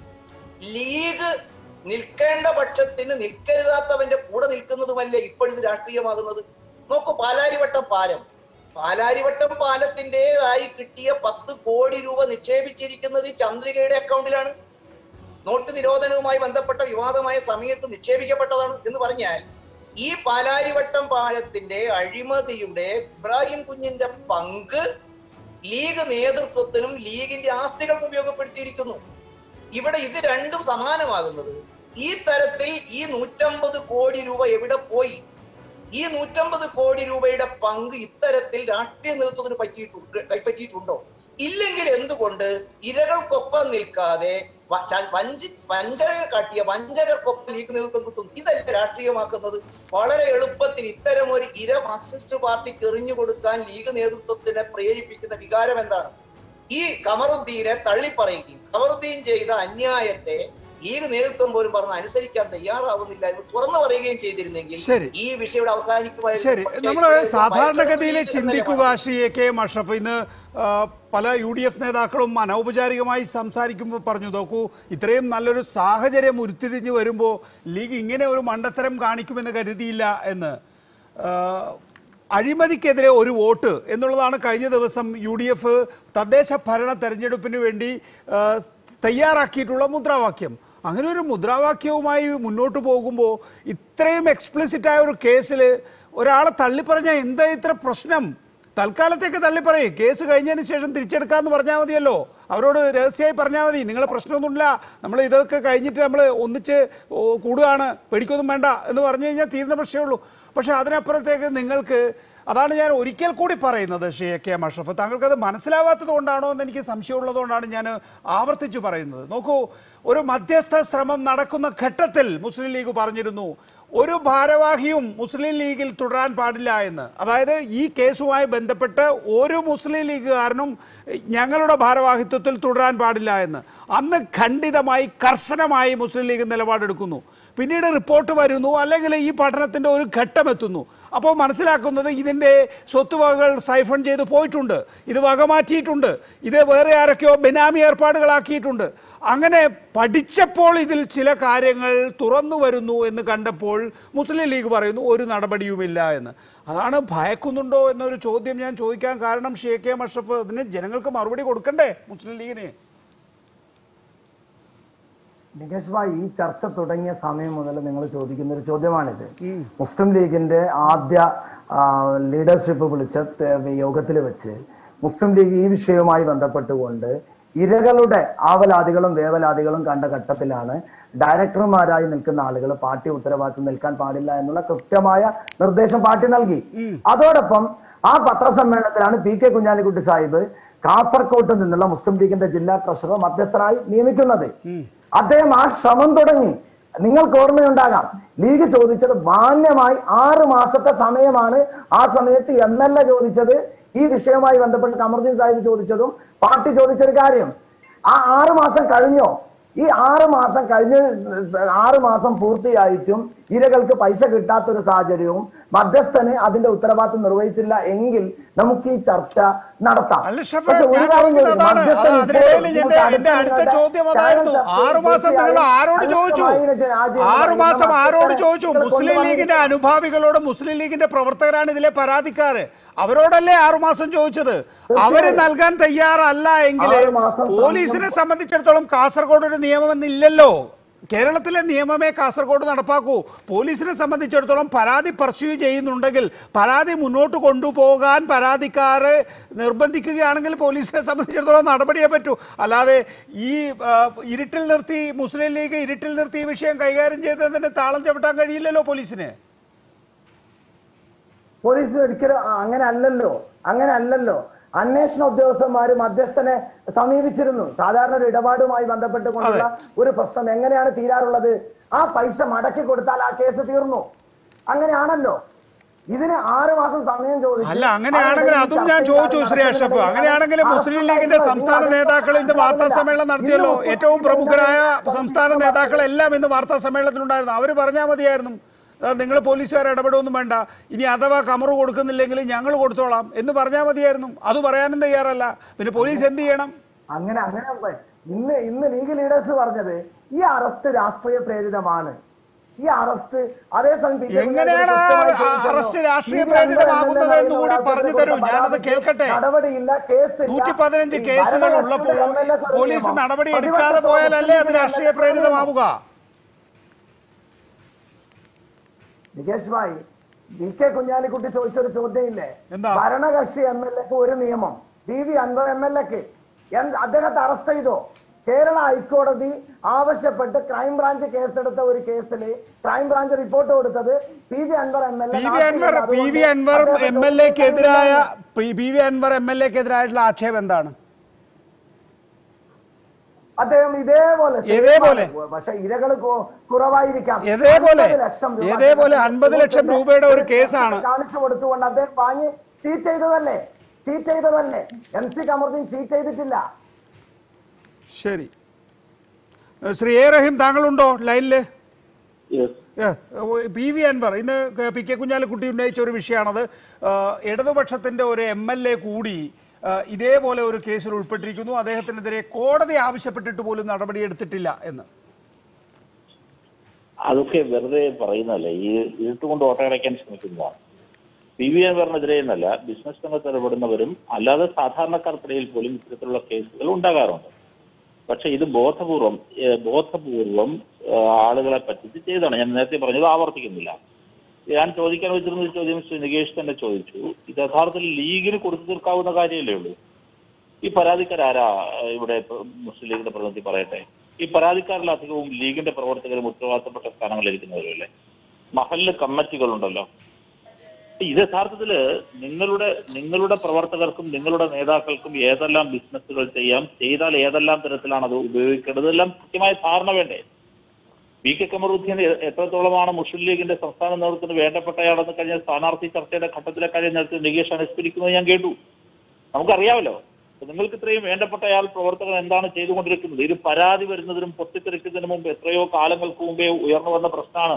ലീഗ് നിൽക്കേണ്ട പക്ഷത്തിന് നിൽക്കരുതാത്തവന്റെ കൂടെ നിൽക്കുന്നതുമല്ലേ ഇപ്പോഴിത് രാഷ്ട്രീയമാകുന്നത് നോക്കൂ പാലാരിവട്ടം പാലം പാലാരിവട്ടം പാലത്തിൻ്റെതായി കിട്ടിയ പത്ത് കോടി രൂപ നിക്ഷേപിച്ചിരിക്കുന്നത് ഈ ചന്ദ്രികയുടെ അക്കൗണ്ടിലാണ് നോട്ട് നിരോധനവുമായി ബന്ധപ്പെട്ട വിവാദമായ സമയത്ത് നിക്ഷേപിക്കപ്പെട്ടതാണ് എന്ന് പറഞ്ഞാൽ ഈ പാലാരിവട്ടം പാലത്തിന്റെ അഴിമതിയുടെ ഇബ്രാഹിം കുഞ്ഞിന്റെ പങ്ക് ലീഗ് നേതൃത്വത്തിനും ലീഗിന്റെ ആസ്തികൾക്കും ഉപയോഗപ്പെടുത്തിയിരിക്കുന്നു ഇവിടെ ഇത് രണ്ടും സമാനമാകുന്നത് ഈ തരത്തിൽ ഈ നൂറ്റമ്പത് കോടി രൂപ എവിടെ പോയി ഈ നൂറ്റമ്പത് കോടി രൂപയുടെ പങ്ക് ഇത്തരത്തിൽ രാഷ്ട്രീയ നേതൃത്വത്തിന് പറ്റിയിട്ടുണ്ട് കൈപ്പറ്റിയിട്ടുണ്ടോ ഇല്ലെങ്കിൽ എന്തുകൊണ്ട് ഇരകൾക്കൊപ്പം നിൽക്കാതെ വ- ച- വഞ്ചി വഞ്ചകർ കാട്ടിയ വഞ്ചകർക്കൊപ്പം ലീഗ് നേതൃത്വം കിട്ടും ഇതല്ല രാഷ്ട്രീയമാക്കുന്നത് വളരെ എളുപ്പത്തിൽ ഇത്തരം ഒരു ഇര മാർക്സിസ്റ്റ് പാർട്ടിക്ക് എറിഞ്ഞു കൊടുക്കാൻ ലീഗ് നേതൃത്വത്തിനെ പ്രേരിപ്പിക്കുന്ന വികാരം എന്താണ് ഈ കമറുദ്ദീനെ തള്ളിപ്പറയുകയും കമറുദ്ദീൻ ചെയ്ത അന്യായത്തെ ലീഗ് നേതൃത്വം പോലും പറഞ്ഞ് അനുസരിക്കാൻ തയ്യാറാവുന്നില്ല എന്ന് തുറന്നു പറയുകയും ചെയ്തിരുന്നെങ്കിൽ ശരി. ഈ വിഷയം ഇവിടെ അവസാനിക്കുമായിരുന്നു ശരി പക്ഷേ നമ്മൾ ഇത് സാധാരണഗതിയിൽ ഭയങ്കര ചിന്തിക്കുക Shri A K M Ashraf ഇന്ന് ആ, പല യു ഡി എഫ് നേതാക്കളും അനൗപചാരികമായി സംസാരിക്കുമ്പോൾ പറഞ്ഞു നോക്കൂ ഇത്രയും നല്ലൊരു സാഹചര്യം ഉരുത്തിരിഞ്ഞു വരുമ്പോൾ ലീഗ് ഇങ്ങനെ ഒരു മണ്ടത്തരം കാണിക്കുമെന്ന് കരുതിയില്ല എന്ന് ആ, അഴിമതിക്കെതിരെ ഒരു വോട്ട് എന്നുള്ളതാണ് കഴിഞ്ഞ ദിവസം യു ഡി എഫ് തദ്ദേശ ഭരണ തെരഞ്ഞെടുപ്പിന് വേണ്ടി ആ, തയ്യാറാക്കിയിട്ടുള്ള മുദ്രാവാക്യം അങ്ങനെ ഒരു മുദ്രാവാക്യവുമായി മുന്നോട്ട് പോകുമ്പോൾ ഇത്രയും എക്സ്പ്ലിസിറ്റ് ആയ ഒരു കേസിൽ ഒരാളെ തള്ളിപ്പറഞ്ഞാൽ എന്താ ഇത്ര പ്രശ്നം തൽക്കാലത്തേക്ക് തള്ളിപ്പറയും കേസ് കഴിഞ്ഞതിന് ശേഷം തിരിച്ചെടുക്കാമെന്ന് പറഞ്ഞാൽ മതിയല്ലോ അവരോട് രഹസ്യമായി പറഞ്ഞാൽ മതി നിങ്ങൾ പ്രശ്നമൊന്നുമില്ല നമ്മൾ ഇതൊക്കെ കഴിഞ്ഞിട്ട് നമ്മൾ ഒന്നിച്ച് ഓ, കൂടുകയാണ് പേടിക്കൊന്നും വേണ്ട എന്ന് പറഞ്ഞു കഴിഞ്ഞാൽ തീരുന്ന പ്രശ്നമേ ഉള്ളൂ പക്ഷേ അതിനപ്പുറത്തേക്ക് നിങ്ങൾക്ക് അതാണ് ഞാൻ ഒരിക്കൽ കൂടി പറയുന്നത് Shri A K M Ashraf താങ്കൾക്കത് മനസ്സിലാവാത്തത് കൊണ്ടാണോ എന്ന് എനിക്ക് സംശയമുള്ളതുകൊണ്ടാണ് ഞാൻ ആവർത്തിച്ച് പറയുന്നത് നോക്കൂ ഒരു മധ്യസ്ഥ ശ്രമം നടക്കുന്ന ഘട്ടത്തിൽ മുസ്ലിം ലീഗ് പറഞ്ഞിരുന്നു ഒരു ഭാരവാഹിയും മുസ്ലിം ലീഗിൽ തുടരാൻ പാടില്ല എന്ന് അതായത് ഈ കേസുമായി ബന്ധപ്പെട്ട് ഒരു മുസ്ലിം ലീഗുകാരനും ഞങ്ങളുടെ ഭാരവാഹിത്വത്തിൽ തുടരാൻ പാടില്ല എന്ന് അന്ന് ഖണ്ഡിതമായി കർശനമായി മുസ്ലിം ലീഗ് നിലപാടെടുക്കുന്നു പിന്നീട് റിപ്പോർട്ട് വരുന്നു അല്ലെങ്കിൽ ഈ പഠനത്തിൻ്റെ ഒരു ഘട്ടം എത്തുന്നു അപ്പോൾ മനസ്സിലാക്കുന്നത് ഇതിൻ്റെ സ്വത്തുവകകൾ സൈഫൺ ചെയ്ത് പോയിട്ടുണ്ട് ഇത് വകമാറ്റിയിട്ടുണ്ട് ഇത് വേറെ ആരൊക്കെയോ ബെനാമി ഏർപ്പാടുകളാക്കിയിട്ടുണ്ട് അങ്ങനെ പഠിച്ചപ്പോൾ ഇതിൽ ചില കാര്യങ്ങൾ തുറന്നു വരുന്നു എന്ന് കണ്ടപ്പോൾ മുസ്ലിം ലീഗ് പറയുന്നു ഒരു നടപടിയുമില്ല എന്ന് അതാണ് ഭയക്കുന്നുണ്ടോ എന്നൊരു ചോദ്യം ഞാൻ ചോദിക്കാൻ കാരണം ഷേഖ് എം അഷ്റഫ് അതിന് ജനങ്ങൾക്ക് മറുപടി കൊടുക്കണ്ടേ മുസ്ലിം ലീഗിന് നികേഷ് ഭായ് ഈ ചർച്ച തുടങ്ങിയ സമയം മുതൽ നിങ്ങൾ ചോദിക്കുന്ന ഒരു ചോദ്യമാണിത് മുസ്ലിം ലീഗിന്റെ ആദ്യ ലീഡർഷിപ്പ് വിളിച്ച യോഗത്തിൽ വെച്ച് മുസ്ലിം ലീഗ് ഈ വിഷയവുമായി ബന്ധപ്പെട്ടുകൊണ്ട് ഇരകളുടെ ആവലാദികളും വേവലാദികളും കണ്ട ഘട്ടത്തിലാണ് ഡയറക്ടർമാരായി നിൽക്കുന്ന ആളുകൾ പാർട്ടി ഉത്തരവാദിത്വം നിൽക്കാൻ പാടില്ല എന്നുള്ള കൃത്യമായ നിർദ്ദേശം പാർട്ടി നൽകി അതോടൊപ്പം ആ പത്രസമ്മേളനത്തിലാണ് പി കെ കുഞ്ഞാലിക്കുട്ടി സാഹിബ് കാസർകോട്ട് നിന്നുള്ള മുസ്ലിം ലീഗിന്റെ ജില്ലാ ട്രഷറർ മധ്യസ്ഥനായി നിയമിക്കുന്നത് അദ്ദേഹം ആ ശ്രമം തുടങ്ങി നിങ്ങൾക്ക് ഓർമ്മയുണ്ടാകാം ലീഗ് ചോദിച്ചത് മാന്യമായി ആറ് മാസത്തെ സമയമാണ് ആ സമയത്ത് എം എൽ എ ചോദിച്ചത് ഈ വിഷയവുമായി ബന്ധപ്പെട്ട് കമറുദ്ദീൻ സാഹിബ് ചോദിച്ചതും പാർട്ടി ചോദിച്ചൊരു കാര്യം ആ ആറ് മാസം കഴിഞ്ഞോ ഈ ആറ് മാസം കഴിഞ്ഞ് ആറ് മാസം പൂർത്തിയായിട്ടും ഇരകൾക്ക് പൈസ കിട്ടാത്തൊരു സാഹചര്യവും മധ്യസ്ഥന് അതിന്റെ ഉത്തരവാദിത്വം നിർവഹിച്ചില്ല എങ്കിൽ നമുക്ക് ഈ ചർച്ച നടത്താം അല്ല ഷഫേ, പക്ഷേ ഒരു ഞാൻ കാര്യം ചോദിക്കുന്നത് കൂടി, അതാണ്. മധ്യസ്ഥൻ അത് അതിനിടയിൽ ഇപ്പോൾ എന്റെ- നിങ്ങൾക്ക് എന്റെ അടുത്ത അടുത്ത ചോദ്യം ചാനൽ അതായിരുന്നു ചർച്ചയിൽ ആറു മാസം നിങ്ങൾ തീർച്ചയായും ആരോട് ചോദിച്ചു അനന്തമായ രാജ്യങ്ങൾ ആറു മാസം ഇന്ന് ആരോട് മധ്യസ്ഥനെ ചോദിച്ചു നിങ്ങൾ മുസ്ലിം കൊണ്ടുവന്നിട്ട് ലീഗിന്റെ അനുഭാവികളോട് മുസ്ലിം ലീഗിന്റെ പ്രവർത്തകരാണ് ഇതിലെ പരാതിക്കാര് അവരോടല്ലേ ആറു മാസം ചോദിച്ചത് അവര് നൽകാൻ തയ്യാറല്ല എങ്കിൽ ആറ് മാസം പോലീസിനെ സംബന്ധിച്ചിടത്തോളം കാസർഗോഡ് ഒരു നിയമമെന്നില്ലല്ലോ കേരളത്തിലെ നിയമമേ കാസർഗോഡ് നടപ്പാക്കൂ പോലീസിനെ സംബന്ധിച്ചിടത്തോളം പരാതി പർസ്യൂ ചെയ്യുന്നുണ്ടെങ്കിൽ പരാതി മുന്നോട്ട് കൊണ്ടുപോകാൻ പരാതിക്കാരെ നിർബന്ധിക്കുകയാണെങ്കിൽ പോലീസിനെ സംബന്ധിച്ചിടത്തോളം നടപടിയേ പറ്റൂ അല്ലാതെ ഈ ആ, ഇരുട്ടിൽ നിർത്തി മുസ്ലിം ലീഗ് ഇരുട്ടിൽ നിർത്തി ഈ വിഷയം കൈകാര്യം ചെയ്തതിന് താളം ചവിട്ടാൻ കഴിയില്ലല്ലോ പോലീസിന് പോലീസ് ഒരിക്കലും ആ, അങ്ങനെ അല്ലല്ലോ അങ്ങനെ അല്ലല്ലോ അന്വേഷണ ഉദ്യോഗസ്ഥന്മാര് മധ്യസ്ഥനെ സമീപിച്ചിരുന്നു സാധാരണ ഒരു ഇടപാടുമായി ബന്ധപ്പെട്ടുകൊണ്ടുള്ള ഒരു പ്രശ്നം എങ്ങനെയാണ് തീരാറുള്ളത് ആ പൈസ മടക്കി കൊടുത്താൽ ആ കേസ് തീർന്നു അങ്ങനെയാണല്ലോ ഇതിന് ആറ് മാസം സമയം ചോദിച്ചു അല്ല അങ്ങനെയാണെങ്കിൽ അതും ഞാൻ ചോദിച്ചു ശ്രീ അഷഫ് അങ്ങനെയാണെങ്കിൽ മുസ്ലിം ലീഗിന്റെ സംസ്ഥാന നേതാക്കൾ ഇന്ന് വാർത്താ സമ്മേളനം നടത്തിയല്ലോ ഏറ്റവും പ്രമുഖരായ സംസ്ഥാന നേതാക്കളെല്ലാം ഇന്ന് വാർത്താ സമ്മേളനത്തിലുണ്ടായിരുന്നു അവർ പറഞ്ഞാൽ മതിയായിരുന്നു നിങ്ങൾ പോലീസുകാർ ഇടപെടുമൊന്നും വേണ്ട ഇനി അഥവാ കമറ് കൊടുക്കുന്നില്ലെങ്കിൽ ഞങ്ങൾ കൊടുത്തോളാം എന്ന് പറഞ്ഞാൽ മതിയായിരുന്നു അത് പറയാനും തയ്യാറല്ല പിന്നെ പോലീസ് എന്ത് ചെയ്യണം അങ്ങനെ അങ്ങനെ പ- ഇന്ന് ഇന്ന് ലീഗ് ലീഡേഴ്സ് പറഞ്ഞത് ഈ അറസ്റ്റ് രാഷ്ട്രീയ പ്രേരിതമാണ് ഈ അറസ്റ്റ് അതേസമയം പി. കെ. എങ്ങനെയാണ് ആ കൃത്യമായി ആ ചോദിച്ചല്ലോ. അറസ്റ്റ് രാഷ്ട്രീയ പി. വി. പ്രേരിതമാകുന്നത് അൻവർ എന്ന് കൂടി എന്ന പറഞ്ഞു ഒരാൾക്ക് തരൂ ഞാനത് പരാതി കേൾക്കട്ടെ നടപടിയില്ല കേസില്ല നൂറ്റി പതിനഞ്ച് ഈ കേസുകൾ ഭരണകക്ഷിയുടെ ഉള്ളപ്പോൾ MLA ക്കൊരു പോലീസ് നിയമം. നടപടി പ്രതിപക്ഷ എടുക്കാതെ പോയാലല്ലേ അത് മുസ്ലിം രാഷ്ട്രീയ ലീഗിന്റെ പ്രേരിതമാവുക നികേഷ് ഭായ് വി കെ കുഞ്ഞാലിക്കുട്ടി ചോദിച്ചൊരു ചോദ്യം ഇല്ലേ എന്താ? ഭരണകക്ഷി എം എൽ എക്ക് ഒരു നിയമം P V Anwar M L എക്ക് അദ്ദേഹത്തെ അറസ്റ്റ് ചെയ്തോ കേരള ഹൈക്കോടതി ആവശ്യപ്പെട്ട് ക്രൈംബ്രാഞ്ച് കേസെടുത്ത ഒരു കേസിൽ ക്രൈംബ്രാഞ്ച് റിപ്പോർട്ട് കൊടുത്തത് P V Anwar M L A P V Anwar P V Anwar M L എക്കെതിരായ P V Anwar M L എക്കെതിരായിട്ടുള്ള ആക്ഷേപം എന്താണ് അദ്ദേഹം ഇതേപോലെ ഇതേപോലെ? പക്ഷെ ഇരകൾ കുറവായിരിക്കാം ഇതേപോലെ? 50 ലക്ഷം രൂപ ഇതേപോലെ 50 ലക്ഷം രൂപയുടെ ഒരു കേസാണ്. കാണിച്ചു കൊടുത്തുകൊണ്ട് അദ്ദേഹം വാങ്ങി സീറ്റ് ചെയ്തതല്ലേ സീറ്റ് ചെയ്തതല്ലേ എം സി കമറുദ്ദീൻ സീറ്റ് ചെയ്തിട്ടില്ല ശരി ഏഹ് ശ്രീ എ റഹീം താങ്കളുണ്ടോ ലൈനില് ഏഹ്, പി വി അൻവർ ഇന്ന് ക- പി കെ കുഞ്ഞാലിക്കുട്ടി ഉന്നയിച്ച ഒരു വിഷയമാണത് ഏഹ്, ഇടതുപക്ഷത്തിന്റെ ഒരു എം എൽ എ കൂടി ഏഹ്, ഇതേപോലെ ഒരു കേസിൽ ഉൾപ്പെട്ടിരിക്കുന്നു അദ്ദേഹത്തിനെതിരെ കോടതി ആവശ്യപ്പെട്ടിട്ട് പോലും നടപടിയെടുത്തിട്ടില്ല എന്ന് അതൊക്കെ വെറുതെ പറയുന്നതല്ലേ ഈ ഇരുട്ടുകൊണ്ട് ഓട്ടയടയ്ക്കാൻ ശ്രമിക്കുന്നതാണ് പി വി അൻവറിനെതിരെ എന്നല്ല ബിസിനസ് രംഗത്ത് ഇടപെടുന്നവരും അല്ലാതെ സാധാരണക്കാർക്കിടയിൽ പോലും ഇത്തരത്തിലുള്ള കേസുകൾ ഉണ്ടാകാറുണ്ട് പക്ഷെ ഇത് ബോധപൂർവം ഏഹ് ബോധപൂർവം ഏഹ് ആളുകളെ പറ്റിച്ച് ചെയ്തതാണ് ഞാൻ നേരത്തെ പറഞ്ഞത് ആവർത്തിക്കുന്നില്ല ഞാൻ ചോദിക്കാൻ വെച്ചിരുന്ന ഒരു ചോദ്യം ശ്രീ നികേഷ് തന്നെ ചോദിച്ചു ഇത് യഥാർത്ഥത്തിൽ ലീഗിന് കൊടുത്തു തീർക്കാവുന്ന കാര്യമല്ലേ ഉള്ളൂ ഈ പരാതിക്കാരാരാ ഏഹ് ഇവിടെ ഇപ്പൊ മുസ്ലിം ലീഗിന്റെ പ്രതിനിധി പറയട്ടെ ഈ പരാതിക്കാരിലധികവും ലീഗിന്റെ പ്രവർത്തകരും ഉത്തരവാദിത്തപ്പെട്ട സ്ഥാനങ്ങളിൽ ഇരിക്കുന്നവരല്ലേ മഹല്ല് കമ്മിറ്റികളുണ്ടല്ലോ ഇത് യഥാർത്ഥത്തില് നിങ്ങളുടെ നിങ്ങളുടെ പ്രവർത്തകർക്കും നിങ്ങളുടെ നേതാക്കൾക്കും ഏതെല്ലാം ബിസിനസ്സുകൾ ചെയ്യാം ചെയ്താൽ ഏതെല്ലാം തരത്തിലാണ് അത് ഉപയോഗിക്കേണ്ടത് ഇതെല്ലാം കൃത്യമായ ധാരണ വേണ്ടേ പി കെ കമറുദ്ദീൻ എ- എത്രത്തോളമാണ് മുസ്ലിം ലീഗിന്റെ സംസ്ഥാന നേതൃത്വത്തിന് വേണ്ടപ്പെട്ടയാളെന്ന് കഴിഞ്ഞ സ്ഥാനാർത്ഥി ചർച്ചയുടെ ഘട്ടത്തിലെ കാര്യം നേരത്തെ നികേഷ് അനുസ്മരിക്കുന്നത് ഞാൻ കേട്ടു നമുക്കറിയാമല്ലോ അപ്പൊ നിങ്ങൾക്ക് ഇത്രയും വേണ്ടപ്പെട്ടയാൾ പ്രവർത്തകൻ എന്താണ് ചെയ്തുകൊണ്ടിരിക്കുന്നത് ഇത് പരാതി വരുന്നതിനും പൊട്ടിത്തെറിക്കുന്നതിന് മുമ്പ് എത്രയോ കാലങ്ങൾക്ക് മുമ്പേ ഉയർന്നു വന്ന പ്രശ്നമാണ്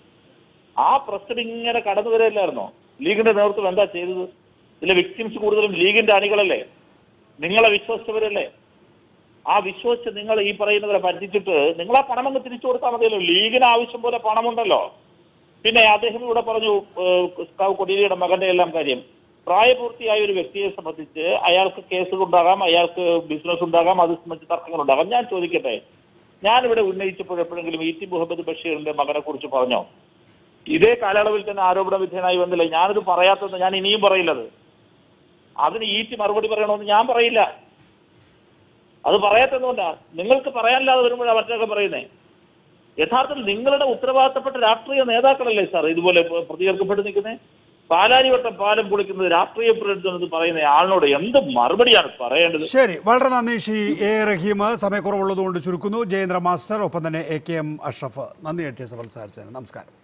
ആ പ്രശ്നം ഇങ്ങനെ കടന്നു വരില്ലായിരുന്നോ ലീഗിന്റെ നേതൃത്വം എന്താ ചെയ്തത് ഇതിലെ വിക്ടിംസ് കൂടുതലും ലീഗിന്റെ അണികളല്ലേ നിങ്ങളെ വിശ്വസിച്ചവരല്ലേ ആ വിശ്വസിച്ച് നിങ്ങൾ ഈ പറയുന്നവരെ പറ്റിച്ചിട്ട് നിങ്ങൾ ആ പണം അങ്ങ് തിരിച്ചു കൊടുത്താൽ മതിയല്ലോ ലീഗിന് ആവശ്യം പോലെ പണമുണ്ടല്ലോ പിന്നെ അദ്ദേഹം ഇവിടെ പറഞ്ഞു ഏഹ്, സ്കാവ് കൊടിയേരിയുടെ മകന്റെ എല്ലാം കാര്യം പ്രായപൂർത്തിയായ ഒരു വ്യക്തിയെ സംബന്ധിച്ച് അയാൾക്ക് കേസുകൾ ഉണ്ടാകാം അയാൾക്ക് ബിസിനസ് ഉണ്ടാകാം അത് സംബന്ധിച്ച് തർക്കങ്ങൾ ഉണ്ടാകാം ഞാൻ ചോദിക്കട്ടെ ഞാനിവിടെ ഉന്നയിച്ചപ്പോൾ എപ്പോഴെങ്കിലും ഇ ടി മുഹമ്മദ് ബഷീറിന്റെ മകനെ കുറിച്ച് പറഞ്ഞോ ഇതേ കാലയളവിൽ തന്നെ ആരോപണ വിധേയനായി വന്നില്ല ഞാനിത് പറയാത്തത് ഞാൻ ഇനിയും പറയില്ലത് അതിന് ഈറ്റി മറുപടി പറയണമെന്ന് ഞാൻ പറയില്ല അത് പറയാത്തതുകൊണ്ടാ നിങ്ങൾക്ക് പറയാനില്ലാതെ വരുമ്പോഴാണ് മറ്റൊക്കെ പറയുന്നേ യഥാർത്ഥത്തിൽ നിങ്ങളുടെ ഉത്തരവാദിത്തപ്പെട്ട രാഷ്ട്രീയ നേതാക്കളല്ലേ സാർ ഇതുപോലെ പ്ര- പ്രതികർക്കപ്പെട്ട് നിൽക്കുന്നത് പാലാരിവട്ടം പാലം പൊളിക്കുന്നത് രാഷ്ട്രീയ പ്രേരിതം പറയുന്ന ആളിനോട് എന്ത് മറുപടിയാണ് പറയേണ്ടത് ശരി വളരെ നന്ദി ഷി എ റഹീം സമയക്കുറവുള്ളതുകൊണ്ട് ചുരുക്കുന്നു ജയേന്ദ്ര മാസ്റ്റർ ഒപ്പം തന്നെ എ കെ എം അഷ്റഫ് നന്ദി എ ടി എസ് സംസാരിച്ചതിന് നമസ്കാരം